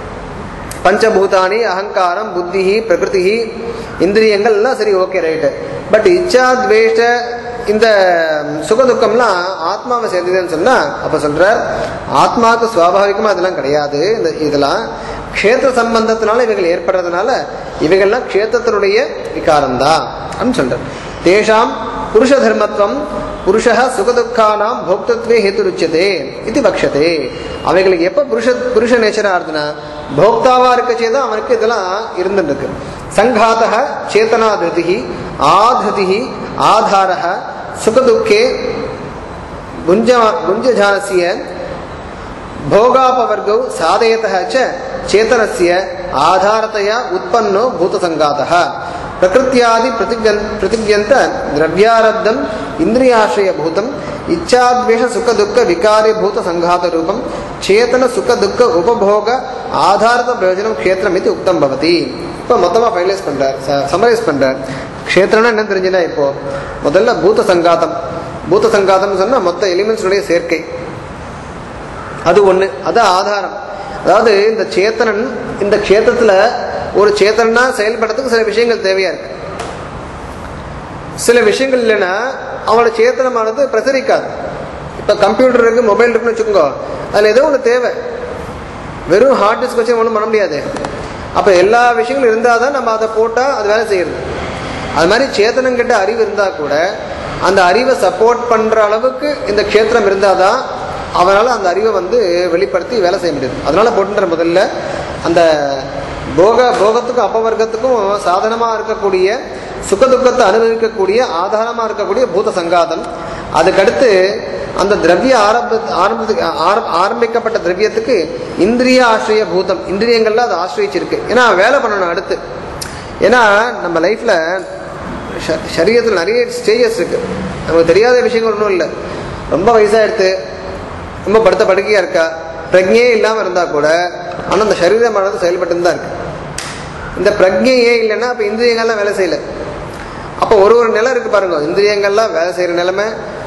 பஞ்சபூதானி அகங்காரம் புத்தி பிரகிருதி இந்திரியங்கள் எல்லாம் சரி ஓகே ரைட்டு பட் இச்சா துவேஷ இந்த சுகதுக்கம்லாம் ஆத்மாவை சேர்ந்ததுன்னு சொன்னா அப்ப சொல்றார் ஆத்மாவுக்கு சுவாபாவிகமா அதெல்லாம் கிடையாது இந்த இதெல்லாம் க்ஷேத்திர சம்பந்தத்தினால இவைகள் ஏற்படுறதுனால இவைகள்லாம் க்ஷேத்திரத்தினுடைய விகாரம் தான் அப்படின்னு சொல்றார் தேஷாம் புருஷ தர்மத்துவம் புருஷ சுகதுக்கானாம் போக்தத்வே ஹேத்துருச்சதே இது பக்ஷதே அவைகளுக்கு எப்ப புருஷ புருஷ நேச்சரா இருந்துன்னா போக்தாவா இருக்கச்சே தான் அவனுக்கு இதெல்லாம் இருந்துட்டு இருக்கு சங்காத சேத்தனா திருதி ஆதிருதி ஆதார சுகதுக்கே குஞ்ச குஞ்சஜானசிய भोगापवर्गौ साधयतः च चेतनस्य आधारतया उत्पन्नो भूतसङ्गातः प्रकृत्यादि प्रतिज्ञन् प्रतिज्ञन्त द्रव्यारब्धम् इन्द्रियाश्रयभूतम् इच्छाद्वेषसुखदुःखविकार्यभूतसङ्घातरूपं चेतनसुखदुःख उपभोग ஆதாரத க்ஷேத்திரம் இது உக்தம் பவதி இப்போ மொத்தமாக ஃபைனலைஸ் பண்ணுறார் சமரைஸ் பண்ணுறார் க்ஷேத்திரம்னா என்ன தெரிஞ்சுன்னா இப்போ முதல்ல பூத சங்காதம் பூத சங்காதம்னு சொன்னால் மொத்த எலிமெண்ட்ஸுடைய சேர்க்கை அது ஒண்ணு அது ஆதாரம் அதாவது இந்த சேத்தனன் இந்த க்ஷேத்திரத்துல ஒரு சேத்தனா செயல்படுறதுக்கு சில விஷயங்கள் தேவையா இருக்கு சில விஷயங்கள் இல்லைன்னா அவனோட சேத்தனமானது பிரசரிக்காது இப்ப கம்ப்யூட்டர் இருக்கு மொபைல் இருக்குன்னு வச்சுக்கோங்க அதுல ஏதோ ஒன்று தேவை வெறும் ஹார்ட் டிஸ்க் வச்சு ஒன்றும் பண்ண முடியாது அப்ப எல்லா விஷயங்களும் இருந்தால் தான் நம்ம அதை போட்டா அது வேலை செய்யறது அது மாதிரி சேத்தனங்கிட்ட அறிவு இருந்தா கூட அந்த அறிவை சப்போர்ட் பண்ற அளவுக்கு இந்த க்ஷேத்திரம் இருந்தாதான் அவனால் அந்த அறிவை வந்து வெளிப்படுத்தி வேலை செய்ய முடியாது அதனால போட்டுன்ற முதல்ல அந்த போக போகத்துக்கும் அப்பவர்க்கத்துக்கும் சாதனமாக இருக்கக்கூடிய சுகதுக்கத்தை அனுபவிக்கக்கூடிய ஆதாரமாக இருக்கக்கூடிய பூத சங்காதம் அதுக்கடுத்து அந்த திரவிய ஆரம்ப ஆரம்பத்துக்கு ஆர- ஆரம்பிக்கப்பட்ட திரவியத்துக்கு இந்திரிய ஆசிரிய பூதம் இந்திரியங்கள்ல அது ஆசிரியிச்சிருக்கு ஏன்னா வேலை பண்ணணும் அடுத்து ஏன்னா நம்ம லைஃப்ல சரீரத்தில் நிறைய ஸ்டேஜஸ் இருக்கு நமக்கு தெரியாத விஷயங்கள் ஒன்றும் இல்லை ரொம்ப வயசாகிடுது ரொம்ப படுத்த படுக்கையாக இருக்கா பிரஜையே இல்லாமல் இருந்தால் கூட ஆனால் அந்த சரீரமானது செயல்பட்டு தான் இருக்கு இந்த பிரஜையே இல்லைன்னா அப்போ இந்திரியங்கள்லாம் வேலை செய்யல அப்போ ஒரு ஒரு நிலை இருக்கு பாருங்க இந்திரியங்கள்லாம் வேலை செய்கிற நிலைமை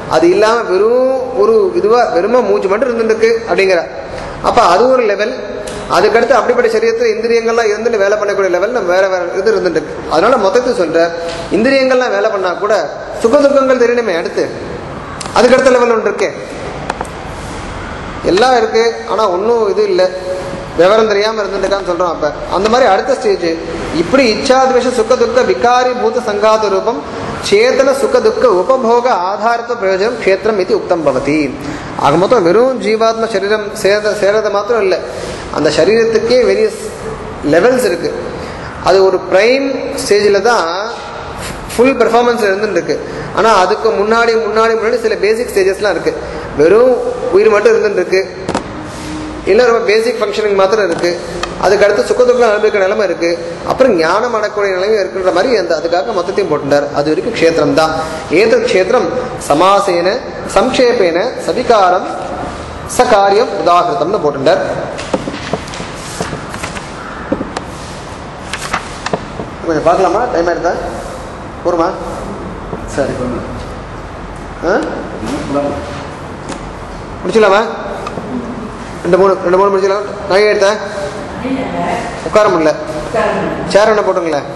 அது இல்லாமல் வெறும் ஒரு இதுவாக வெறுமா மூச்சு மட்டும் இருந்துருக்கு அப்படிங்கிற அப்போ அது ஒரு லெவல் அதுக்கடுத்து அப்படிப்பட்ட சரீரத்தில் இந்திரியங்கள்லாம் இருந்துட்டு வேலை பண்ணக்கூடிய லெவல் நம்ம வேற வேற இது இருந்துட்டு இருக்கு அதனால மொத்தத்தில் சொல்ற இந்திரியங்கள்லாம் வேலை பண்ணா கூட சுக துக்கங்கள் தெரியணுமே அடுத்து அதுக்கடுத்த லெவல் ஒன்று இருக்கே எல்லாம் இருக்கு ஆனா ஒன்றும் இது இல்லை விவரம் தெரியாம இருந்துட்டுக்கான்னு சொல்றோம் அப்ப அந்த மாதிரி அடுத்த ஸ்டேஜ் இப்படி இச்சாத்வேஷ சுக துக்க விகாரி பூத சங்காத ரூபம் சேதன சுக துக்க உபபோக ஆதாரத்துவ பிரயோஜனம் க்ஷேத்திரம் இது உக்தம் பவதி ஆக மொத்தம் வெறும் ஜீவாத்ம சரீரம் சேர சேரது மாத்திரம் இல்லை அந்த சரீரத்துக்கே வேரியஸ் லெவல்ஸ் இருக்கு அது ஒரு பிரைம் ஸ்டேஜில் தான் ஃபுல் பெர்ஃபார்மன்ஸ் இருந்துருக்கு ஆனால் அதுக்கு முன்னாடி முன்னாடி முன்னாடி சில பேசிக் ஸ்டேஜஸ்லாம் இருக்கு வெறும் உயிர் மட்டும் இருந்துருக்கு இல்லை ரொம்ப பேசிக் ஃபங்க்ஷனிங் மாத்திரம் இருக்கு அதுக்கு அடுத்து சுக்கதுக்கம் அனுபவிக்கிற நிலைமை இருக்கு அப்புறம் ஞானம் அடக்கூடிய நிலைமை இருக்கிற மாதிரி அந்த அதுக்காக மொத்தத்தையும் போட்டுட்டார் அது வரைக்கும் க்ஷேத்திரம் தான் ஏத க்ஷேத்திரம் சமாசேன சம்க்ஷேபேன சவிகாரம் சகாரியம் உதாகிருதம்னு போட்டுட்டார் கொஞ்சம் பார்க்கலாமா டைம் ஆயிருந்தா போருமா சரி ஆ முடிச்சிடலாமா ரெண்டு மூணு ரெண்டு மூணு முடிச்சிடலாம் நகை எடுத்தேன் உட்கார முடியல சேர் என்ன போட்டுங்களேன்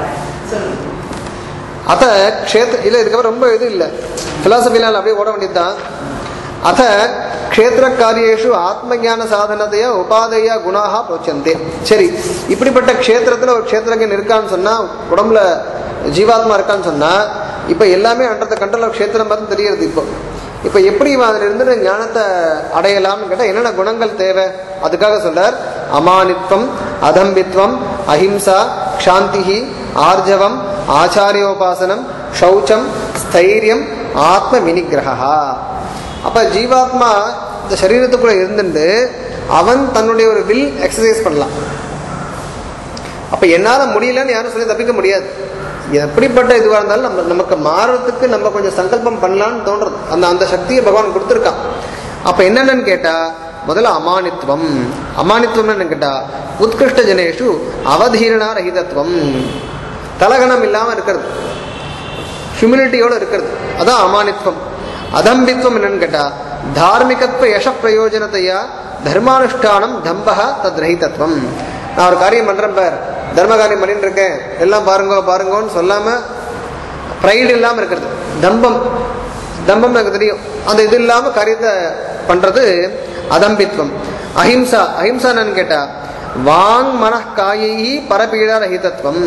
அத க்ஷேத்திர இல்லை இதுக்கப்புறம் ரொம்ப இது இல்லை ஃபிலாசபிலாம் அப்படியே ஓட வேண்டியது தான் அத க்ஷேத்திர காரியேஷு ஆத்மஞான சாதனதையா உபாதையா குணாக போச்சந்தே சரி இப்படிப்பட்ட க்ஷேத்திரத்தில் ஒரு க்ஷேத்திரங்கன் இருக்கான்னு சொன்னால் உடம்புல ஜீவாத்மா இருக்கான்னு சொன்னால் இப்போ எல்லாமே அன்றத கண்டல க்ஷேத்திரம் மாதிரி தெரியறது இப்போ இப்போ எப்படி இவன் அதில் இருந்து ஞானத்தை அடையலாம்னு கேட்டால் என்னென்ன குணங்கள் தேவை அதுக்காக சொல்றார் அமானித்வம் அதம்பித்வம் அஹிம்சா க்ஷாந்திஹி ஆர்ஜவம் ஆச்சாரியோபாசனம் சௌச்சம் ஸ்தைரியம் ஆத்ம வினிகிரகா அப்ப ஜீவாத்மா இந்த சரீரத்துக்குள்ள இருந்துட்டு அவன் தன்னுடைய ஒரு வில் எக்ஸசைஸ் பண்ணலாம் அப்ப என்னால முடியலன்னு யாரும் சொல்லி தப்பிக்க முடியாது எப்படிப்பட்ட இதுவாக இருந்தாலும் நம்ம நமக்கு மாறுறதுக்கு நம்ம கொஞ்சம் சங்கல்பம் பண்ணலாம்னு தோன்றது அந்த அந்த சக்தியை பகவான் கொடுத்துருக்கான் அப்ப என்னென்னு கேட்டா முதல்ல அமானித்துவம் அமானித்துவம் என்ன கேட்டா உத்கிருஷ்ட ஜனேஷு அவதீரணா ரஹிதத்துவம் தலகணம் இல்லாம இருக்கிறது ஹியூமிலிட்டியோட இருக்கிறது அதான் அமானித்துவம் அதம்பித்வம் என்னன்னு கேட்டா தார்மிகத்துவ யச பிரயோஜனத்தையா தர்மானுஷ்டானம் தம்பக தத் ரஹிதத்துவம் நான் ஒரு காரியம் பண்றேன் பார் தர்ம காரியம் பண்ணிட்டு இருக்கேன் எல்லாம் பாருங்க பாருங்கன்னு சொல்லாம ப்ரைடு இல்லாம இருக்கிறது தம்பம் தம்பம் எனக்கு தெரியும் அந்த இது இல்லாம காரியத்தை பண்றது அதம்பித்வம் அஹிம்சா அஹிம்சா என்னன்னு கேட்டா வாங் மனக்காயி பரபீடா ரஹிதத்துவம்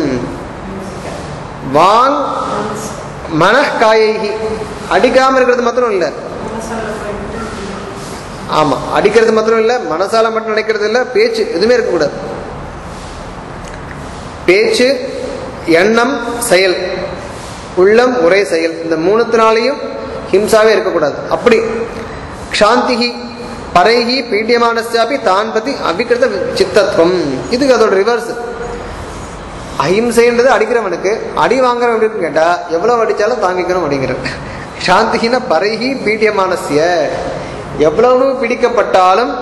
வாங் மனக்காயி அடிக்காம இருக்கிறது மாத்திரம் இல்லை ஆமா அடிக்கிறது மாத்திரம் இல்ல மனசால மட்டும் நினைக்கிறது இல்ல பேச்சு எதுவுமே இருக்கக்கூடாது பேச்சு எண்ணம் செயல் உள்ளம் ஒரே செயல் இந்த மூணுத்தினாலையும் ஹிம்சாவே இருக்கக்கூடாது அப்படி க்ஷாந்திகி பரைகி பீட்டியமானஸ்யாபி தான் பத்தி அவிக்கிருத சித்தத்துவம் இதுக்கு அதோட ரிவர்ஸ் அஹிம்சைன்றது அடிக்கிறவனுக்கு அடி வாங்குறவன் எப்படி இருக்குன்னு கேட்டா எவ்வளவு அடிச்சாலும் தாங்கிக்கணும் அப்படிங்கிற சாந்திகின பரைகி பீட்டியமானசிய எவ்வளவு பிடிக்கப்பட்டாலும்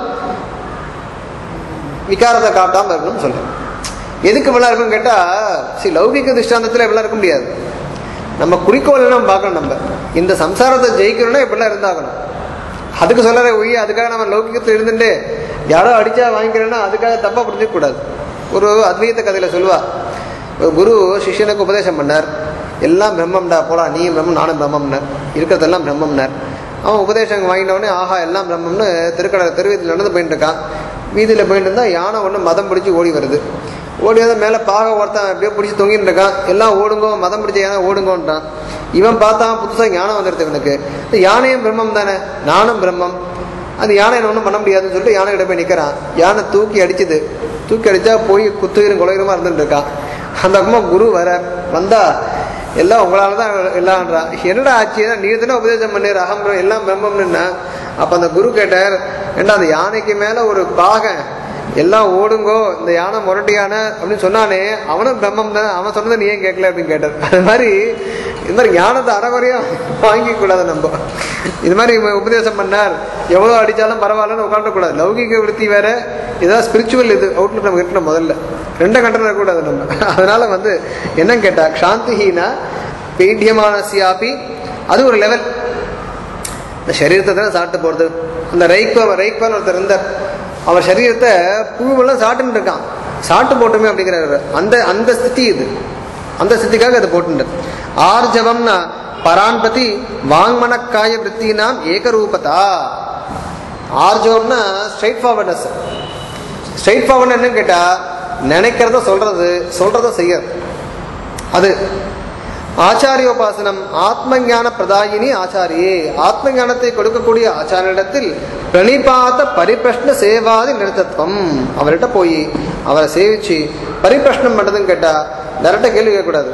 விகாரத்தை காட்டாம இருக்கணும்னு சொல்றேன் எதுக்கு இப்படிலாம் இருக்குன்னு கேட்டா சரி லௌகிக திருஷ்டாந்தத்தில் இப்படிலாம் இருக்க முடியாது நம்ம குறிக்கோள் நம்ம பார்க்கணும் நம்ம இந்த சம்சாரத்தை ஜெயிக்கணும்னா இப்படிலாம் இருந்தாகணும் அதுக்கு சொல்லற ஒய்ய அதுக்காக நம்ம லௌகிகத்தில் இருந்துட்டு யாரோ அடிச்சா வாங்கிக்கிறேன்னா அதுக்காக தப்பா புரிஞ்சுக்க கூடாது ஒரு அத்வைத கதையில சொல்லுவா ஒரு குரு சிஷ்யனுக்கு உபதேசம் பண்ணார் எல்லாம் பிரம்மம்டா போடா நீ பிரம்மம் நானும் பிரம்மம்னார் இருக்கிறதெல்லாம் பிரம்மம்னார் அவன் உபதேசம் வாங்கின உடனே ஆஹா எல்லாம் பிரம்மம்னு திருக்கடை தெருவீதியில் நடந்து போயிட்டு இருக்கான் வீதியில் போயிட்டு இருந்தா யானை ஒன்று மதம் பிடிச்சி ஓடி வருது ஓடி வந்து மேலே பாக ஒருத்தன் அப்படியே பிடிச்சி தொங்கிட்டு இருக்கான் எல்லாம் ஓடுங்கோ மதம் பிடிச்ச யானை ஓடுங்கோன்றான் இவன் பார்த்தான் புதுசாக ஞானம் வந்துடுது இவனுக்கு இந்த யானையும் பிரம்மம் தானே நானும் பிரம்மம் அந்த யானை என்ன ஒன்றும் பண்ண முடியாதுன்னு சொல்லிட்டு யானை கிட்ட போய் நிற்கிறான் யானை தூக்கி அடிச்சுது தூக்கி அடிச்சா போய் குத்துயிரும் குலையுமா இருந்துட்டு இருக்கான் அந்த அம்மா குரு வர வந்தா எல்லாம் உங்களால தான் எல்லாம்ன்றா என்னடா ஆச்சு நீ தானே உபதேசம் பண்ணீர் அகம் பிரம்- எல்லாம் பிரம்மம்னுன்னா அப்ப அந்த குரு கேட்டார் ஏண்டா அந்த யானைக்கு மேல ஒரு பாகன் எல்லாம் ஓடுங்கோ இந்த யானை முரட்டு யானை அப்படின்னு சொன்னானே அவனும் பிரம்மம் தானே அவன் சொன்னதை நீ ஏன் கேட்கல அப்படின்னு கேட்டார் அது மாதிரி இது மாதிரி ஞானத்தை அறகுறையா வாங்கிக்க கூடாது நம்ம இது மாதிரி இவன் உபதேசம் பண்ணார் எவ்வளவு அடிச்சாலும் பரவாயில்லன்னு உட்காந்துக்கூடாது லௌகிக விருத்தி வேற இதான் ஸ்பிரிச்சுவல் இது அவுட்லுக் நம்ம இருக்கணும் முதல்ல ரெண்டை கண்டம் இருக்கக்கூடாது நம்ம அதனால வந்து என்னன்னு கேட்டா சாந்திஹீனா பீட்டியமானசியாபி அது ஒரு லெவல் இந்த சரீரத்தை தானே சாப்பிட்டு போகிறது அந்த ரைக்கோ ரைக்கோன்னு ஒருத்தர் இருந்தார் அவர் சரீரத்தை புழுவெல்லாம் சாப்பிட்டுன்னு இருக்கான் சாப்பிட்டு போட்டுமே அப்படிங்கிறாரு அந்த அந்த ஸ்திதி இது அந்த ஸ்திதிக்காக அதை போட்டுட்டார் ஆர்ஜவம்னா பரான்பதி வாங்மனக்காய விற்த்தினாம் ஏகரூபதா ஆர்ஜவம்னா ஸ்ட்ரைட் ஃபார்வர்ட்னஸ் ஸ்ட்ரைட் ஃபார்வர்ட் என்னன்னு கேட்டா நினைக்கிறத சொல்றது சொல்றத செய்யறது அது ஆச்சாரியோபாசனம் ஆத்ம ஞான பிரதாயினி ஆச்சாரியே ஆத்ம ஞானத்தை கொடுக்கக்கூடிய ஆச்சாரியனிடத்தில் பிரணிபாத பரிபிரஷ்ன சேவாதி நிறுத்தத்துவம் அவர்கிட்ட போய் அவரை சேவிச்சு பரிபிரஷ்னம் பண்றதுன்னு கேட்டா டேரக்டா கேள்வி கேட்கக்கூடாது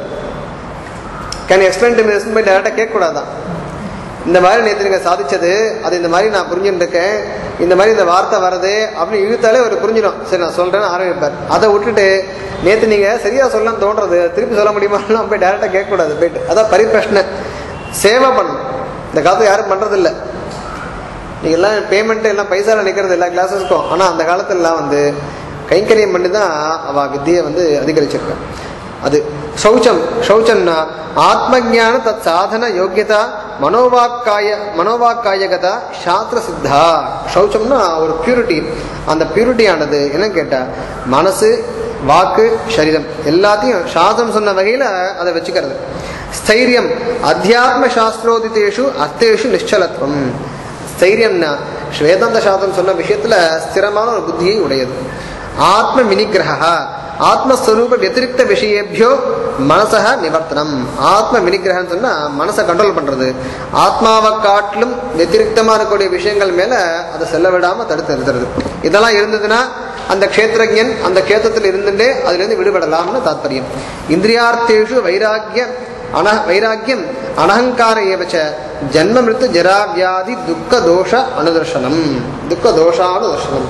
கேன் எக்ஸ்பிளைன் டு மிஸ் போய் டேரக்டா கேட்கக்கூடாதான் இந்த மாதிரி நேற்று நீங்கள் சாதிச்சது அது இந்த மாதிரி நான் புரிஞ்சுட்டு இருக்கேன் இந்த மாதிரி இந்த வார்த்தை வருது அப்படின்னு இழுத்தாலே அவர் புரிஞ்சிடும் சரி நான் சொல்றேன்னு ஆரம்பிப்பார் அதை விட்டுட்டு நேற்று நீங்கள் சரியா சொல்லலாம் தோன்றது திருப்பி சொல்ல முடியுமாலாம் போய் டேரெக்டாக கேட்கக்கூடாது போயிட்டு அதான் பரிப்பிரஷ்ன சேவை பண்ணணும் இந்த காலத்துல யாரும் பண்றதில்ல நீங்க எல்லாம் பேமெண்ட் எல்லாம் பைசால நிற்கிறது எல்லா கிளாஸஸ்க்கும் ஆனால் அந்த காலத்துலலாம் வந்து கைங்கரியம் பண்ணி தான் அவ வித்தியை வந்து அதிகரிச்சிருக்கேன் அது சௌச்சம் சௌச்சம்னா ஆத்மஜான தத் சாதன யோக்கியதா மனோவாக்காய மனோவாக்காயகதா சாஸ்திர சித்தா சௌச்சம்னா ஒரு பியூரிட்டி அந்த பியூரிட்டியானது என்ன கேட்டா மனசு வாக்கு சரீரம் எல்லாத்தையும் சாஸ்திரம் சொன்ன வகையில அதை வச்சுக்கிறது ஸ்தைரியம் அத்தியாத்ம சாஸ்திரோதிதேஷு அர்த்தேஷு நிச்சலத்துவம் ஸ்தைரியம்னா ஸ்வேதாந்த சாஸ்திரம் சொன்ன விஷயத்துல ஸ்திரமான ஒரு புத்தியை உடையது ஆத்ம வினிகிரக ஆத்மஸ்வரூப வத்திரிக்த விஷயேபியோ மனசக நிவர்த்தனம் ஆத்ம வினிகிரகம் சொன்னா மனசை கண்ட்ரோல் பண்றது ஆத்மாவை காட்டிலும் வத்திரிக்தமா இருக்கக்கூடிய விஷயங்கள் மேல அதை செல்ல விடாம தடுத்து நிறுத்துறது இதெல்லாம் இருந்ததுன்னா அந்த க்ஷேத்திரஜன் அந்த கேத்திரத்தில் இருந்துட்டே அதுல இருந்து விடுபடலாம்னு தாத்பரியம் இந்திரியார்த்தேஷு வைராக்கிய அன வைராக்கியம் அனகங்கார ஏவச்ச ஜன்ம மிருத்து ஜரா வியாதி துக்க தோஷ அனுதர்ஷனம் துக்க தோஷானுதர்ஷனம்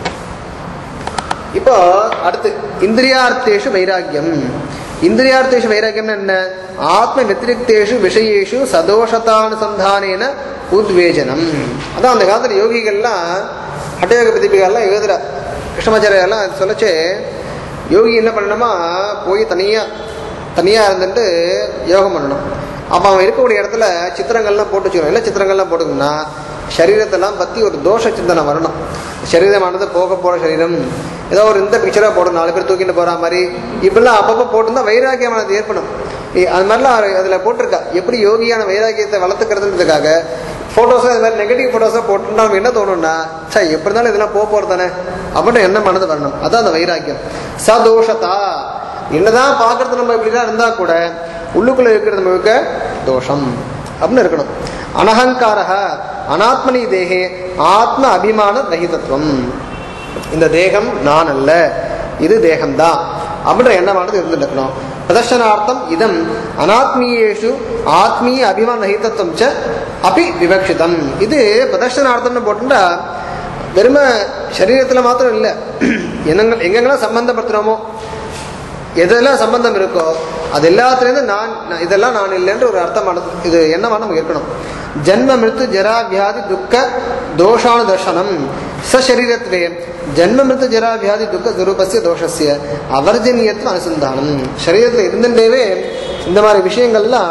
இப்போ அடுத்து இந்திரியார்த்தேஷு வைராக்கியம் இந்திரியார்த்தேஷு வைராக்கியம் என்ன ஆத்ம வத்திரிக்தேஷு விஷயேஷு சதோஷதானுசந்தானேன உத்வேஜனம் அதான் அந்த காலத்துல யோகிகள்லாம் ஹட்டயோக பிரதிபிகள்லாம் எழுதுற கிருஷ்ணமாச்சாரியெல்லாம் சொல்லச்சே யோகி என்ன பண்ணணுமா போய் தனியா தனியா இருந்துட்டு யோகம் பண்ணணும் அப்போ அவன் இருக்கக்கூடிய இடத்துல சித்திரங்கள்லாம் போட்டு வச்சுக்கணும் இல்லை சித்திரங்கள்லாம் போட்டுக்கணும்னா சரீரத்தெல்லாம் பற்றி ஒரு தோஷ சிந்தனை வரணும் சரீரமானது போக போகிற சரீரம் ஏதோ ஒரு இந்த பிக்சராக போடணும் நாலு பேர் தூக்கிட்டு போகிற மாதிரி இப்படிலாம் அப்பப்போ போட்டுருந்தா வைராக்கியமானது ஏற்படும் இ- அது மாதிரிலாம் அதில் போட்டிருக்கா எப்படி யோகியான வைராக்கியத்தை வளர்த்துக்கிறதுன்றதுக்காக ஃபோட்டோஸும் அது மாதிரி நெகட்டிவ் ஃபோட்டோஸாக போட்டுட்டா நமக்கு என்ன தோணும்னா சரி எப்படி இருந்தாலும் இதெல்லாம் போக போகிறது தானே அப்படின்னு என்ன மனது வரணும் அதான் அந்த வைராக்கியம் சதோஷதா என்னதான் பார்க்கறது நம்ம இப்படிலாம் இருந்தா கூட உள்ளுக்குள்ள இருக்கிறது முழுக்க தோஷம் அப்படின்னு இருக்கணும் அனகங்காரக அனாத்மனி தேகே ஆத்ம அபிமான ரஹிதத்துவம் இந்த தேகம் நான் அல்ல இது தேகம்தான் அப்படின்ற எண்ணமானது இருந்துட்டு இருக்கணும் பிரதர்ஷனார்த்தம் இதம் அனாத்மீயேஷு ஆத்மீய அபிமான ரஹிதத்துவம் ச அபி விவக்ஷிதம் இது பிரதர்ஷனார்த்தம்னு போட்டுட்டா வெறும சரீரத்துல மாத்திரம் இல்லை என்னங்க எங்கெங்கெல்லாம் சம்பந்தப்படுத்துறோமோ எதெல்லாம் சம்பந்தம் இருக்கோ அது எல்லாத்துலேருந்து நான் நான் இதெல்லாம் நான் இல்லைன்ற ஒரு அர்த்தமானது இது என்னவா நமக்கு இருக்கணும் ஜன்ம மிருத்து ஜரா வியாதி துக்க தோஷானு தர்ஷனம் சரீரத்வே ஜன்ம மிருத்து ஜரா வியாதி துக்க துருபஸ்ய தோஷஸ்ய அவர்ஜனியத்துவ அனுசந்தானம் சரீரத்தில் இருந்துட்டேவே இந்த மாதிரி விஷயங்கள்லாம்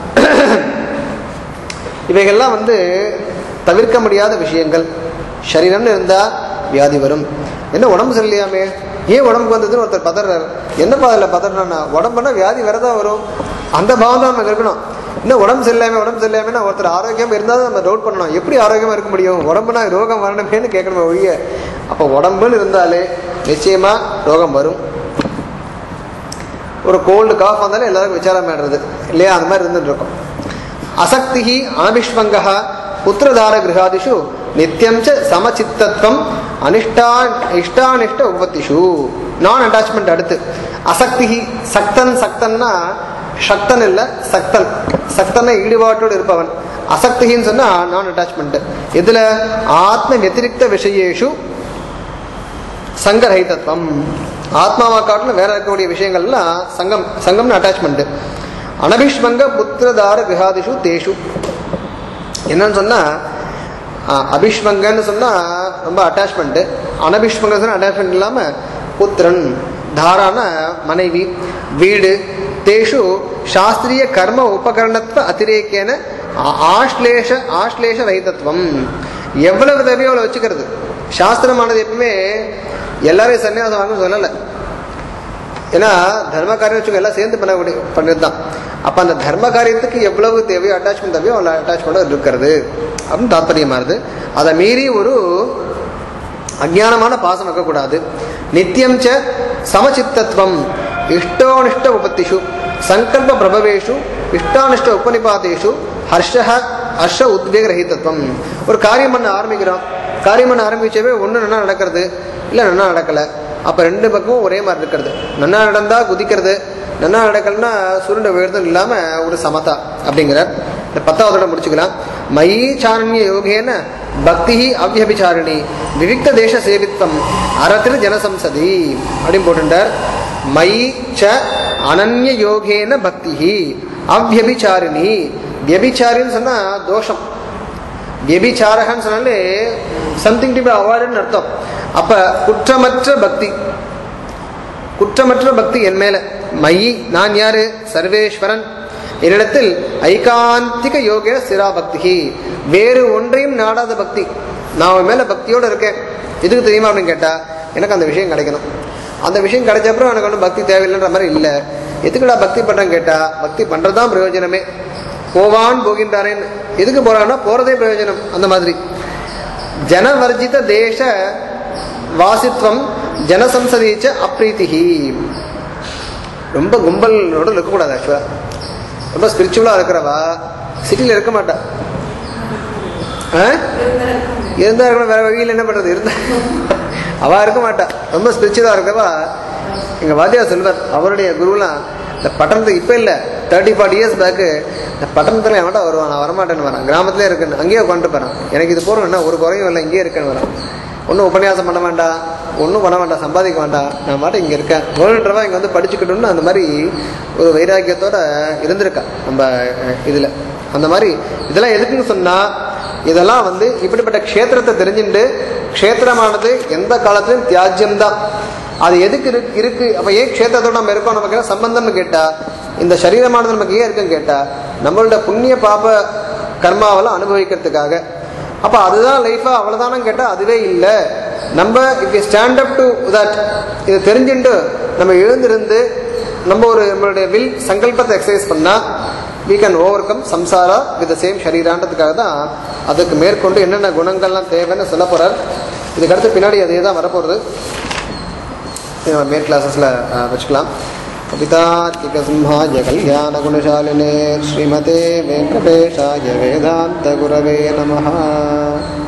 இவைகள்லாம் வந்து தவிர்க்க முடியாத விஷயங்கள் சரீரம்னு இருந்தா வியாதி வரும் என்ன உடம்பு சரியில்லையாமே ஏன் உடம்புக்கு வந்ததுன்னு ஒருத்தர் பதறாரு என்னப்பா அதில் பதறானா உடம்புனா வியாதி வரதான் வரும் அந்த பாவம் தான் நமக்கு இருக்கணும் இன்னும் உடம்பு சரியில்லாம உடம்பு சரியில்லாம ஒருத்தர் ஆரோக்கியமா இருந்தாலும் நம்ம டவுட் பண்ணணும் எப்படி ஆரோக்கியமா இருக்க முடியும் உடம்புனா ரோகம் வரணுமேனு கேட்கணுமே ஒழிய அப்போ உடம்புன்னு இருந்தாலே நிச்சயமா ரோகம் வரும் ஒரு கோல்டு காஃப் வந்தாலும் எல்லாருக்கும் விசாரம் பண்ணுறது இல்லையா அந்த மாதிரி இருந்துட்டு இருக்கோம் அசக்தி அனபிஷ்வங்க புத்திரதார கிரகாதிஷு நித்தியம் ச சமச்சித்தத்துவம் அனிஷ்டா இஷ்டானிஷ்ட உபத்திஷு நான் அட்டாச்மெண்ட் அடுத்து அசக்தி சக்தன் சக்தன்னா சக்தன் இல்லை சக்தன் சக்தனை ஈடுபாட்டோடு இருப்பவன் அசக்தின்னு சொன்னா நான் அட்டாச்மெண்ட் இதுல ஆத்ம வத்திரிக்த விஷயேஷு சங்கரஹிதத்துவம் ஆத்மாவை காட்டிலும் வேற இருக்கக்கூடிய விஷயங்கள்லாம் சங்கம் சங்கம்னு அட்டாச்மெண்ட் அனபிஷ்வங்க புத்திரதார கிரகாதிஷு தேஷு என்னன்னு சொன்னா ஆஹ், அபிஷ்வங்கன்னு சொன்னா ரொம்ப அட்டாச்மெண்ட் அனபிஷ்வங்க சொன்னா அட்டாச்மெண்ட் இல்லாம புத்திரன் தாரான மனைவி வீடு தேஷு சாஸ்திரிய கர்ம உபகரணத்துவ அதிரேக்கேன ஆ- ஆஷ்லேஷ ஆஷ்லேஷ ரஹிதத்துவம் எவ்வளவு தேவையோ அவ்வளோ வச்சுக்கிறது சாஸ்திரமானது எப்பவுமே எல்லாரையும் சன்னியாசம் வாங்க சொல்லலை ஏன்னா தர்ம காரியம் வச்சுக்க எல்லாம் சேர்ந்து பண்ணக்கூடிய பண்ணது தான் அப்போ அந்த தர்ம காரியத்துக்கு எவ்வளவு தேவையோ அட்டாச்மெண்ட் தேவையோ அவ்வளோ அட்டாச்மெண்ட் இருக்கிறது அப்படின்னு தாத்பரியமானது அதை மீறி ஒரு அஜானமான பாசம் வைக்கக்கூடாது நித்தியம் ச சமச்சித்தத்துவம் இஷ்டோனிஷ்ட உபத்திஷு சங்கல்ப பிரபவேஷு இஷ்டானிஷ்ட உபநிபாதேஷு ஹர்ஷ ஹர்ஷ உத்வேக ரஹிதத்துவம் ஒரு காரியம் பண்ண ஆரம்பிக்கிறோம் காரியம் பண்ண ஆரம்பிச்சவே ஒன்று நல்லா நடக்கிறது இல்லை நல்லா நடக்கலை அப்போ ரெண்டு பக்கமும் ஒரே மாதிரி இருக்கிறது நன்னா நடந்தால் குதிக்கிறது நன்னா நடக்கலைன்னா சுருண்ட விழுதும் இல்லாமல் ஒரு சமதா அப்படிங்கிறார் இந்த பத்தாவதோட முடிச்சுக்கலாம் மயி சாரண்ய யோகேன பக்தி அவ்யபிச்சாரிணி விவிக்த தேச சேவித்வம் அரத்திரு ஜனசம்சதி அப்படின்னு போட்டுட்டார் மயி ச அனன்ய யோகேன பக்தி அவ்யபிச்சாரிணி வியபிச்சாரின்னு சொன்னா தோஷம் வியபிச்சாரகன்னு சொன்னாலே சம்திங் டு பி அவாய்டுன்னு அர்த்தம் அப்ப குற்றமற்ற பக்தி குற்றமற்ற பக்தி என் மேல மயி நான் யாரு சர்வேஸ்வரன் என்னிடத்தில் ஐகாந்திக யோக சிரா பக்தி வேறு ஒன்றையும் நாடாத பக்தி நான் அவன் மேல பக்தியோட இருக்கேன் எதுக்கு தெரியுமா அப்படின்னு கேட்டா எனக்கு அந்த விஷயம் கிடைக்கணும் அந்த விஷயம் கிடைச்ச அப்புறம் எனக்கு ஒன்றும் பக்தி தேவையில்லைன்ற மாதிரி இல்லை எதுக்குடா பக்தி பண்றேன்னு கேட்டா பக்தி பண்றதுதான் பிரயோஜனமே போவான் போகின்றாரேன் எதுக்கு போறான்னா போறதே பிரயோஜனம் அந்த மாதிரி ஜனவர்ஜித தேச வாசித்வம் ஜனசம்சதீச்ச அப்ரீத்திஹி ரொம்ப கும்பலோட இருக்கக்கூடாது ஆக்சுவலா ரொம்ப ஸ்பிரிச்சுவலா இருக்கிறவா சிட்டியில் இருக்க மாட்டா ஆ? இருந்தா இருக்கணும் வேற வழியில் என்ன பண்றது இருந்தா அவ இருக்க மாட்டா ரொம்ப ஸ்பிரிச்சுவலா இருக்கவா எங்க வாத்தியார் சொல்வார் அவருடைய குருலாம் இந்த பட்டணத்துக்கு இப்போ இல்லை தேர்ட்டி ஃபார்ட்டி இயர்ஸ் பேக்கு இந்த பட்டணத்தில் எவன்டா வருவான் நான் வரமாட்டேன்னு வரான் கிராமத்திலே இருக்கேன் அங்கேயே உட்காந்துட்டு போறான் எனக்கு இது போகிறோம் என்ன ஒரு குறையும் இல்லை இங்கேயே இருக்கேன்னு வரான் ஒன்றும் உபன்யாசம் பண்ண வேண்டாம் ஒன்றும் பண்ண வேண்டாம் சம்பாதிக்க வேண்டாம் நான் மாட்டேன் இங்கே இருக்கேன் வேணுன்றவா இங்கே வந்து படிச்சுக்கிட்டோம்னு அந்த மாதிரி ஒரு வைராக்கியத்தோட இருந்திருக்கா நம்ம இதில் அந்த மாதிரி இதெல்லாம் எதுக்குன்னு சொன்னால் இதெல்லாம் வந்து இப்படிப்பட்ட க்ஷேத்திரத்தை தெரிஞ்சுட்டு க்ஷேத்திரமானது எந்த காலத்திலும் தியாஜ்யம்தான் அது எதுக்கு இருக்கு இருக்கு அப்போ ஏன் க்ஷேத்திரத்தோட நம்ம இருக்கோம் நமக்கு என்ன சம்பந்தம்னு கேட்டா இந்த சரீரமானது நமக்கு ஏன் இருக்குன்னு கேட்டா நம்மளோட புண்ணிய பாப கர்மாவெல்லாம் அனுபவிக்கிறதுக்காக அப்போ அதுதான் லைஃபா அவ்வளோதானு கேட்டால் அதுவே இல்லை நம்ம if stand up to that இதை தெரிஞ்சுட்டு நம்ம எழுந்திருந்து நம்ம ஒரு நம்மளுடைய வில் சங்கல்பத்தை எக்ஸசைஸ் பண்ணால் we can ஓவர் கம் சம்சாரா வித் சேம் ஷரீரான்றதுக்காக தான் அதுக்கு மேற்கொண்டு என்னென்ன குணங்கள்லாம் தேவைன்னு சொல்ல போகிறார் இதுக்கு அடுத்து பின்னாடி அதே தான் வரப்போகிறது இதை நம்ம மேல் கிளாஸஸில் வச்சுக்கலாம் कवितार्किकसिंहाय कल्याणगुणशालिने श्रीमते वेङ्कटेशाय वेदान्तगुरवे नमः